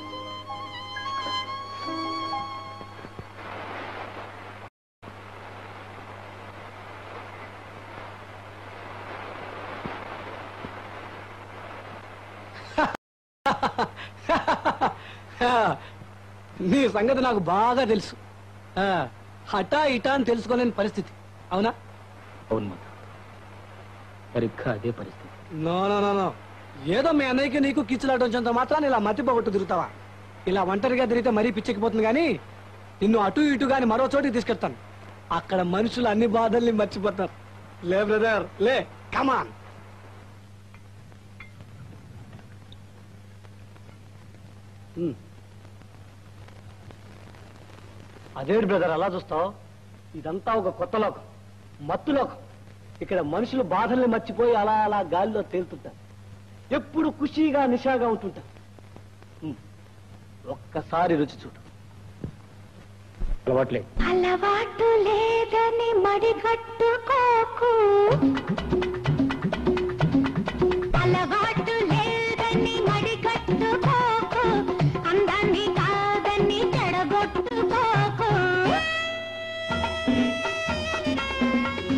నీ సంగతి నాకు బాగా తెలుసు ఆ, హఠా ఇటా అని తెలుసుకోలేని పరిస్థితి అవునా అవును మధు సరిగ్గా అదే పరిస్థితి నో నో నో నో ఏదో మీ అన్నయ్యకి నీకు కిచ్చులాట వచ్చేంత మాత్రాన్ని ఇలా మతిపోగొట్టు తిరుగుతావా ఇలా ఒంటరిగా తిరిగితే మరీ పిచ్చెక్కిపోతుంది కానీ నిన్ను అటు ఇటు గాని మరో చోటికి తీసుకెళ్తాను అక్కడ మనుషులు అన్ని బాధల్ని మర్చిపోతారు లే బ్రదర్ లే కమాన్ అదేంటి బ్రదర్ అలా చూస్తావు ఇదంతా ఒక కొత్త లోకం మత్తు లోకం ఇక్కడ మనుషులు బాధల్ని మర్చిపోయి అలా అలా గాలిలో తేలుతుంటారు ఎప్పుడు ఖుషీగా నిషాగా ఉంటుంటారు ఉమ్. ఒక్కసారి రుచి చూడు అలవాట్లేదు అలవాటు లేదని మడిగట్టుకోకు అలవాటు లేదని మడిగట్టుకోకు అందాన్ని కాదని చెడగొట్టుకోకు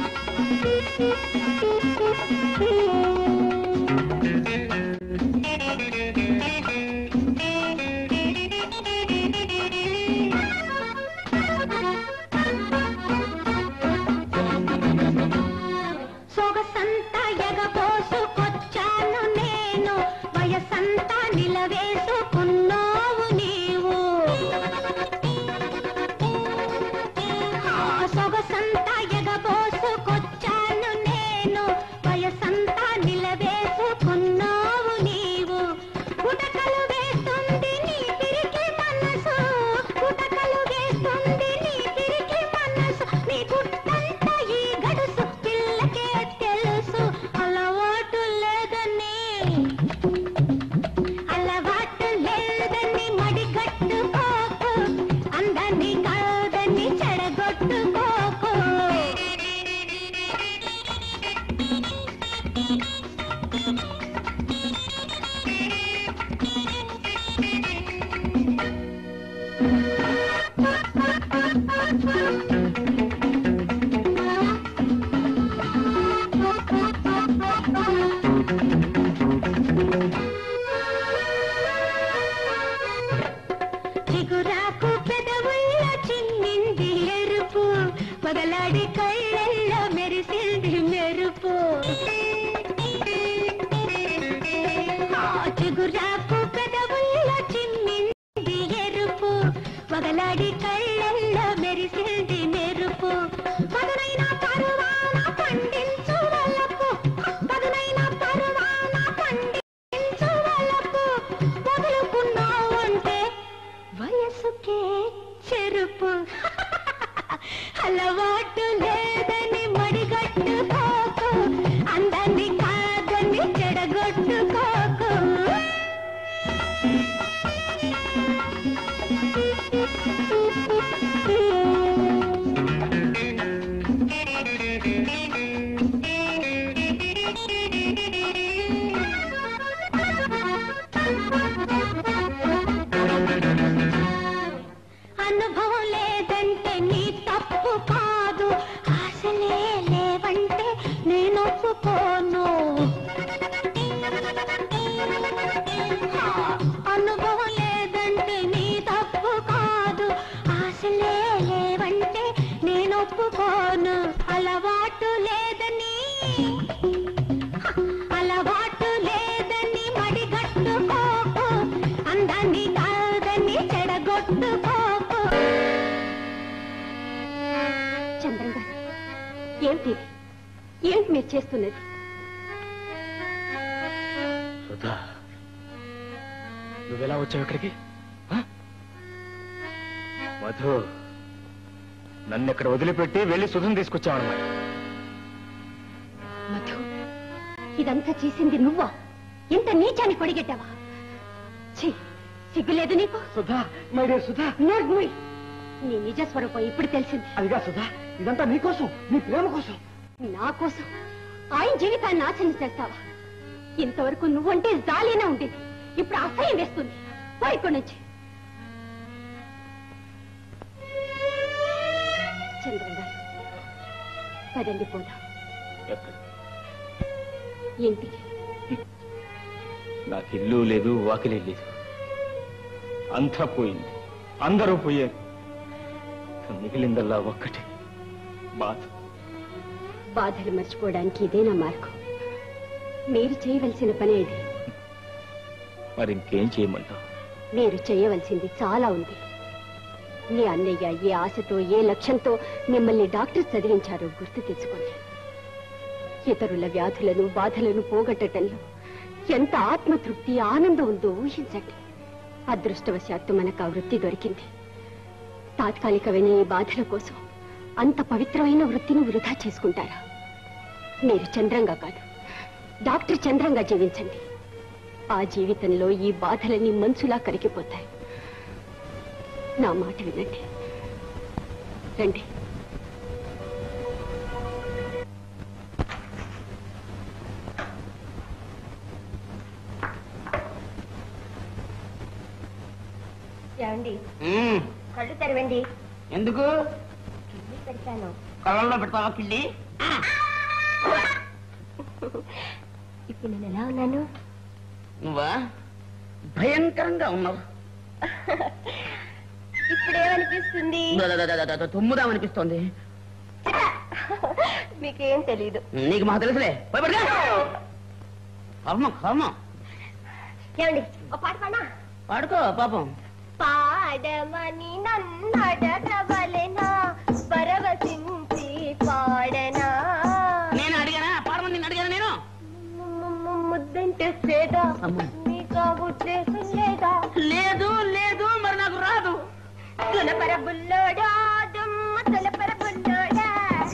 ఏమిటి ఇది? ఏంటి మీరు చేస్తున్నది సుధా నువ్వెలా వచ్చావు ఇక్కడికి ఆ? మధు నన్ను ఇక్కడ వదిలిపెట్టి వెళ్ళి సుధను తీసుకొచ్చావు అనమాట మధు ఇదంతా చేసింది నువ్వా ఇంత నీచాన్ని కొడిగెట్టావా ఛీ సిగ్గులేదు నీకు సుధా మై డియర్ సుధా నోర్మూయ్. నీ నిజ స్వరూపం ఇప్పుడు తెలిసింది అదిగా సుధా ఇదంతా నీకోసం నీ ప్రేమ కోసం నా కోసం ఆయన జీవితాన్ని నాశనం చేస్తావా ఇంతవరకు నువ్వంటే జాలీనా ఉండేది ఇప్పుడు అసహ్యం వేస్తుంది పో ఇక్కడి నుంచి చంద్రం గారు పదండి పోదాం ఎక్కడ ఇంటికి నాకు ఇల్లు లేదు వాకిలి లేదు అంతా పోయింది అందరూ పోయారు మిగిలిందల్లా ఒక్కటే బాధ బాధలు మర్చిపోవడానికి ఇదేనా మార్గం మీరు చేయవలసిన పని ఇది మరి ఇంకేం చేయమంటావు మీరు చేయవలసింది చాలా ఉంది మీ అన్నయ్య ఏ ఆశతో ఏ లక్ష్యంతో మిమ్మల్ని డాక్టర్ చదివించారో గుర్తు తెచ్చుకోండి ఇతరుల వ్యాధులను బాధలను పోగొట్టడంలో ఎంత ఆత్మతృప్తి ఆనందం ఉందో ఊహించండి అదృష్టవశాత్తు మనకు ఆ వృత్తి దొరికింది తాత్కాలికమైన ఈ బాధల కోసం అంత పవిత్రమైన వృత్తిని వృధా చేసుకుంటారా మీరు చంద్రంగా కాదు డాక్టర్ చంద్రంగా జీవించండి ఆ జీవితంలో ఈ బాధలన్నీ మంచులా కరిగిపోతాయి నా మాట వినండి రండి ఏమండి కళ్ళు తెరవండి ఎందుకు కిడ్నీ పెడతాను కళ్ళల్లో పెడతావా కిళ్ళి ఇప్పుడు నేను ఎలా ఉన్నాను నువ్వా భయంకరంగా ఉన్నావు ఇప్పుడు ఏమనిపిస్తుంది తుమ్ముదామనిపిస్తోంది మీకేం తెలీదు నీకు మాకు తెలుసులే పోయి పడుకో. కర్మ కర్మ ఏమండి ఒక పాట పాడా పాడుకో పాపం పాడమని నన్నడగవలెనా పరవశించి పాడనా నేను అడిగానా పాడమని నిన్ను అడిగానా నేను ముద్దంటే సేదా అమ్మో. నీకు ఉద్దేశం లేదా లేదు లేదు మరి నాకు రాదు తులపర బుల్లోడా దుమ్మ తులపర బుల్లోడా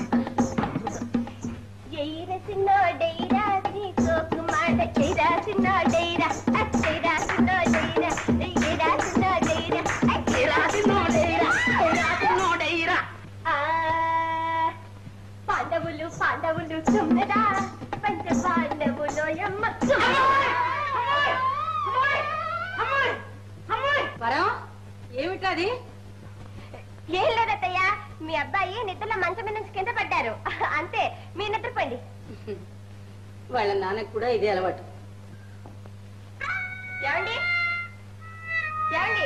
ఎయిర సిన్నోడైరా నీ సోకు మాట చెయ్యరా సిన్నోడైరా అచ్చైరా సిన్నోడైరా ఎయిరా సిన్నోడైరా అచ్చైరా సిన్నోడైరా నోడైరా ఆ పాండవులు పాండవులు తుమ్మరా పంచ పాండవులు ఎమ్మ వరం ఏమిటది ఏం లేదత్తయ్య మీ అబ్బాయి నిద్రలో మంచం మీద నుంచి కింద పడ్డారు అంతే మీ నిద్రపోండి వాళ్ళ నాన్నకు కూడా ఇదే అలవాటు ఏమండి ఏమండి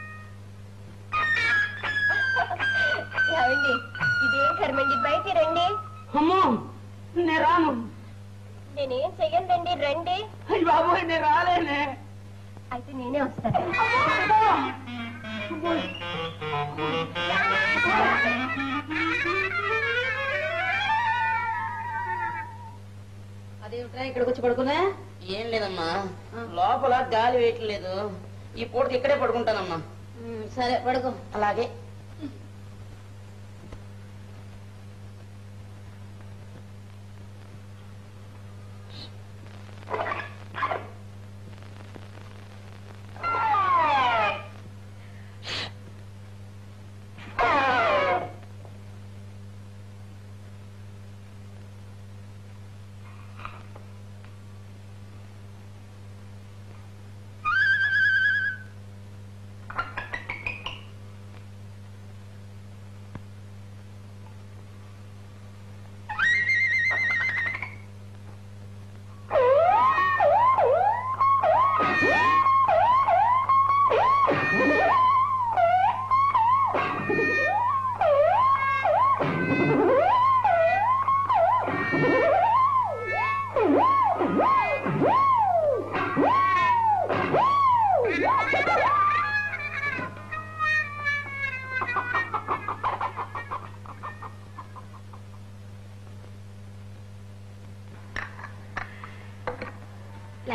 ఏమండి ఇదేం కర్మండి బయటికి రండి అమ్మో నేను రాను నేనేం చెయ్యండి రండి అయ్య బాబోయ్ నేను రాలేనే అయితే నేనే వస్తాను అదేమిట్రా ఇక్కడికి వచ్చి పడుకున్నా ఏం లేదమ్మా లోపల గాలి వేయట్లేదు ఈ పూటకి ఇక్కడే పడుకుంటానమ్మా సరే పడుకో అలాగే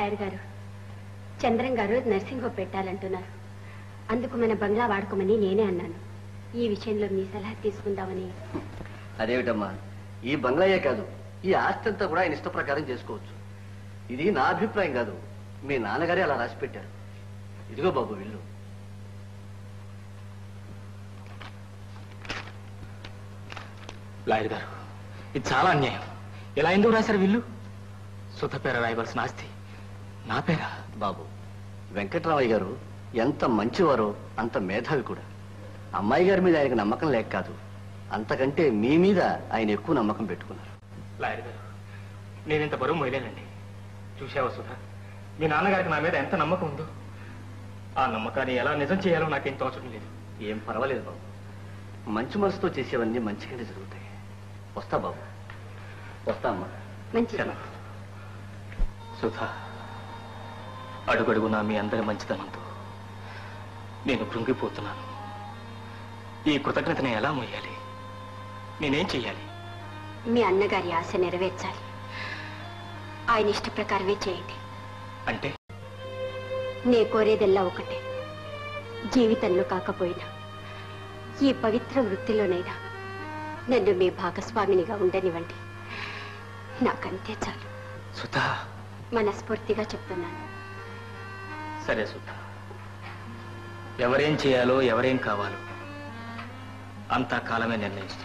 లాయర్ గారు చంద్రం గారు నర్సింగ్ హోమ్ పెట్టాలంటున్నారు అందుకు మన బంగ్లా వాడుకోమని నేనే అన్నాను ఈ విషయంలో మీ సలహా తీసుకుందామని అదేమిటమ్మా ఈ బంగ్లాయే కాదు ఈ ఆస్తి అంతా కూడా ఆయన ఇష్ట ప్రకారం చేసుకోవచ్చు ఇది నా అభిప్రాయం కాదు మీ నాన్నగారే అలా రాసి పెట్టారు ఇదిగో బాబు విల్లు లాయర్ గారు ఇది చాలా అన్యాయం ఇలా ఎందుకు రాశారు వీళ్ళు సుత పేర రాయవలసిన ఆస్తి నా పేరా బాబు వెంకట్రామయ్య గారు ఎంత మంచివారో అంత మేధావి కూడా అమ్మాయి గారి మీద ఆయనకు నమ్మకం లేక కాదు అంతకంటే మీ మీద ఆయన ఎక్కువ నమ్మకం పెట్టుకున్నారు లాయర్ గారు నేను ఇంత బరువు మొయలేనండి చూసావా సుధా మీ నాన్నగారికి నా మీద ఎంత నమ్మకం ఉందో ఆ నమ్మకాన్ని ఎలా నిజం చేయాలో నాకేం తోచడం లేదు ఏం పర్వాలేదు బాబు మంచి మనసుతో చేసేవన్నీ మంచిగానే జరుగుతాయి వస్తా బాబు వస్తా అమ్మా మంచి సుధా అడుగడుగునా మీ అందరి మంచితనంతో నేను కృంగిపోతున్నాను ఈ కృతజ్ఞతని ఎలా మోయాలి నేనేం చెయ్యాలి మీ అన్నగారి ఆశ నెరవేర్చాలి ఆయన ఇష్ట ప్రకారమే చేయండి అంటే నే కోరేదెల్లా ఒకటే జీవితంలో కాకపోయినా ఈ పవిత్ర వృత్తిలోనైనా నన్ను మీ భాగస్వామినిగా ఉండనివ్వండి నాకంతే చాలు సుధా మనస్ఫూర్తిగా చెప్తున్నాను సరే సుధా ఎవరేం చేయాలో ఎవరేం కావాలో అంతా కాలమే నిర్ణయిస్తుంది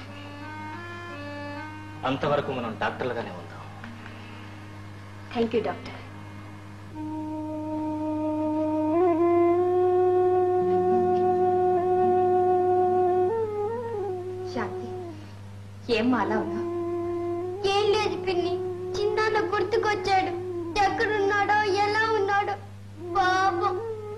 అంతవరకు మనం డాక్టర్లుగానే ఉందాం థ్యాంక్ యూ డాక్టర్ శాంతి ఏం అలా ఉన్నావు ఏం లేదు పిన్ని చిన్నాన్న గుర్తుకొచ్చాడు ఎక్కడున్నాడో ఎలా ఉన్నాడో పాపం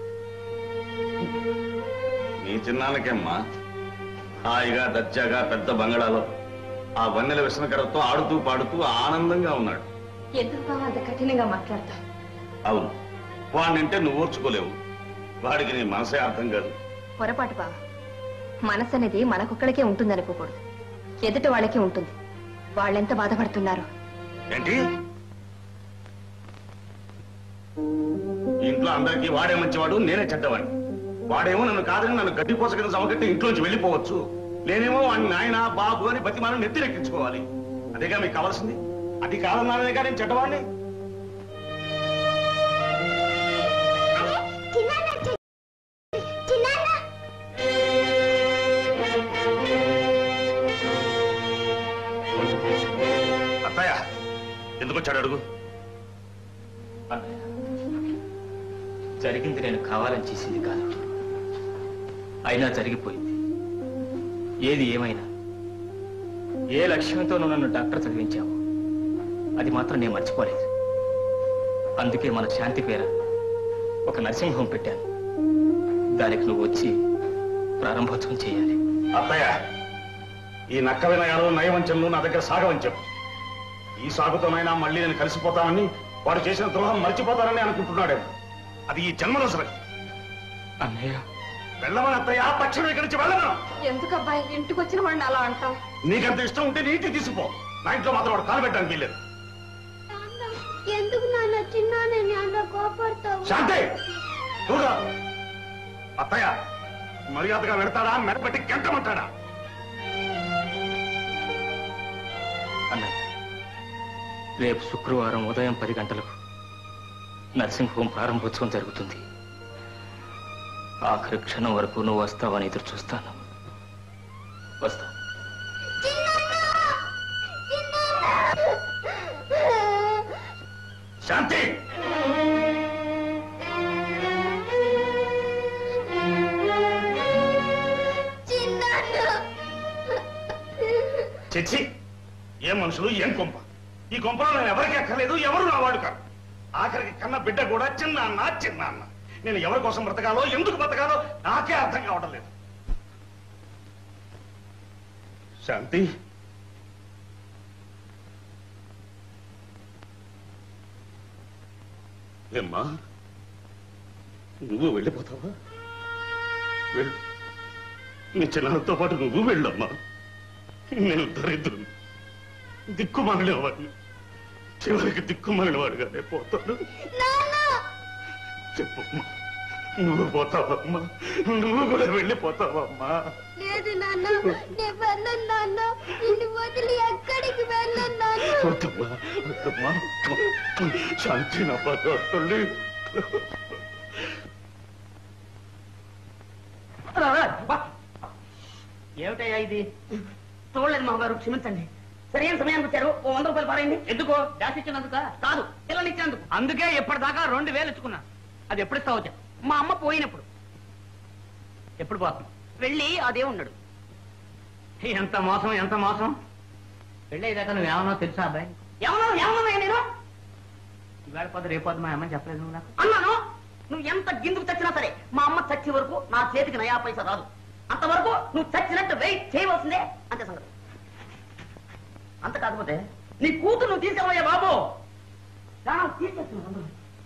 నీ చిన్నానకేమ్మా హాయిగా దచ్చాగా పెద్ద బంగళాలో ఆ వన్నెల విసనకరతో ఆడుతూ పాడుతూ ఆనందంగా ఉన్నాడు ఎందుకు బావ అంత కఠినంగా మాట్లాడతావు అవును వాడినంటే నువ్వు ఓర్చుకోలేవు వాడికి నీ మనసే అర్థం కాదు పొరపాటు బావ మనసు అనేది మనకొక్కడికే ఉంటుందనుకోకూడదు ఎదుటి వాళ్ళకి ఉంటుంది వాళ్ళెంత బాధపడుతున్నారు ఏంటి ఇంట్లో అందరికీ వాడే మంచివాడు నేనే చెడ్డవాడిని వాడేమో నన్ను కాదని నన్ను గడ్డి పోస కింద సమకట్టి ఇంట్లోంచి వెళ్ళిపోవచ్చు నేనేమో వాడిని నాయన బాబు అని బతిమాలను నెత్తిరెక్కించుకోవాలి అదేగా మీకు కావాల్సింది అది కాదన్నానే కానీ నేను చెడ్డవాడిని చిన్నాన్న చి- చిన్నాన్న అత్తయ్య ఎందుకు వచ్చాడు అడుగు అన్నయ్య జరిగింది నేను కావాలని చేసింది కాదు అయినా జరిగిపోయింది ఏది ఏమైనా ఏ లక్ష్యంతో నువ్వు నన్ను డాక్టర్ చదివించావు అది మాత్రం నేను మర్చిపోలేదు అందుకే మన శాంతి పేర ఒక నర్సింగ్ హోమ్ పెట్టాను దానికి నువ్వు వచ్చి ప్రారంభోత్సవం చేయాలి అత్తయ్య ఈ నక్క వినయాలు నయవంచనలు నా దగ్గర సాగవని చెప్పు ఈ సాగుతోనైనా మళ్ళీ నేను కలిసిపోతానని వాడు చేసిన ద్రోహం మర్చిపోతానని అనుకుంటున్నాడేమో అది ఈ జన్మలో సరే అన్నయ్య వెళ్ళమని అత్తయ్య తక్షణం ఇక్కడి నుంచి వెళ్ళను ఎందుకు అబ్బాయి ఇంటికి వచ్చిన వాడిని అలా అంటావు నీకంత ఇష్టం ఉంటే నీటి తీసిపో నా ఇంట్లో మాత్రం వాడు కాలు పెట్టడానికి వీల్లేదు ఎందుకు నాన్న చిన్నాన్నని అలా కోపడతావు శాంతి చూడు అత్తయ్య మర్యాదగా వెడతాడా మెడపెట్టి గెంటమంటాడా అన్నయ్య రేపు శుక్రవారం ఉదయం పది గంటలకు నర్సింగ్ హోమ్ ప్రారంభోత్సవం జరుగుతుంది ఆఖరి క్షణం వరకు నువ్వు వస్తావని ఎదురు చూస్తాను వస్తా శాంతి చిచ్చి ఏం మనుషులు ఏం కొంప ఈ కొంపలో నేను ఎవరికి అక్కర్లేదు ఎవరు నా వాడు కాదు ఆఖరికి కన్న బిడ్డ కూడా చిన్న అన్న చిన్న అన్న నేను ఎవరి కోసం బ్రతకాలో ఎందుకు బ్రతకాలో నాకే అర్థం కావడం లేదు శాంతి ఏమ్మా నువ్వు వెళ్ళిపోతావా వెళ్ళు నీ చిన్నతో పాటు నువ్వు వెళ్ళమ్మా నేను దరిద్రుని దిక్కుమాలిన వాడిని చివరికి దిక్కుమాలిన వాడుగానే పోతాను నాన్న చెప్పమ్మా నువ్వు పోతావమ్మా నువ్వు కూడా వెళ్ళిపోతావమ్మా లేదు నాన్న నేను వెళ్ళను నాన్న నిన్ను వదిలి ఎక్కడికి వెళ్ళను నాన్న వద్దమ్మా వద్దమ్మా శాంతి నా తల్లి ఏమిటయ్యా ఇది చూడలేదు మామగారు క్షమించండి సరైన సమయానికి వచ్చారు ఓ వంద రూపాయలు పారేయండి ఎందుకో డాష్ ఇచ్చినందుక కాదు పిల్లలు ఇచ్చినందుకు అందుకే ఎప్పటిదాకా రెండు వేలు ఇచ్చుకున్నా అది ఎప్పుడు ఇస్తావు చెప్పు. మా అమ్మ పోయినప్పుడు ఎప్పుడు పోతాం వెళ్ళి అదే ఉన్నాడు ఎంత మోసం ఎంత మోసం వెళ్ళేదాకా నువ్వు ఏమన్నా తెలుసా అబ్బాయి ఏమన్నా ఏమన్నా నేను ఇవాళ పొద్దు రేపు పొద్దు మా అమ్మని చెప్పలేదు నువ్వు నాకు అన్నాను నువ్వు ఎంత గిందుకు చచ్చినా సరే మా అమ్మ చచ్చే వరకు నా చేతికి నయా పైసా రాదు అంతవరకు నువ్వు చచ్చినట్టు వెయిట్ చేయవలసిందే అంతే సంగతి అంత కాకపోతే నీ కూతురు నువ్వు తీసుకెళ్ళవయ్యా బాబు దానం తీసేస్తున్నావు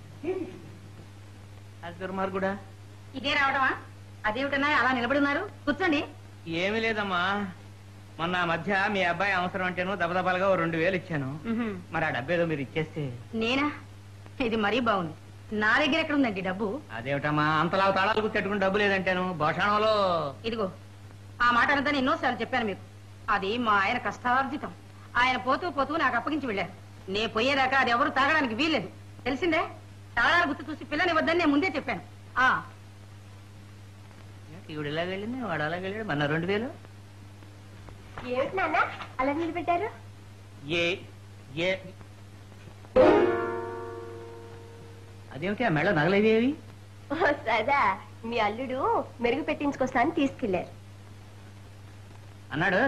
అది దుర్మార్గుడా ఇదే రావడమా అదేమిటన్నా అలా నిలబడి ఉన్నారు కూర్చోండి ఏమీ లేదమ్మా మొన్న ఆ మధ్య మీ అబ్బాయి అవసరం అంటేను దబదబాలుగా ఓ రెండు వేలు ఇచ్చాను మరి ఆ డబ్బేదో మీరు ఇచ్చేస్తే నేనా ఇది మరీ బాగుంది నా దగ్గర ఎక్కడ ఉందండి డబ్బు అదేమిటమ్మా అంతలా తాళాలు గుర్తెట్టుకుని డబ్బు లేదంటాను భోషణంలో ఇదిగో ఆ మాట అంతా ఎన్నోసార్లు చెప్పాను మీకు అది మా ఆయన కష్టార్జితం ఆయన పోతూ పోతూ నాకు అప్పగించి వెళ్ళారు నే పోయేదాకా అది ఎవరు తాగడానికి వీల్లేదు తెలిసిందే తాళాలు గుర్తు చూసి పిల్లని వద్దని నేను ముందే చెప్పాను ఆ ఈవిడ ఇలా వెళ్ళింది వాడు అలా వెళ్ళాడు మన రెండు వేలు ఏమిటి నాన్న అలా నిలబెట్టారు ఏ ఏ అదేమిటి ఆ మెడ నగలేదేవి సదా మీ అల్లుడు మెరుగు పెట్టించుకొస్తాను తీసుకెళ్లారు అన్నాడు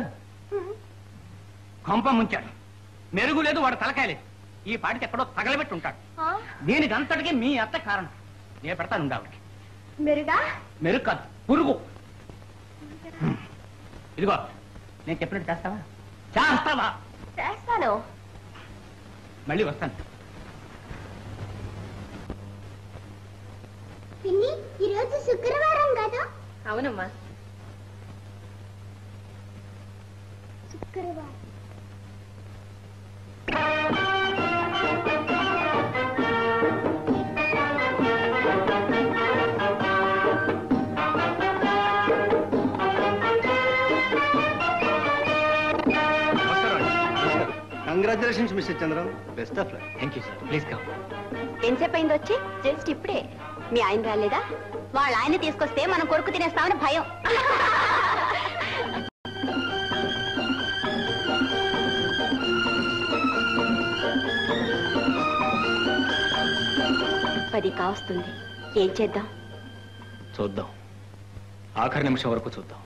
కొంప ముంచాడు మెరుగు లేదు వాడు తలకాయ లేదు ఈ పాటికి ఎక్కడో తగలబెట్టి ఉంటాడు దీనికి అంతటికి మీ అత్త కారణం నేను పెడతాను ఉండాలి మెరుగా మెరుగు కాదు పురుగు ఇదిగో నేను చెప్పినట్టు చేస్తావా చేస్తావా చేస్తాను మళ్ళీ వస్తాను పిన్ని ఈరోజు శుక్రవారం కదా అవునమ్మా శుక్రవారం congratulations mister Chandram best of luck thank you sir please come ఎంతసేపు అయింది వచ్చి జస్ట్ ఇప్పుడే మీ ఆయన రాలేదా వాళ్ళ ఆయన తీసుకొస్తే మనం కొడుకు తినేస్తామని భయం పది కావస్తుంది ఏం చేద్దాం చూద్దాం ఆఖరి నిమిషం వరకు చూద్దాం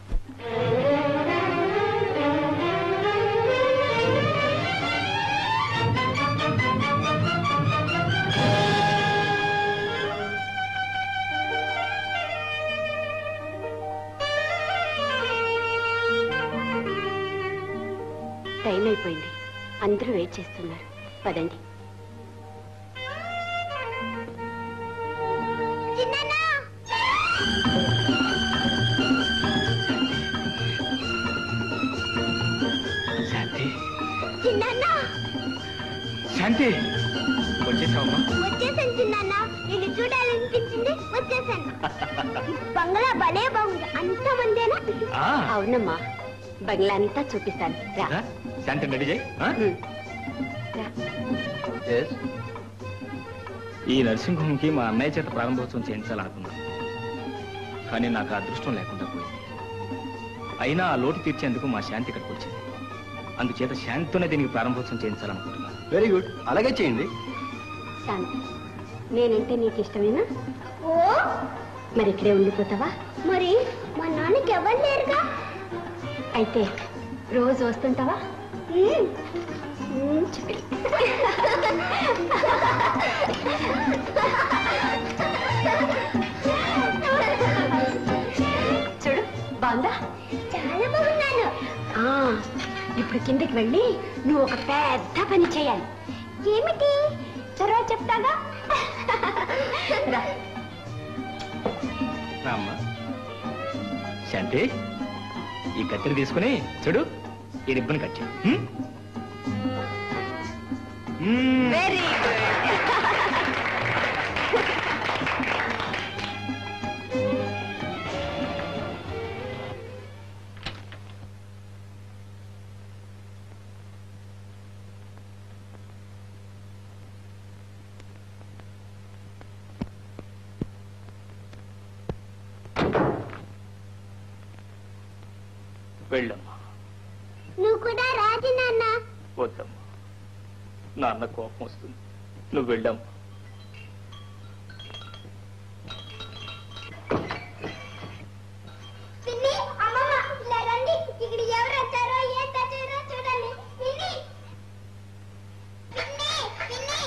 టైం అయిపోయింది అందరూ వెయిట్ చేస్తున్నారు పదండి శాంతి చిన్న శాంతి వచ్చేసావమ్మా వచ్చేసాను చిన్న నేను చూడాలనిపించింది వచ్చేసాను బంగ్లా భలే బాగుంది అంతమందేనా ఆ, అవునమ్మా బంగ్లా అంతా చూపిస్తాను రా రా, శాంతిని రెడీ చేయి ఆ? రా. ఈ నర్సింగ్ హోమ్ కి మా అన్నయ్య చేత ప్రారంభోత్సవం చేయించాలనుకున్నాను కానీ నాకు ఆ అదృష్టం లేకుండా పోయింది అయినా ఆ లోటు తీర్చేందుకు మా శాంతి ఇక్కడికి వచ్చింది అందుచేత శాంతితోనే దీనికి ప్రారంభోత్సవం చేయించాలనుకుంటున్నాను వెరీ గుడ్ అలాగే చేయండి శాంతి నేనంటే నీకు ఇష్టమేనా ఓ మరి ఇక్కడే ఉండిపోతావా మరి మా నాన్నకి ఎవరు లేరుగా అయితే రోజు వస్తుంటావా ఉమ్. ఉమ్, చెప్పి. చూడు బాగుందా చాలా బాగున్నాను ఆ, ఇప్పుడు కిందకి వెళ్ళి నువ్వు ఒక పెద్ద పని చేయాలి ఏమిటి తర్వాత చెప్తాగా రా. రామ్మా శాంతి ఈ కత్తిని తీసుకుని చూడు ఈ రిబ్బన్ కట్ చేయి హ్మ్? మ్మ్. వెరీ గుడ్ వెళ్ళమ్మా నువ్వు కూడా రాజు నాన్న వద్దమ్మా నాన్న కోపం వస్తుంది నువ్వు వెళ్ళమ్మా పిన్ని అమ్మమ్మ ఇలా రండి ఇక్కడ ఎవరు వచ్చారో ఏం తెచ్చారో చూడండి పిన్ని పిన్ని పిన్ని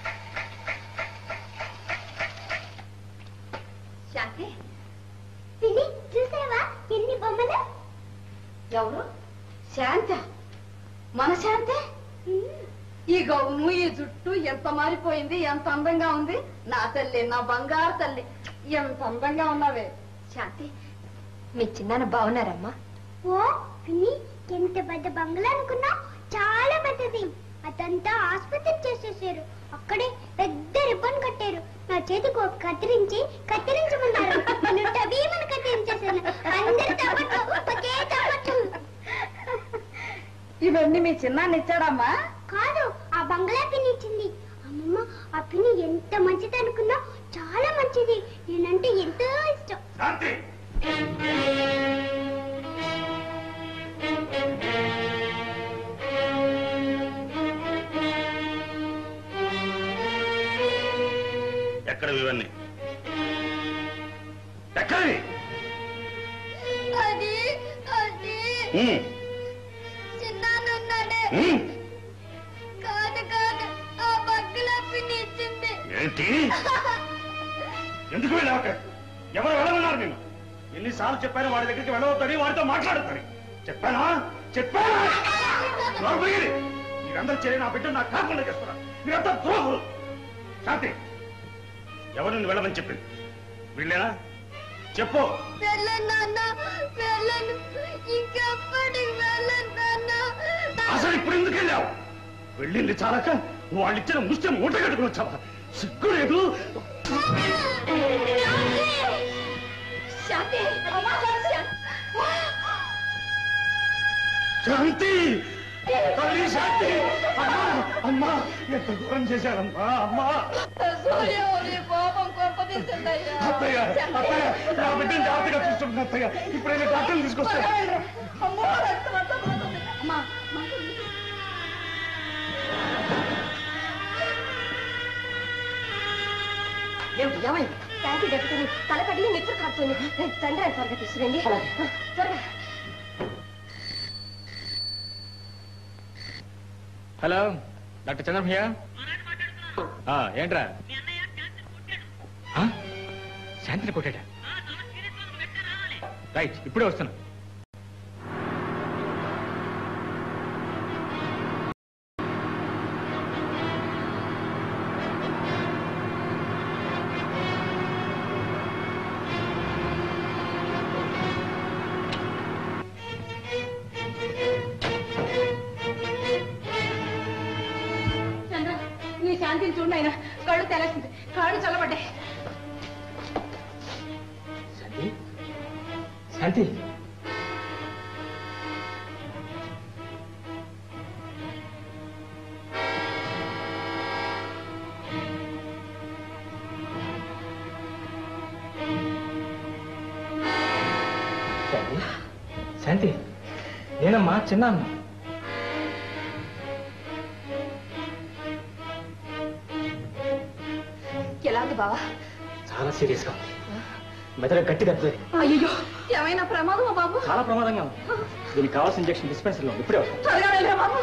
శాంతి పిన్ని చూసావా ఎన్ని బొమ్మలు ఎవరు శాంత మన శాంతే ఈ గౌను ఈ జుట్టు ఎంత మారిపోయింది ఎంత అందంగా ఉంది నా తల్లి నా బంగారు తల్లి ఎంత అందంగా ఉన్నావే శాంతి మీ చిన్నాన్న బాగున్నారమ్మా ఓ పిన్ని ఎంత పెద్ద బంగ్లా అనుకున్నా చాలా పెద్దది అదంతా ఆసుపత్రి చేసేసారు అక్కడే పెద్ద రిబ్బన్ కట్టారు నా చేతికి ఒక కత్తిరించి కత్తిరించమన్నారు నేను టబీమని కత్తిరించేసాను అందరు తప్పట్లు ఒకే తప్పట్లు ఇవన్నీ మీ చిన్నాన్న ఇచ్చాడమ్మా కాదు ఆ బంగ్లా పిన్ని ఇచ్చింది అమ్మమ్మ ఆ పిన్ని ఎంత మంచిది అనుకున్నా చాలా మంచిది నేనంటే ఎంతో ఇష్టం శాంతి ఎక్కడ ఇవన్నీ ఎక్కడి అది అది చిన్నానున్నాడే ఉమ్. కాదు కాదు ఆ బంగ్లా పిన్ని ఇచ్చింది ఏంటి ఎందుకు వెళ్ళావు అక్కడ ఎవరు వెళ్ళమన్నారు నేను ఎన్నిసార్లు చెప్పాను వాడి దగ్గరికి వెళ్ళవద్దని వాడితో మాట్లాడతాను చెప్పానా చెప్పానా నోరు మూయండి. మీరందరూ చేరి నా బిడ్డ నాకు కాకుండా చేస్తున్నా మీరంతా ద్రోహులు శాంతి ఎవరు నిన్ను వెళ్ళమని చెప్పింది వీళ్ళేనా చెప్పు వెళ్ళను నాన్న వెళ్ళను ఇంకెప్పటికి వెళ్ళను నాన్న అసలు ఇప్పుడు ఎందుకు వెళ్ళావు వెళ్ళింది చాలక వాళ్ళు ఇచ్చిన ముష్టం మూట కట్టుకుని వచ్చావా సిగ్గు లేదు శాంతి శాంతి తల్లి శాంతి అమ్మా అమ్మా ఎంత దూరం చేశారమ్మా అమ్మా కోపం కొంపదీసిందయ్యా అత్తయ్య అత్తయ్య నా బిడ్డను జాగ్రత్తగా చూసుకుంటున్నా అత్తయ్య ఇప్పుడైనా డాక్టర్ని తీసుకొస్తా అమ్మో రక్తం అంతా పోతుంది. అమ్మా ఏమిటి ఏమైంది శాంతి దెబ్బతిని తల పడి నిచ్చురు కాడుతుంది తండ్రి అని త్వరగా తీసుకురండి త్వరగా హలో డాక్టర్ చంద్రభయ్య ఆ, ఏంట్రా ఆ? శాంతిని కొట్టాడా రైట్ ఇప్పుడే వస్తున్నా చంద్ర నీ శాంతిని చూడు నాయన కళ్ళు తెలేసింది కాళ్ళు చల్లబడ్డాయి శాంతి శాంతి శాంతి శాంతి నేనమ్మా చిన్నాన్న ఎలా ఉంది బావా చాలా సీరియస్ గా ఉంది మెదడు గట్టి దెబ్బతింది అయ్యో ఏమైనా ప్రమాదమా బాబు చాలా ప్రమాదంగా ఉంది దీనికి కావాల్సిన ఇంజక్షన్ డిస్పెన్సరీలో ఉంది ఇప్పుడే వస్తాను త్వరగా వెళ్ళరా బాబు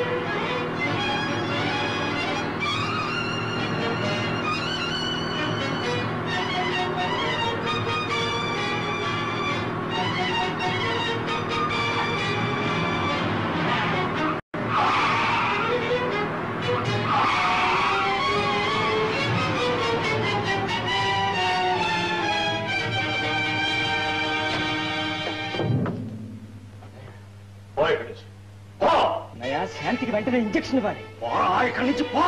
ఆ శాంతికి వెంటనే ఇంజక్షన్ ఇవ్వాలి పోరా ఇక్కడి నుంచి పో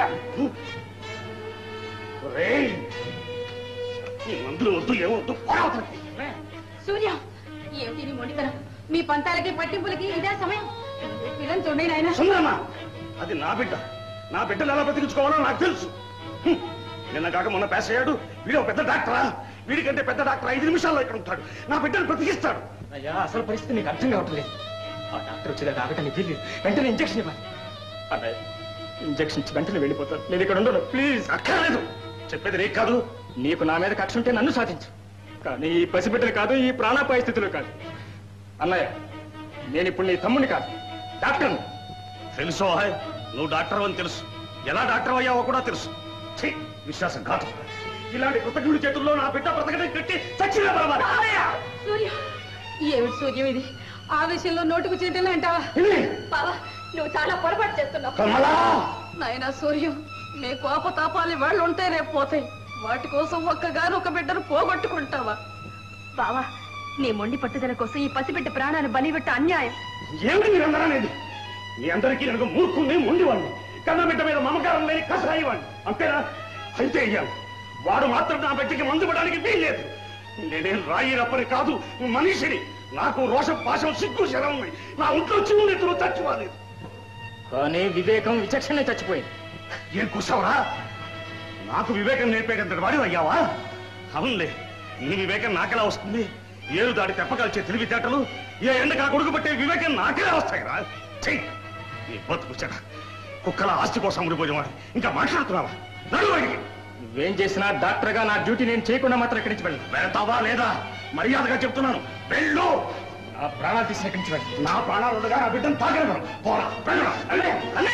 రేయ్, ఈ మందులు వద్దు ఏమొద్దు పోరా అవతలకి. సూర్య ఏమిటి నీ మొండితనం మీ పంతాలకి పట్టింపులకి ఇదే సమయం పిల్లని చూడండి నాయన సుందరమ్మ అది నా బిడ్డ నా బిడ్డలు ఎలా బతికించుకోవాలో నాకు తెలుసు హ్మ్. నిన్న కాక మొన్న పాస్ అయ్యాడు వీడు పెద్ద డాక్టరా వీడికంటే పెద్ద డాక్టర్ ఐదు నిమిషాల్లో ఇక్కడ ఉంటాడు నా బిడ్డను బ్రతికిస్తాడు అయ్యా అసలు పరిస్థితి నీకు అర్థం కావట్లేదు ఆ డాక్టర్ వచ్చేదాకా ఆగటానికి వీలు వెంటనే ఇంజక్షన్ ఇవ్వాలి అన్నయ్య ఇంజక్షన్ ఇచ్చి వెంటనే వెళ్ళిపోతాను నేను ఇక్కడ ఉండను ప్లీజ్ అక్కర్లేదు చెప్పేది నీకు కాదు నీకు నా మీద కక్ష ఉంటే నన్ను సాధించు కానీ ఈ పసిబిడ్డలు కాదు ఈ ప్రాణాపాయ స్థితిలో కాదు అన్నయ్య నేను ఇప్పుడు నీ తమ్ముడిని కాదు డాక్టర్ని తెలుసు హాయ్ నువ్వు డాక్టర్ అని తెలుసు ఎలా డాక్టర్ అయ్యావో కూడా తెలుసు ఛీ, విశ్వాసం కాదు ఇలాంటి కృతజ్ఞుడి చేతుల్లో నా బిడ్డ బ్రతకడం కట్టి చచ్చినా పర్వాలేదు. సూర్య ఏమిటి సూర్యం ఇది ఆ విషయంలో నోటుకు చీటలే అంటావా బావా నువ్వు చాలా పొరపాటు చేస్తున్నావు కమలా! నాయనా సూర్యం నీ కోపతాపాలు వాళ్ళు ఉంటే రేపు పోతాయి వాటి కోసం ఒక్కగాను ఒక బిడ్డను పోగొట్టుకుంటావా బావా నీ మొండి పట్టుదల కోసం ఈ పసిబిడ్డ ప్రాణాన్ని బలిపెట్ట అన్యాయం ఏమిటి మీరందరూ అనేది మీ అందరికీ నాకు మూర్ఖుణ్ణి ముండివాణ్ణి కన్న బిడ్డ మీద మమకారం లేని కసాయివాణ్ణి అంతేనా అయితే అయ్యాను వాడు మాత్రం నా బిడ్డకి మందు పడడానికి వీల్లేదు నేనేం రాయి రప్పని కాదు మనిషిని నాకు రోషం పాశం సిగ్గు శరం ఉన్నాయి నా ఒంట్లో చిన్న నెత్తులు చచ్చిపోలేదు కానీ వివేకం విచక్షణ చచ్చిపోయింది ఏం కూసావరా నాకు వివేకం నేర్పేటంత వాడి అయ్యావా అవునులే నీ వివేకం నాకెలా వస్తుంది ఏరు దాడి తెప్పకాల్చే తెలివితేటలు ఏ ఎండకా కొడుకు పట్టే వివేకం నాకెలా వస్తాయిరా చెయ్యి నీ బతుకు చెడ కుక్కల ఆస్తి కోసం ఉండిపోయేవాడు ఇంకా మాట్లాడుతున్నావా నడు బయటికి నువ్వేం చేసినా డాక్టర్ గా నా డ్యూటీ నేను చేయకుండా మాత్రం ఇక్కడి నుంచి వెళ్ళను వెళ్తావా లేదా మర్యాదగా చెప్తున్నాను వెళ్ళు నా ప్రాణాలు తీసిన ఇక్కడి నుంచి వెళ్ళను నా ప్రాణాలు ఉండగా నా బిడ్డను తాగలను పోరా వెళ్ళరా అల్లే అల్లే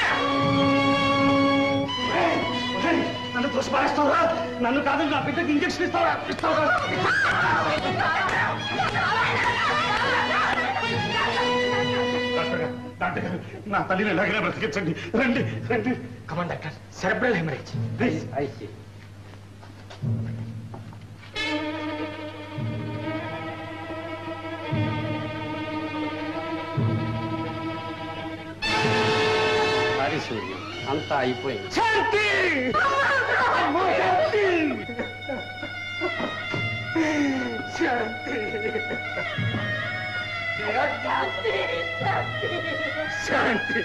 ఏయ్, ఒసేయ్, నన్ను దుష్పారేస్తావరా నన్ను కాదు నా బిడ్డకి ఇంజక్షన్ ఇస్తావా ఇస్తావా డాక్టర్ గారు, డాక్టర్ గారు, నా తల్లిని ఎలాగైనా బ్రతికించండి రండి రండి come on doctor cerebral haemorrhage please I see sorry Suryam అంతా అయిపోయింది శాంతి అమ్మో, శాంతి శాంతి శాంతి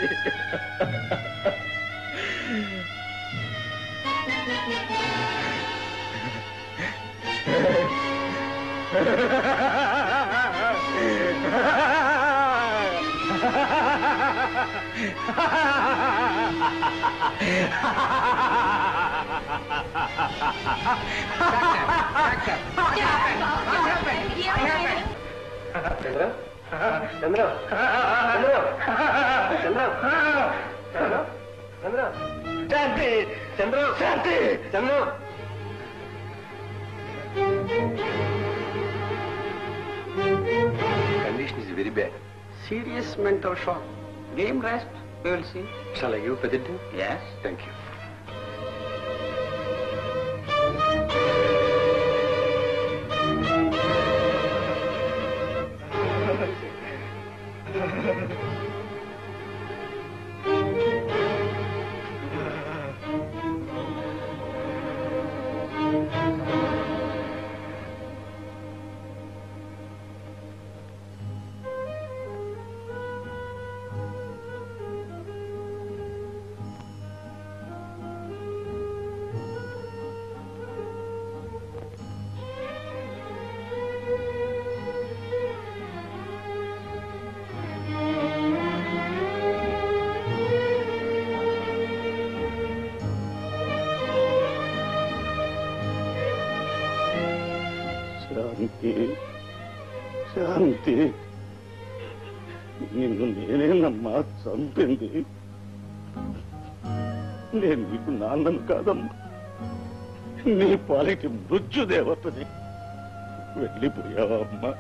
చంద్ర చంద్ర చంద్ర చంద్ర చంద్ర చంద్ర శాంతి చంద్ర శాంతి చంద్ర Condition is very bad. Serious mental shock. Game rest, we will see. Shall I give Pedidin? Yes. Thank you. శాంతి శాంతి నిన్ను నేనేనమ్మా చంపింది నేను నీకు నాన్నను కాదమ్మా నీ పాలిటి మృత్యుదేవతని వెళ్ళిపోయావా అమ్మా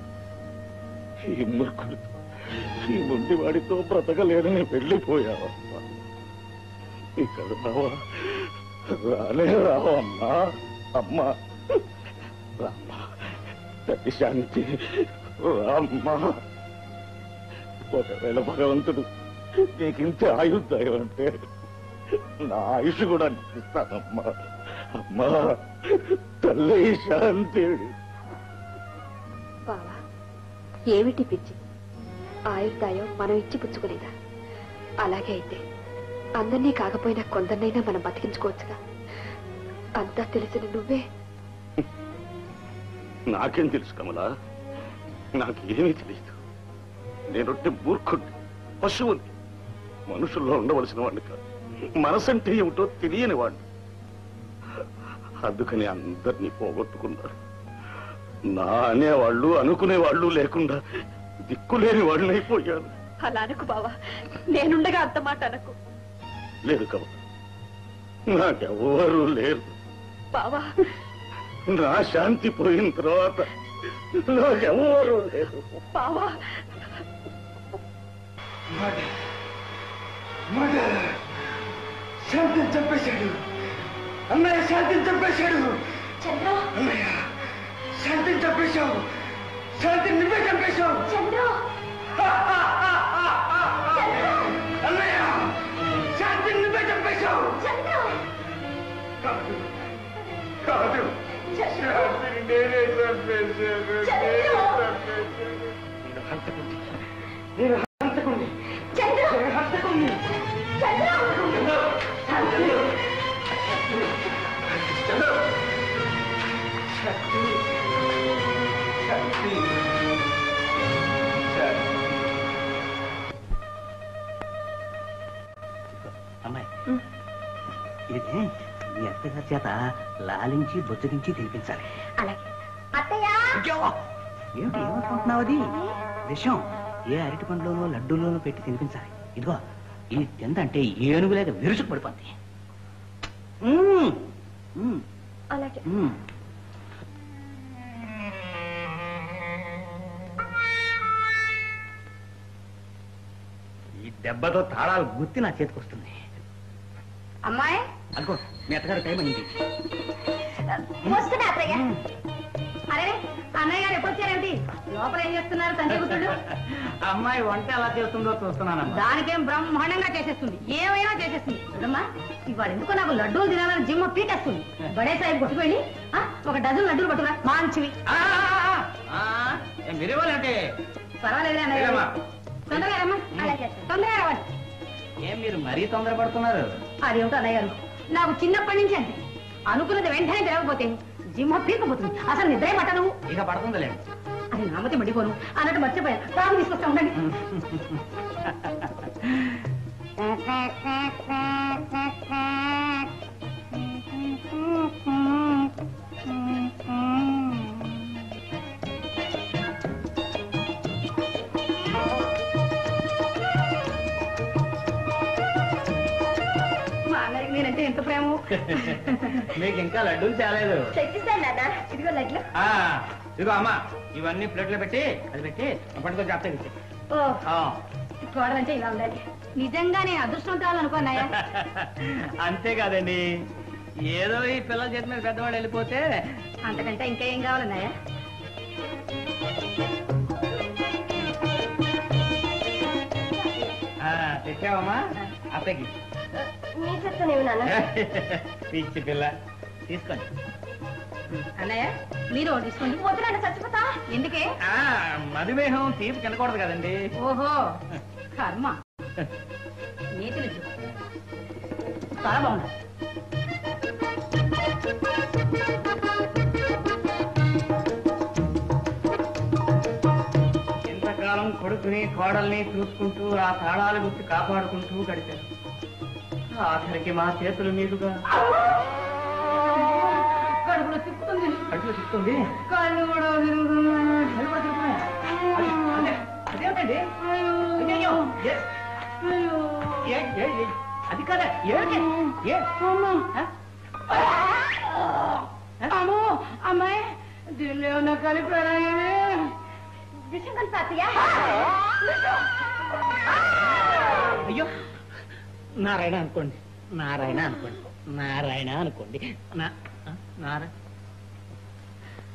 ఈ మూర్ఖుడితో ఈ ముండివాడితో బ్రతకలేనని వెళ్ళిపోయావమ్మా ఇక్కడ రావా రాలే రావా అమ్మా అమ్మా రామ్మా తల్లి శాంతి రామ్మా ఒకవేళ భగవంతుడు నీకు ఇంత ఆయుర్దాయం అంటే నా ఆయుష్ కూడా ఇస్తానమ్మా అమ్మా తల్లి శాంతి బావా ఏమిటి పిచ్చి ఆయుర్దాయం మనం ఇచ్చి పుచ్చుకోలేదా అలాగే అయితే అందరినీ కాకపోయినా కొందరినైనా మనం బతికించుకోవచ్చుగా అంతా తెలిసిన నువ్వే నాకేం తెలుసు కమలా నాకేమీ తెలియదు నేనొట్టి మూర్ఖుడిని పశువుని మనుషుల్లో ఉండవలసిన వాడిని కాదు మనసంటే ఏమిటో తెలియని వాడిని అందుకని అందరినీ పోగొట్టుకున్నారు నా అనేవాళ్ళు అనుకునేవాళ్ళు లేకుండా దిక్కులేని వాళ్ళని అయిపోయాను అలా అనుకు బావా నేనుండగా అంత మాట అనకు లేదు కమల నాకెవ్వరూ లేరు బావా నా శాంతి పోయిన తర్వాత నాకెవ్వరూ లేరు బావా శాంతిని చంపేశాడు అన్నయ్య శాంతిని చంపేశాడు అన్నయ్య శాంతిని చంపేశావు శాంతిని నువ్వే చంపేశావు అన్నయ్య శాంతిని నువ్వే చంపేశావు కాదు కాదు శాంతిని నేనే చంపేశాను నేనే చంపేశాను నేను హంతకుంది నేను హంతకుంది నేను హంతకుంది అమ్మాయి ఇది మీ అత్తగారి చేత లాలించి బొచ్చగించి తినిపించాలి అలాగే అత్తయ్య ఏమిటి ఏమనుకుంటున్నావు అది విషయం ఏ అరటి పండ్లోనో లడ్డూలోనో పెట్టి తినిపించాలి ఇదిగో ఈ తిందంటే ఏనుగులేక విరుచుకు పడిపోద్ది మ్మ్. మ్మ్. అలాగే మ్మ్. ఈ దెబ్బతో తాళాలు గుర్తి నా చేతికి వస్తుంది అమ్మాయి అనుకో మీ అత్తగారు టైం అయింది వస్తున్నా అత్తయ్య అరే అన్నయ్య గారు ఎప్పుడు వచ్చారేంటి లోపల ఏం చేస్తున్నారు తండ్రి కూతుళ్ళు అమ్మాయి వంట ఎలా చేస్తుందో చూస్తున్నానమ్మా దానికేం బ్రహ్మాండంగా చేసేస్తుంది ఏమైనా చేసేస్తుంది చూడమ్మా ఇవాళ ఎందుకో నాకు లడ్డూలు తినాలని జిమ్మ పీకేస్తుంది బడే సాహిబ్ కొట్టుకుపోయి ఆ, ఒక డజన్ లడ్డూలు పట్టుకురా మంచివి మీరే వాళ్ళంటే పర్వాలేదు అన్నయ్య లేదమ్మా. తొందరగా రమ్మా అలాగే తొందరగా రావాలి ఏం మీరు మరీ తొందరపడుతున్నారు అదేమిటో అన్నయ్య గారు నాకు చిన్నప్పటి నుంచి అంతే అనుకున్నది వెంటనే తిరగకపోతే జిమ్మ పీకపోతుంది అసలు నిద్రే పట్ట నువ్వు ఇక పడుతుందిలే అది నామతే మడిపోను అన్నట్టు మర్చిపోయా తాగు తీసుకొస్తా ఉండండి మా అన్నయ్యకి నేనంటే ఎంత ప్రేమ మీకు ఇంకా లడ్డూలు తేలేదు తెచ్చిస్తాను నాన్న ఇదిగో లడ్లు ఆ, ఇదిగో అమ్మా ఇవన్నీ ప్లేట్లో పెట్టి అది పెట్టి పట్టుకో జాగ్రత్తగా ఇచ్చి. ఓ ఆ కోడలంటే ఇలా ఉండాలి నిజంగా నేను అదృష్టవంతాలు అనుకున్నాయా అంతేకాదండి ఏదో ఈ పిల్లల చేతి మీద పెద్దవాళ్ళు వెళ్ళిపోతే అంతకంటే ఇంకా ఏం కావాలన్నాయా ఆ, తెచ్చావమ్మా అత్తకి నీ చెప్తానేమి నాన్న పిచ్చి పిల్ల తీసుకోండి అన్నయ్య మీరు తీసుకోండి వద్దురాండి చచ్చిపోతా ఎందుకే ఆ, మధుమేహం తీపి తినకూడదు కదండి ఓహో కర్మ నీతి రుచి చాలా బాగుంది ఇంతకాలం కొడుకుని కోడల్ని చూసుకుంటూ ఆ తాళాలు గుర్తి కాపాడుకుంటూ గడిపారు ఆఖరికి మా చేతులు మీదుగా కడుపులో తిప్పుతుంది అడుగు తిప్పుతుంది కళ్ళు కూడా తిరుగుతున్నాయి. అది కూడా తిప్పుతుంది. అది- అదే- అదేమిటండి అయ్యయ్యో, ఏ- ఏ- ఏ- ఏ- అది కదా ఏమిటి ఏ ఆ? అమ్మో అమ్మాయి దీనిలో ఏమన్నా కలిపారా విషయం కలిపి అయ్యో నారాయణ అనుకోండి నారాయణ అనుకోండి నారాయణ అనుకోండి నా ఆ, నారాయణ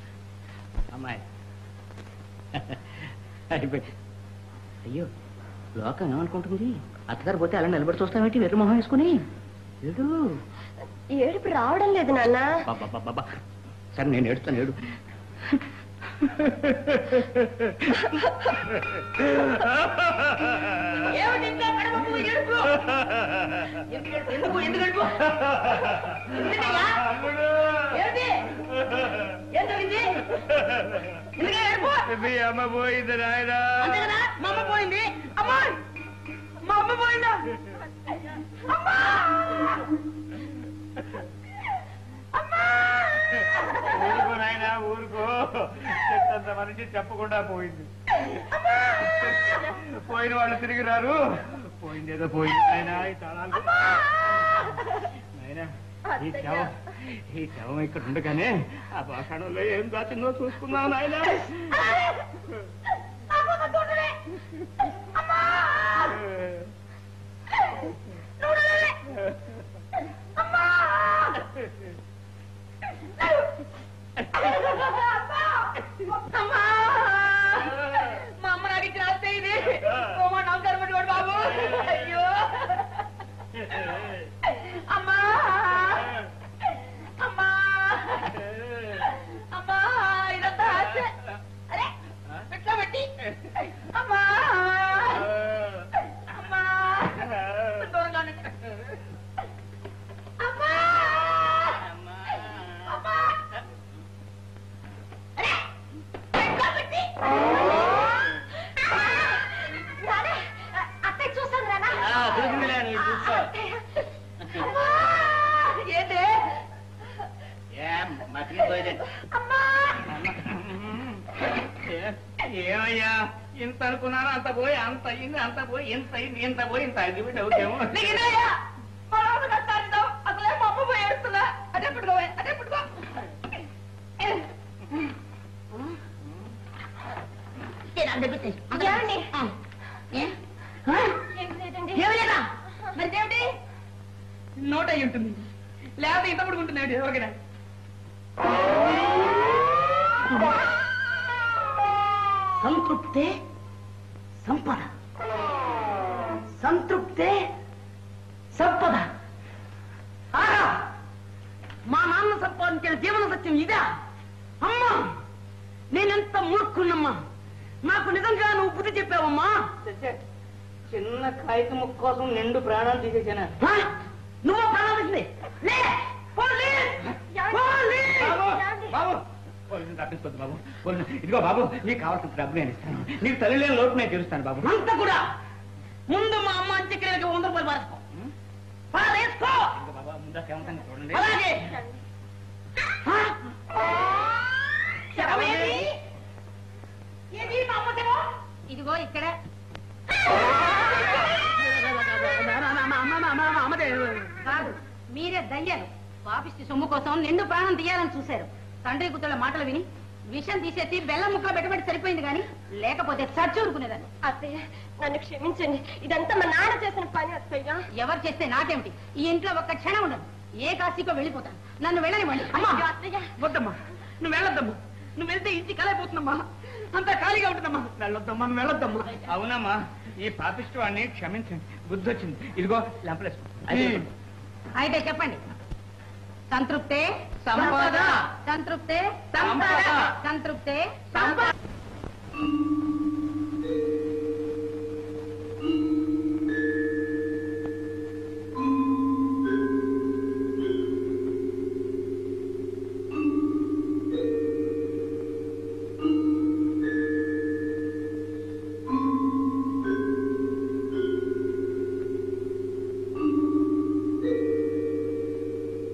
అమ్మాయి అయిపోయి అయ్యో లోకం ఏమనుకుంటుంది అత్తగారు పోతే అలా నిలబడి చూస్తామేంటి వెర్రి మొహం వేసుకుని ఏడు ఏడుపు రావడం లేదు నాన్న బాబా సరే నేను ఏడుస్తాను ఏడు ఏమిటి ఇంకా కడుపు పువ్వు ఏడుపు? ఎందుకు ఏడుపు? ఎందుకు ఎందుకు ఏడుపు? ఎందుకయ్యా? ఏమిటి? ఏం జరిగింది? ఎందుకే ఏడుపు? అమ్మ పోయింది నాయనా అంతే కదా? మా అమ్మ పోయింది అమ్మా మా అమ్మ పోయిందా అమ్మా ఊరుకో నాయనా ఊరుకో చెత్తంత మనిషి చెప్పకుండా పోయింది పోయిన వాళ్ళు తిరిగి రారు పోయింది ఏదో పోయింది నాయనా ఈ తాళాలు నాయనా ఈ శవం ఈ శవం ఇక్కడ ఉండగానే ఆ పాషాణంలో ఏం దాచిందో చూసుకుందాం నాయనా అమ్మా మా అమ్మ నాకు ఇచ్చిన ఆస్తి ఇది ఓ మా నమస్కారం పెట్టుకోండి బాబు అయ్యో అమ్మా అమ్మా అమ్మా ఇదంతా ఆస్తి అరే ఎట్లా పెట్టి అమ్మా అమ్మా దూరంగా ఉండండి. అమ్మా అమ్మా అరే ఎట్లా పెట్టి రాలే. అత్తయ్య చూస్తాను రానా చూసిందిలే నువ్వు చూసుకో అమ్మా ఏంటి ఏం మతికిపోయింది అమ్మా ఏమయ్యా ఇంత అనుకున్నాను అంత పోయి అంత అయింది అంత పోయి ఇంత అయింది ఇంత పోయి ఇంత అయింది అవుతామో నీకు ఇదయ్యా మా నాన్న కష్టాలు అసలే మా అమ్మ పోయి ఏడుస్తున్నా అదే పెట్టుకో అదే పెట్టుకో ఏమండి? ఏమి లేదా మరి ఏమిటి నోట్ అయి ఉంటుంది లేకపోతే ఇంత పడుకుంటుంది ఏమిటి ఎవరికైనా సంతృప్తే సంపద సంతృప్తే సంపద ఆహా! మా నాన్న సంపాదించిన జీవన సత్యం ఇదా అమ్మా నేనెంత మూర్ఖున్నమ్మా నాకు నిజంగా నువ్వు బుద్ధి చెప్పావమ్మా చిన్న కాగితం ముక్క కోసం నిండు ప్రాణాలు తీసేసాను హ? నువ్వు ప్రారంభించింది లే పోలీస్! పోలీస్! బాబు పోలీసుని తప్పించుకోద్దు బాబు పోలీసు ఇదిగో బాబు నీకు కావాల్సిన డబ్బు నేను ఇస్తాను నీకు తల్లి లేని లోటు నేను తీరుస్తాను బాబు అంత కూడా ముందు మా అమ్మ అంత్యక్రియలకి వంద రూపాయలు పారేసుకో పారేసుకో ఇదిగో బాబా ముందా సేవంతంగా చూడండి అలాగే హ? శవం ఏది? ఏది మా అమ్మ శవం? ఇదిగో ఇక్కడ కాదు మీరే దయ్యాలు పాపిష్టి సొమ్ము కోసం నిండు ప్రాణం తీయాలని చూశారు తండ్రి కూతుళ్ళ మాటలు విని విషం తీసేసి బెల్లం ముక్కలో పెట్టబడి సరిపోయింది కానీ లేకపోతే చచ్చూరుకునేదాన్ని అత్తయ్య నన్ను క్షమించండి ఇదంతా మా నాన్న చేసిన పని అత్తయ్య ఎవరు చేస్తే నాకేమిటి ఈ ఇంట్లో ఒక్క క్షణం ఉండదు ఏ కాశీకో వెళ్ళిపోతాను నన్ను వెళ్ళనివ్వండి అమ్మా అయ్యో, అత్తయ్య వద్దమ్మా నువ్వు వెళ్ళొద్దమ్మా నువ్వు వెళ్తే ఇంటి కలైపోతుందమ్మా అంతా ఖాళీగా ఉంటుందమ్మా వెళ్ళొద్దమ్మా నువ్వు వెళ్ళొద్దమ్మా అవునమ్మా ఈ పాపిష్టి వాడిని క్షమించండి బుద్ధి వచ్చింది ఇదిగో లెంపలేసుకో అయితే అయితే చెప్పండి సంతృప్తే సంపద. సంతృప్తే సంపద. సంతృప్తే సంపద.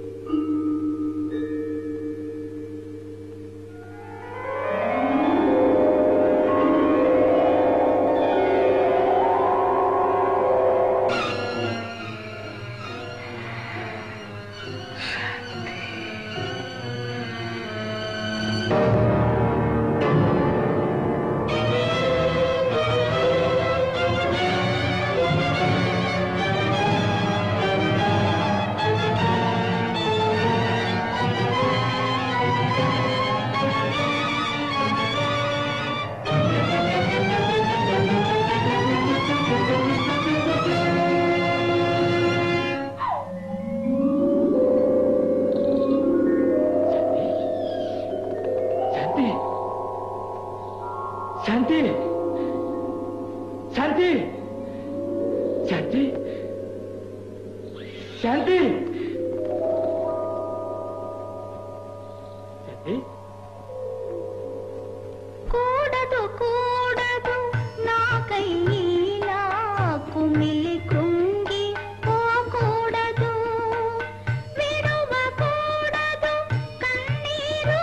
ఆ శాంతి శాంతి శాంతి శాంతి శాంతి కూడదు కూడదు నాకైలా కుమిలి కృంగి పోకూడదు విడువకూడదు కన్నీరు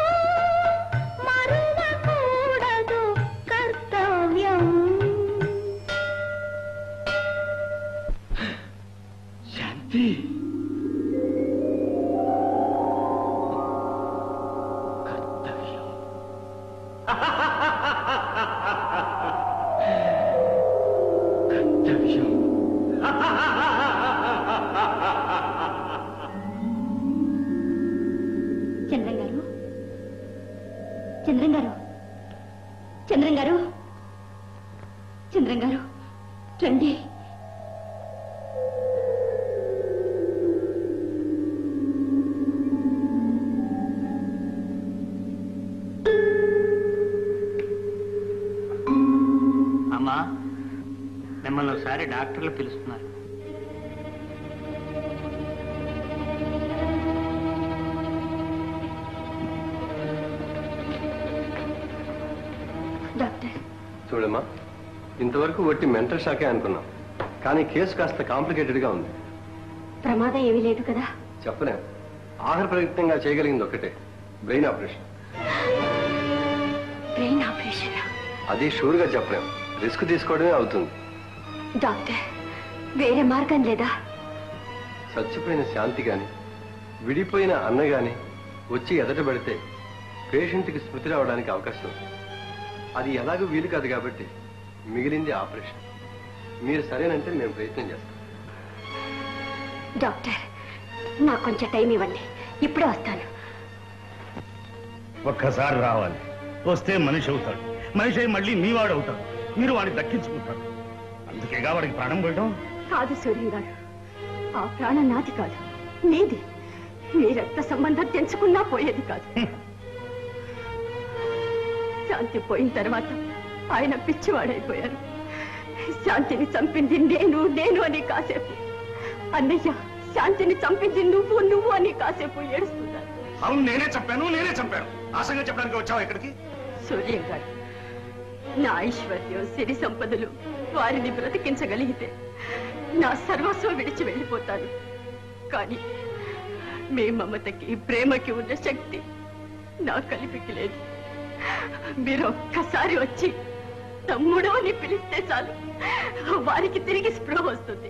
మరువకూడదు కర్తవ్యం శాంతి కర్తవ్యం చంద్రం గారు చంద్రం గారు చంద్రం గారు చంద్రం గారు రండి అమ్మా మిమ్మల్ని ఒకసారి డాక్టర్లు పిలుస్తున్నారు డాక్టర్ చూడమ్మా ఇంతవరకు ఒట్టి మెంటల్ షాకే అనుకున్నాం కానీ కేసు కాస్త కాంప్లికేటెడ్ గా ఉంది ప్రమాదం ఏమీ లేదు కదా చెప్పలేం ఆఖరి ప్రయత్నంగా చేయగలిగింది ఒక్కటే బ్రెయిన్ ఆపరేషన్ బ్రెయిన్ ఆపరేషన్ అది షూర్ గా చెప్పలేం రిస్క్ తీసుకోవడమే అవుతుంది డాక్టర్ వేరే మార్గం లేదా చచ్చిపోయిన శాంతి గాని విడిపోయిన అన్న గాని వచ్చి ఎదట పెడితే పేషెంట్కి స్మృతి రావడానికి అవకాశం ఉంది అది ఎలాగో వీలు కాదు కాబట్టి మిగిలింది ఆపరేషన్ మీరు సరేనంటే మేము ప్రయత్నం చేస్తాం డాక్టర్ నాకు కొంచెం టైం ఇవ్వండి ఇప్పుడే వస్తాను ఒక్కసారి రావాలి వస్తే మనిషి అవుతాడు మనిషి అయి మళ్ళీ మీ వాడు అవుతాడు మీరు వాడిని దక్కించుకుంటారు అందుకేగా వాడికి ప్రాణం పోయడం కాదు సూర్యం గారు ఆ ప్రాణం నాది కాదు నీది మీ రక్త సంబంధం తెంచుకున్నా పోయేది కాదు శాంతి పోయిన తర్వాత ఆయన పిచ్చివాడైపోయారు శాంతిని చంపింది నేను నేను అని కాసేపు అన్నయ్య శాంతిని చంపింది నువ్వు నువ్వు అని కాసేపు ఏడుస్తున్నారు అవును నేనే చెప్పాను నేనే చంపాను ఆశగా చెప్పడానికి వచ్చావు ఇక్కడికి సూర్యం గారు నా ఐశ్వర్యం సిరి సంపదలు వారిని బ్రతికించగలిగితే నా సర్వస్వం విడిచి వెళ్ళిపోతాను కానీ మీ మమతకి ప్రేమకి ఉన్న శక్తి నా కలిపికి లేదు మీరు ఒక్కసారి వచ్చి తమ్ముడు అని పిలిస్తే చాలు వారికి తిరిగి స్పృహ వస్తుంది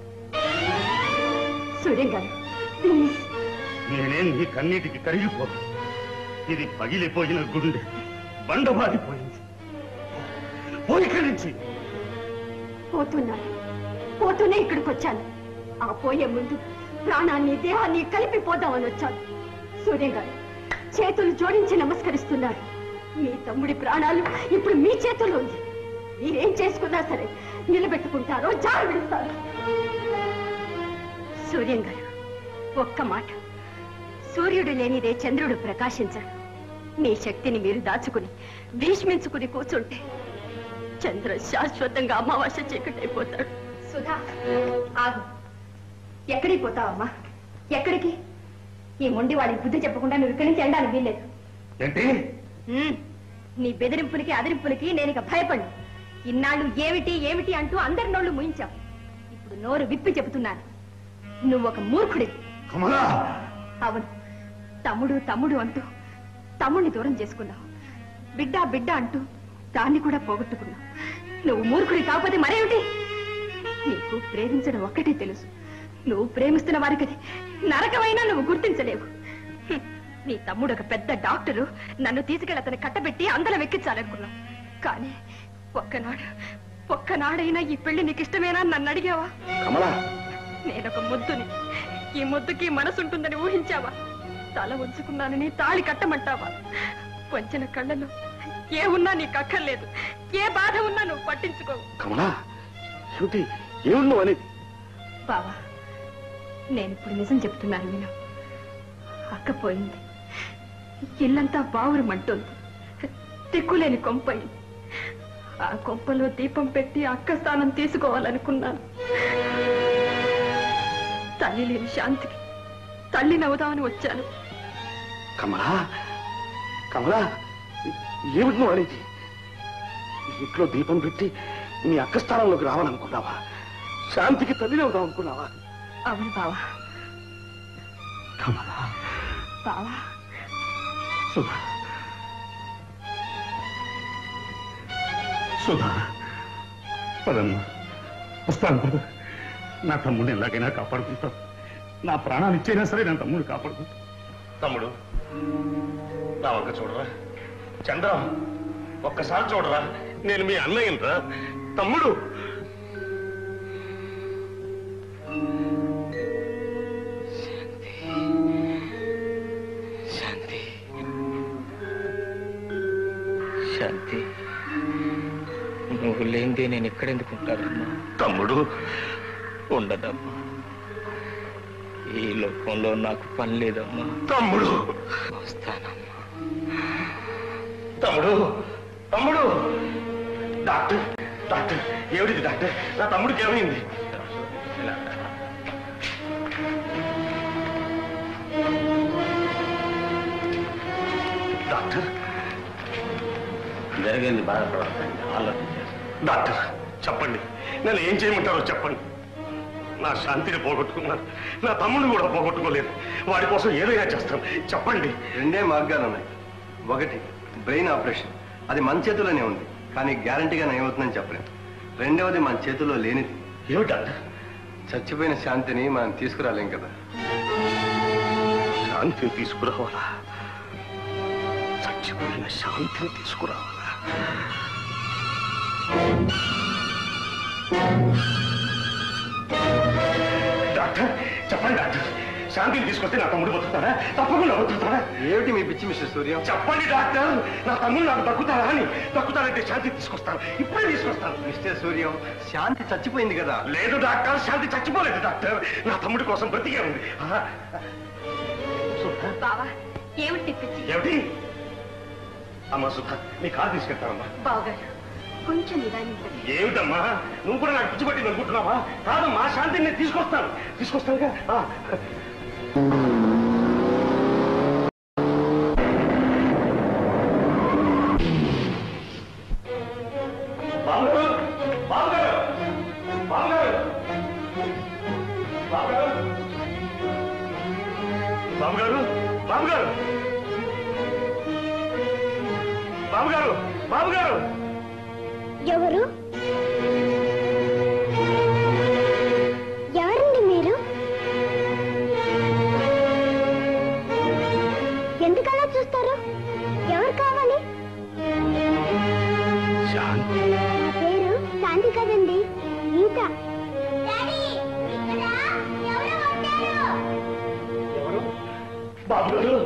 సూర్యం గారు ప్లీజ్ నేనేం నీ కన్నీటికి కరిగిపోను ఇది పగిలిపోయిన గుండె బండబారిపోయింది పోయి ఇక్కడి నుంచి పోతున్నాను పోతూనే ఇక్కడికి వచ్చాను ఆ పోయే ముందు ప్రాణాన్ని దేహాన్ని కలిపి పోదామని వచ్చాను సూర్య గారు చేతులు జోడించి నమస్కరిస్తున్నారు మీ తమ్ముడి ప్రాణాలు ఇప్పుడు మీ చేతుల్లో ఉంది మీరేం చేసుకున్నా సరే నిలబెట్టుకుంటారో జారు విడుస్తారు సూర్యం గారు ఒక్క మాట సూర్యుడు లేనిదే చంద్రుడు ప్రకాశించడు మీ శక్తిని మీరు దాచుకుని భీష్మించుకుని కూర్చుంటే చంద్ర శాశ్వతంగా అమావాస్య చీకటైపోతాడు సుధా ఆగు ఎక్కడికి పోతావమ్మా ఎక్కడికి ఈ మొండి వాడికి బుద్ధి చెప్పకుండా నువ్వు ఇక్కడి నుంచి వెళ్ళడానికి వీల్లేదు ఏంటి ఉమ్, నీ బెదిరింపులకి అదిరింపులకి నేను ఇక భయపడు ఇన్నాళ్ళు ఏమిటి ఏమిటి అంటూ అందరి నోళ్లు ముయించావు ఇప్పుడు నోరు విప్పి చెబుతున్నాను నువ్వు ఒక మూర్ఖుడి కమలా అవును తమ్ముడు తమ్ముడు అంటూ తమ్ముడిని దూరం చేసుకున్నావు బిడ్డ బిడ్డ అంటూ దాన్ని కూడా పోగొట్టుకున్నావు నువ్వు మూర్ఖుడి కాకపోతే మరేమిటి నీకు ప్రేమించడం ఒక్కటే తెలుసు నువ్వు ప్రేమిస్తున్న వారికి అది నరకమైనా నువ్వు గుర్తించలేవు హ్మ్. నీ తమ్ముడు ఒక పెద్ద డాక్టరు నన్ను తీసుకెళ్ళి అతను కట్టబెట్టి అందరం ఎక్కించాలనుకున్నావు కానీ ఒక్కనాడు ఒక్కనాడైనా ఈ పెళ్లి నీకు ఇష్టమేనా అని నన్ను అడిగావా కమలా నేనొక ముద్దుని ఈ ముద్దుకి మనసుంటుందని ఊహించావా తల ఉంచుకున్నానని తాళి కట్టమంటావా వంచిన కళ్ళలో ఏ ఉన్నా నీకు అక్కర్లేదు ఏ బాధ ఉన్నా నువ్వు పట్టించుకోవు కమలా ఏమిటి ఏమిటి నువ్వు అనేది బావా నేను ఇప్పుడు నిజం చెప్తున్నాను విను అక్క పోయింది ఇల్లంతా బావురమంటుంది దిక్కులేని కొంపైంది ఆ కొంపలో దీపం పెట్టి అక్క స్థానం తీసుకోవాలనుకున్నాను తల్లి లేని శాంతికి తల్లి నవ్వుదామని వచ్చాను కమలా కమలా ఏమిటి నువ్వు అనేది ఇంట్లో దీపం పెట్టి మీ అక్క స్థానంలోకి రావాలనుకున్నావా శాంతికి తల్లి అవుదాం అనుకున్నావా అవును బావా కమలా బావా సుధా సుధా పదమ్మా వస్తాను పద నా తమ్ముడిని ఎలాగైనా కాపాడుకుంటాను నా ప్రాణాలు ఇచ్చైనా సరే నా తమ్ముడు కాపాడుకుంటాను తమ్ముడు నా ఒక్క చూడరా చంద్ర ఒక్కసారి చూడరా నేను మీ అన్నయ్యనరా తమ్ముడు శాంతి శాంతి నువ్వు లేనిదే నేను ఎక్కడెందుకు ఉంటానమ్మా తమ్ముడు ఉండదమ్మా ఈ లోకంలో నాకు పని లేదమ్మా తమ్ముడు వస్తానమ్మా తమ్ముడు తమ్ముడు డాక్టర్ డాక్టర్ ఏమిటిది డాక్టర్ నా తమ్ముడికి ఏమైంది డాక్టర్ జరిగింది బాధపడకండి ఆలోచించారు డాక్టర్ చెప్పండి నన్ను ఏం చేయమంటారో చెప్పండి నా శాంతిని పోగొట్టుకున్నాను నా తమ్ముడిని కూడా పోగొట్టుకోలేదు వాడి కోసం ఏదైనా చేస్తాను చెప్పండి రెండే మార్గాలు ఉన్నాయి ఒకటి బ్రెయిన్ ఆపరేషన్ అది మన చేతిలోనే ఉంది కానీ గ్యారంటీగా నయమవుతుందని చెప్పలేం రెండవది మన చేతిలో లేనిది ఏమిటా చచ్చిపోయిన శాంతిని మనం తీసుకురాలేం కదా శాంతిని తీసుకురావాలా చచ్చిపోయిన శాంతిని తీసుకురావాలా డాక్టర్ చెప్పండి డాక్టర్ శాంతిని తీసుకొస్తే నా తమ్ముడు బతుకుతాడా తప్పకుండా బతుకుతాడా ఏమిటి మీ పిచ్చి మిస్టర్ సూర్యం చెప్పండి డాక్టర్ నా తమ్ముడు నాకు దక్కుతాడా అని దక్కుతాడంటే శాంతి తీసుకొస్తాను ఇప్పుడే తీసుకొస్తాను మిస్టర్ సూర్యం శాంతి చచ్చిపోయింది కదా లేదు డాక్టర్ శాంతి చచ్చిపోలేదు డాక్టర్ నా తమ్ముడి కోసం బ్రతికే ఉంది ఆహా. బావా ఏమిటి తెప్పించి ఏమిటి అమ్మా సుధ నీ కారు తీసుకెళ్తానమ్మా బావగారు కొంచెం నిదానించండి ఏమిటమ్మా నువ్వు కూడా నాకు పిచ్చి పట్టింది అనుకుంటున్నావా కాదమ్మా శాంతిని నేను తీసుకొస్తాను తీసుకొస్తానుగా ఆ. బాబుగారు! బాబుగారు! బాబుగారు! బాబుగారు! బాబుగారు బాబుగారు బాబుగారు బాబుగారు ఎవరు ఎవరండి మీరు ఎందుకలా చూస్తారు ఎవరు కావాలి శాంతి నా పేరు శాంతి కదండి గీత బాబు గారు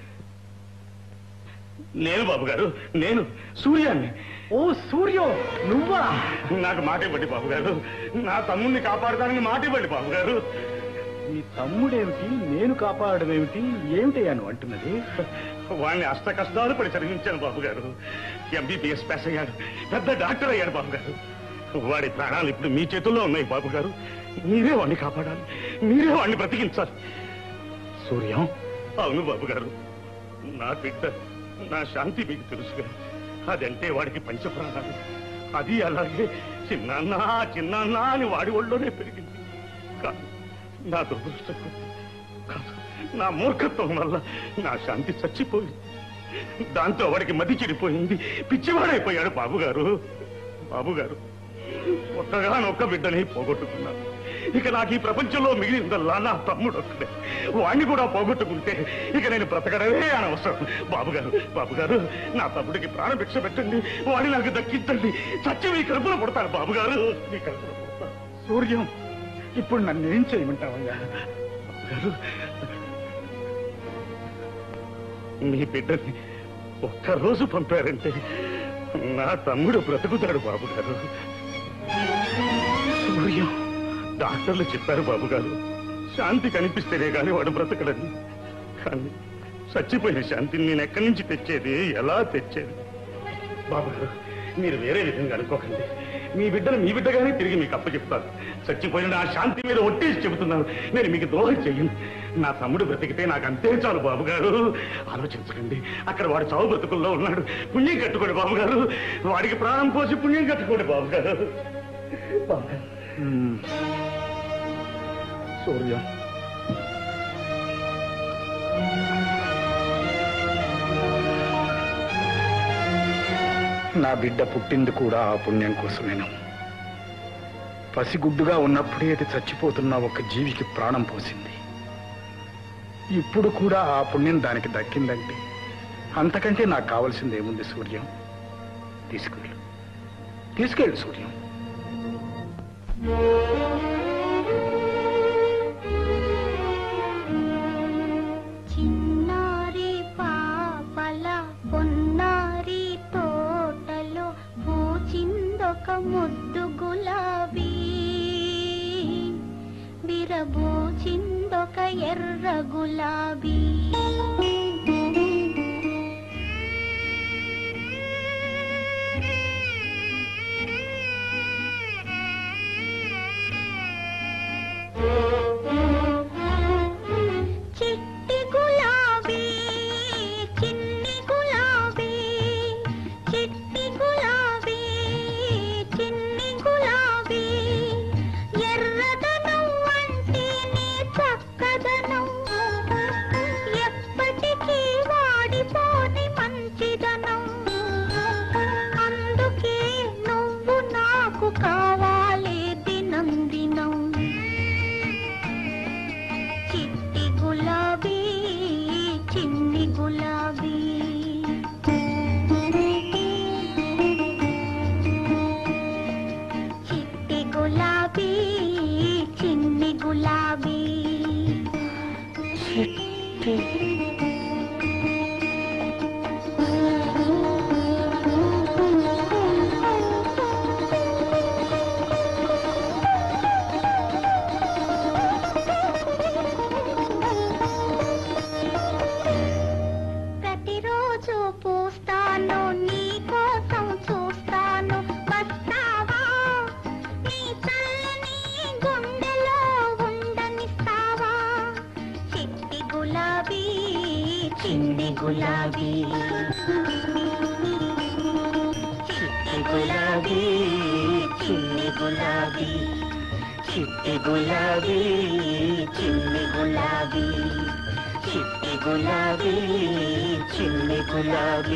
నేను బాబు గారు నేను సూర్యాన్ని ఓ సూర్యం నువ్వా నాకు మాట ఇవ్వండి బాబు గారు నా తమ్ముడిని కాపాడతానని మాట ఇవ్వండి బాబు గారు నీ తమ్ముడేమిటి నేను కాపాడడం ఏమిటి ఏమిటయ్యా నువ్వు అంటున్నది వాడిని అష్ట కష్టాలు పడి చదివించాను బాబు గారు ఎంబీబీఎస్ పాస్ అయ్యాడు పెద్ద డాక్టర్ అయ్యాడు బాబు గారు వాడి ప్రాణాలు ఇప్పుడు మీ చేతుల్లో ఉన్నాయి బాబు గారు మీరే వాడిని కాపాడాలి మీరే వాడిని బ్రతికించాలి సూర్యం అవును బాబు గారు నా బిడ్డ నా శాంతి మీకు తెలుసుగా అదంటే వాడికి పంచప్రాణాలు అది అలాగే చిన్నాన్న చిన్నాన్న అని వాడి ఒళ్ళోనే పెరిగింది కాదు నా దురదృష్టం కాదు నా మూర్ఖత్వం వల్ల నా శాంతి చచ్చిపోయింది దాంతో వాడికి మతి చెడిపోయింది పిచ్చివాడైపోయాడు బాబుగారు బాబుగారు ఒక్కగానొక్క బిడ్డని పోగొట్టుకున్నాను ఇక నాకు ఈ ప్రపంచంలో మిగిలిందల్లా నా తమ్ముడు ఒక్కడే వాణ్ణి కూడా పోగొట్టుకుంటే ఇక నేను బ్రతకడమే అనవసరం బాబుగారు బాబుగారు నా తమ్ముడికి ప్రాణభిక్ష పెట్టండి వాడిని నాకు దక్కించండి సత్యం మీ కడుపులో పుడతాను బాబుగారు మీ కడుపులో పుడతాను సూర్యం ఇప్పుడు నన్ను ఏం చేయమంటావయ్యా బాబుగారు మీ బిడ్డని ఒక్కరోజు పంపారంటే నా తమ్ముడు బ్రతుకుతాడు బాబుగారు సూర్యం డాక్టర్లు చెప్పారు బాబుగారు శాంతి కనిపిస్తేనే గాని వాడు బ్రతకడని కానీ చచ్చిపోయిన శాంతిని నేను ఎక్కడి నుంచి తెచ్చేది ఎలా తెచ్చేది బాబుగారు మీరు వేరే విధంగా అనుకోకండి మీ బిడ్డను మీ బిడ్డగానే తిరిగి మీకు అప్పచెప్తాను చచ్చిపోయిన ఆ శాంతి మీద ఒట్టేసి చెబుతున్నాను నేను మీకు ద్రోహం చెయ్యను నా తమ్ముడు బ్రతికితే నాకు అంతే చాలు బాబు గారు ఆలోచించకండి అక్కడ వాడు చావు బ్రతుకుల్లో ఉన్నాడు పుణ్యం కట్టుకోండి బాబు గారు వాడికి ప్రాణం పోసి పుణ్యం కట్టుకోండి బాబు గారు బాబు గారు. సూర్య నా బిడ్డ పుట్టింది కూడా ఆ పుణ్యం కోసమేను పసిగుడ్డుగా ఉన్నప్పుడే అది చచ్చిపోతున్న ఒక జీవికి ప్రాణం పోసింది ఇప్పుడు కూడా ఆ పుణ్యం దానికి దక్కిందంటే అంతకంటే నాకు కావాల్సింది ఏముంది సూర్యం తీసుకెళ్ళు తీసుకెళ్ళు సూర్యం చిన్నారి పాపల పొన్నారి తోటలో పూచిందొక ముద్దు గులాబీ విరబూచిందొక ఎర్ర గులాబీ చిట్టి గులాబీ చిన్ని గులాబీ చిట్టి గులాబీ చిన్ని గులాబీ ఎర్రదనం అంటే నీ చక్కదనం ఎప్పటికీ వాడిపోని మంచిదనం అందుకే నువ్వు నాకు కావాలి దినం దినం చిట్టి గులాబీ చిన్ని గులాబీ చిట్టి గులాబీ చిన్ని గులాబీ చిట్టి ప్రతిరోజు పూస్తాను నీ కోసం చూస్తాను వస్తావా నీ చల్లని గుండెలో ఉండనిస్తావా చిట్టి గులాబీ చిన్ని గులాబీ చిట్టి గులాబీ చిన్ని గులాబీ చిట్టి గులాబీ చిన్ని గులాబీ చిట్టి గులాబీ చిన్ని గులాబీ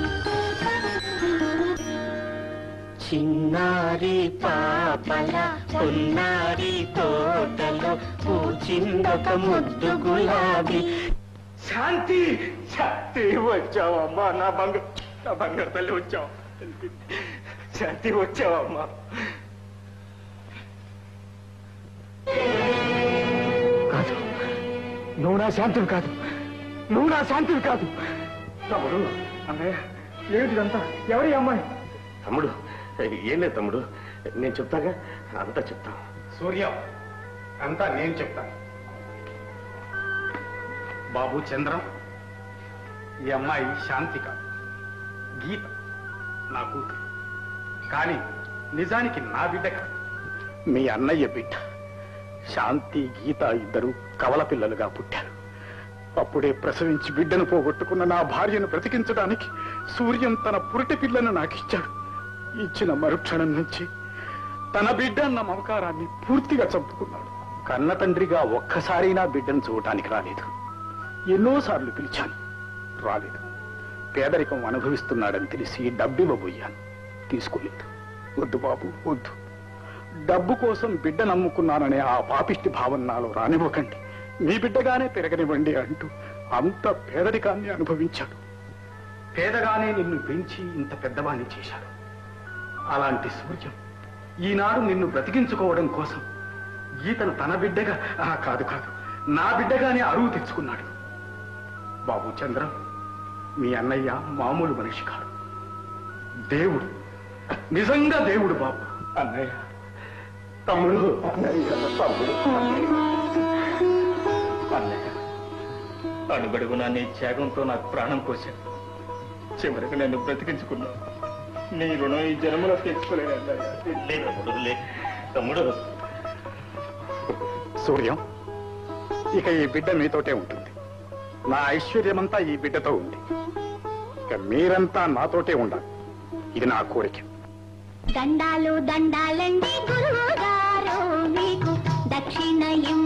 చిన్నారి పాపల పొన్నారి తోటలో పూచిందొక ముద్దు గులాబీ శాంతి శాంతి వచ్చావమ్మా నా బంగారు నా బంగారు తల్లి వచ్చావు శాంతి వచ్చావమ్మా కాదు నువ్వు నా శాంతివి కాదు నువ్వు నా శాంతివి కాదు తమ్ముడు అన్నయ్య ఏమిటిదంతా ఎవరి అమ్మాయి తమ్ముడు ఏం లేదు తమ్ముడు నేను చెప్తాగా అంతా చెప్తాను సూర్య అంతా నేను చెప్తాను బాబు చంద్రం ఈ అమ్మాయి శాంతి కాదు గీత నా కూతురు కానీ నిజానికి నా బిడ్డ కాదు మీ అన్నయ్య బిడ్డ శాంతి గీత ఇద్దరు కవల పిల్లలుగా పుట్టారు అప్పుడే ప్రసవించి బిడ్డను పోగొట్టుకున్న నా భార్యను బ్రతికించడానికి సూర్యం తన పురిటి పిల్లను నాకిచ్చాడు ఇచ్చిన మరుక్షణం నుంచి తన బిడ్డ అన్న మమకారాన్ని పూర్తిగా చంపుకున్నాడు కన్న తండ్రిగా ఒక్కసారి నా బిడ్డను చూడటానికి రాలేదు ఎన్నోసార్లు పిలిచాను రాలేదు పేదరికం అనుభవిస్తున్నాడని తెలిసి డబ్బివ్వబోయాను తీసుకోలేదు వద్దు బాబు వద్దు డబ్బు కోసం బిడ్డ నమ్ముకున్నాననే ఆ పాపిష్టి భావన నాలో రానివ్వకండి మీ బిడ్డగానే పెరగనివ్వండి అంటూ అంత పేదరికాన్ని అనుభవించాడు పేదగానే నిన్ను పెంచి ఇంత పెద్దవాణ్ణి చేశాడు అలాంటి సూర్యం ఈనాడు నిన్ను బ్రతికించుకోవడం కోసం గీతను తన బిడ్డగా ఆ, కాదు కాదు నా బిడ్డగానే అరువు తెచ్చుకున్నాడు బాబు చంద్రం మీ అన్నయ్య మామూలు మనిషి కాదు దేవుడు నిజంగా దేవుడు బాబు అన్నయ్య తమ్ముడు అన్నయ్య తమ్ముడు అన్నయ్య అడుగడుగునా నీ త్యాగంతో నాకు ప్రాణం పోశాను చివరికి నన్ను బ్రతికించుకున్నావు నీ రుణం ఈ జన్మలో తెచ్చుకోలేదు తమ్ముడు లే తమ్ముడు సూర్యం ఇక ఈ బిడ్డ మీతోటే ఉంటుంది నా ఐశ్వర్యమంతా ఈ బిడ్డతో ఉంది ఇక మీరంతా నాతోటే ఉండాలి ఇది నా కోరిక దండాలు దండాలండి గురువు గారు మీకు దక్షిణ ఇమ్మ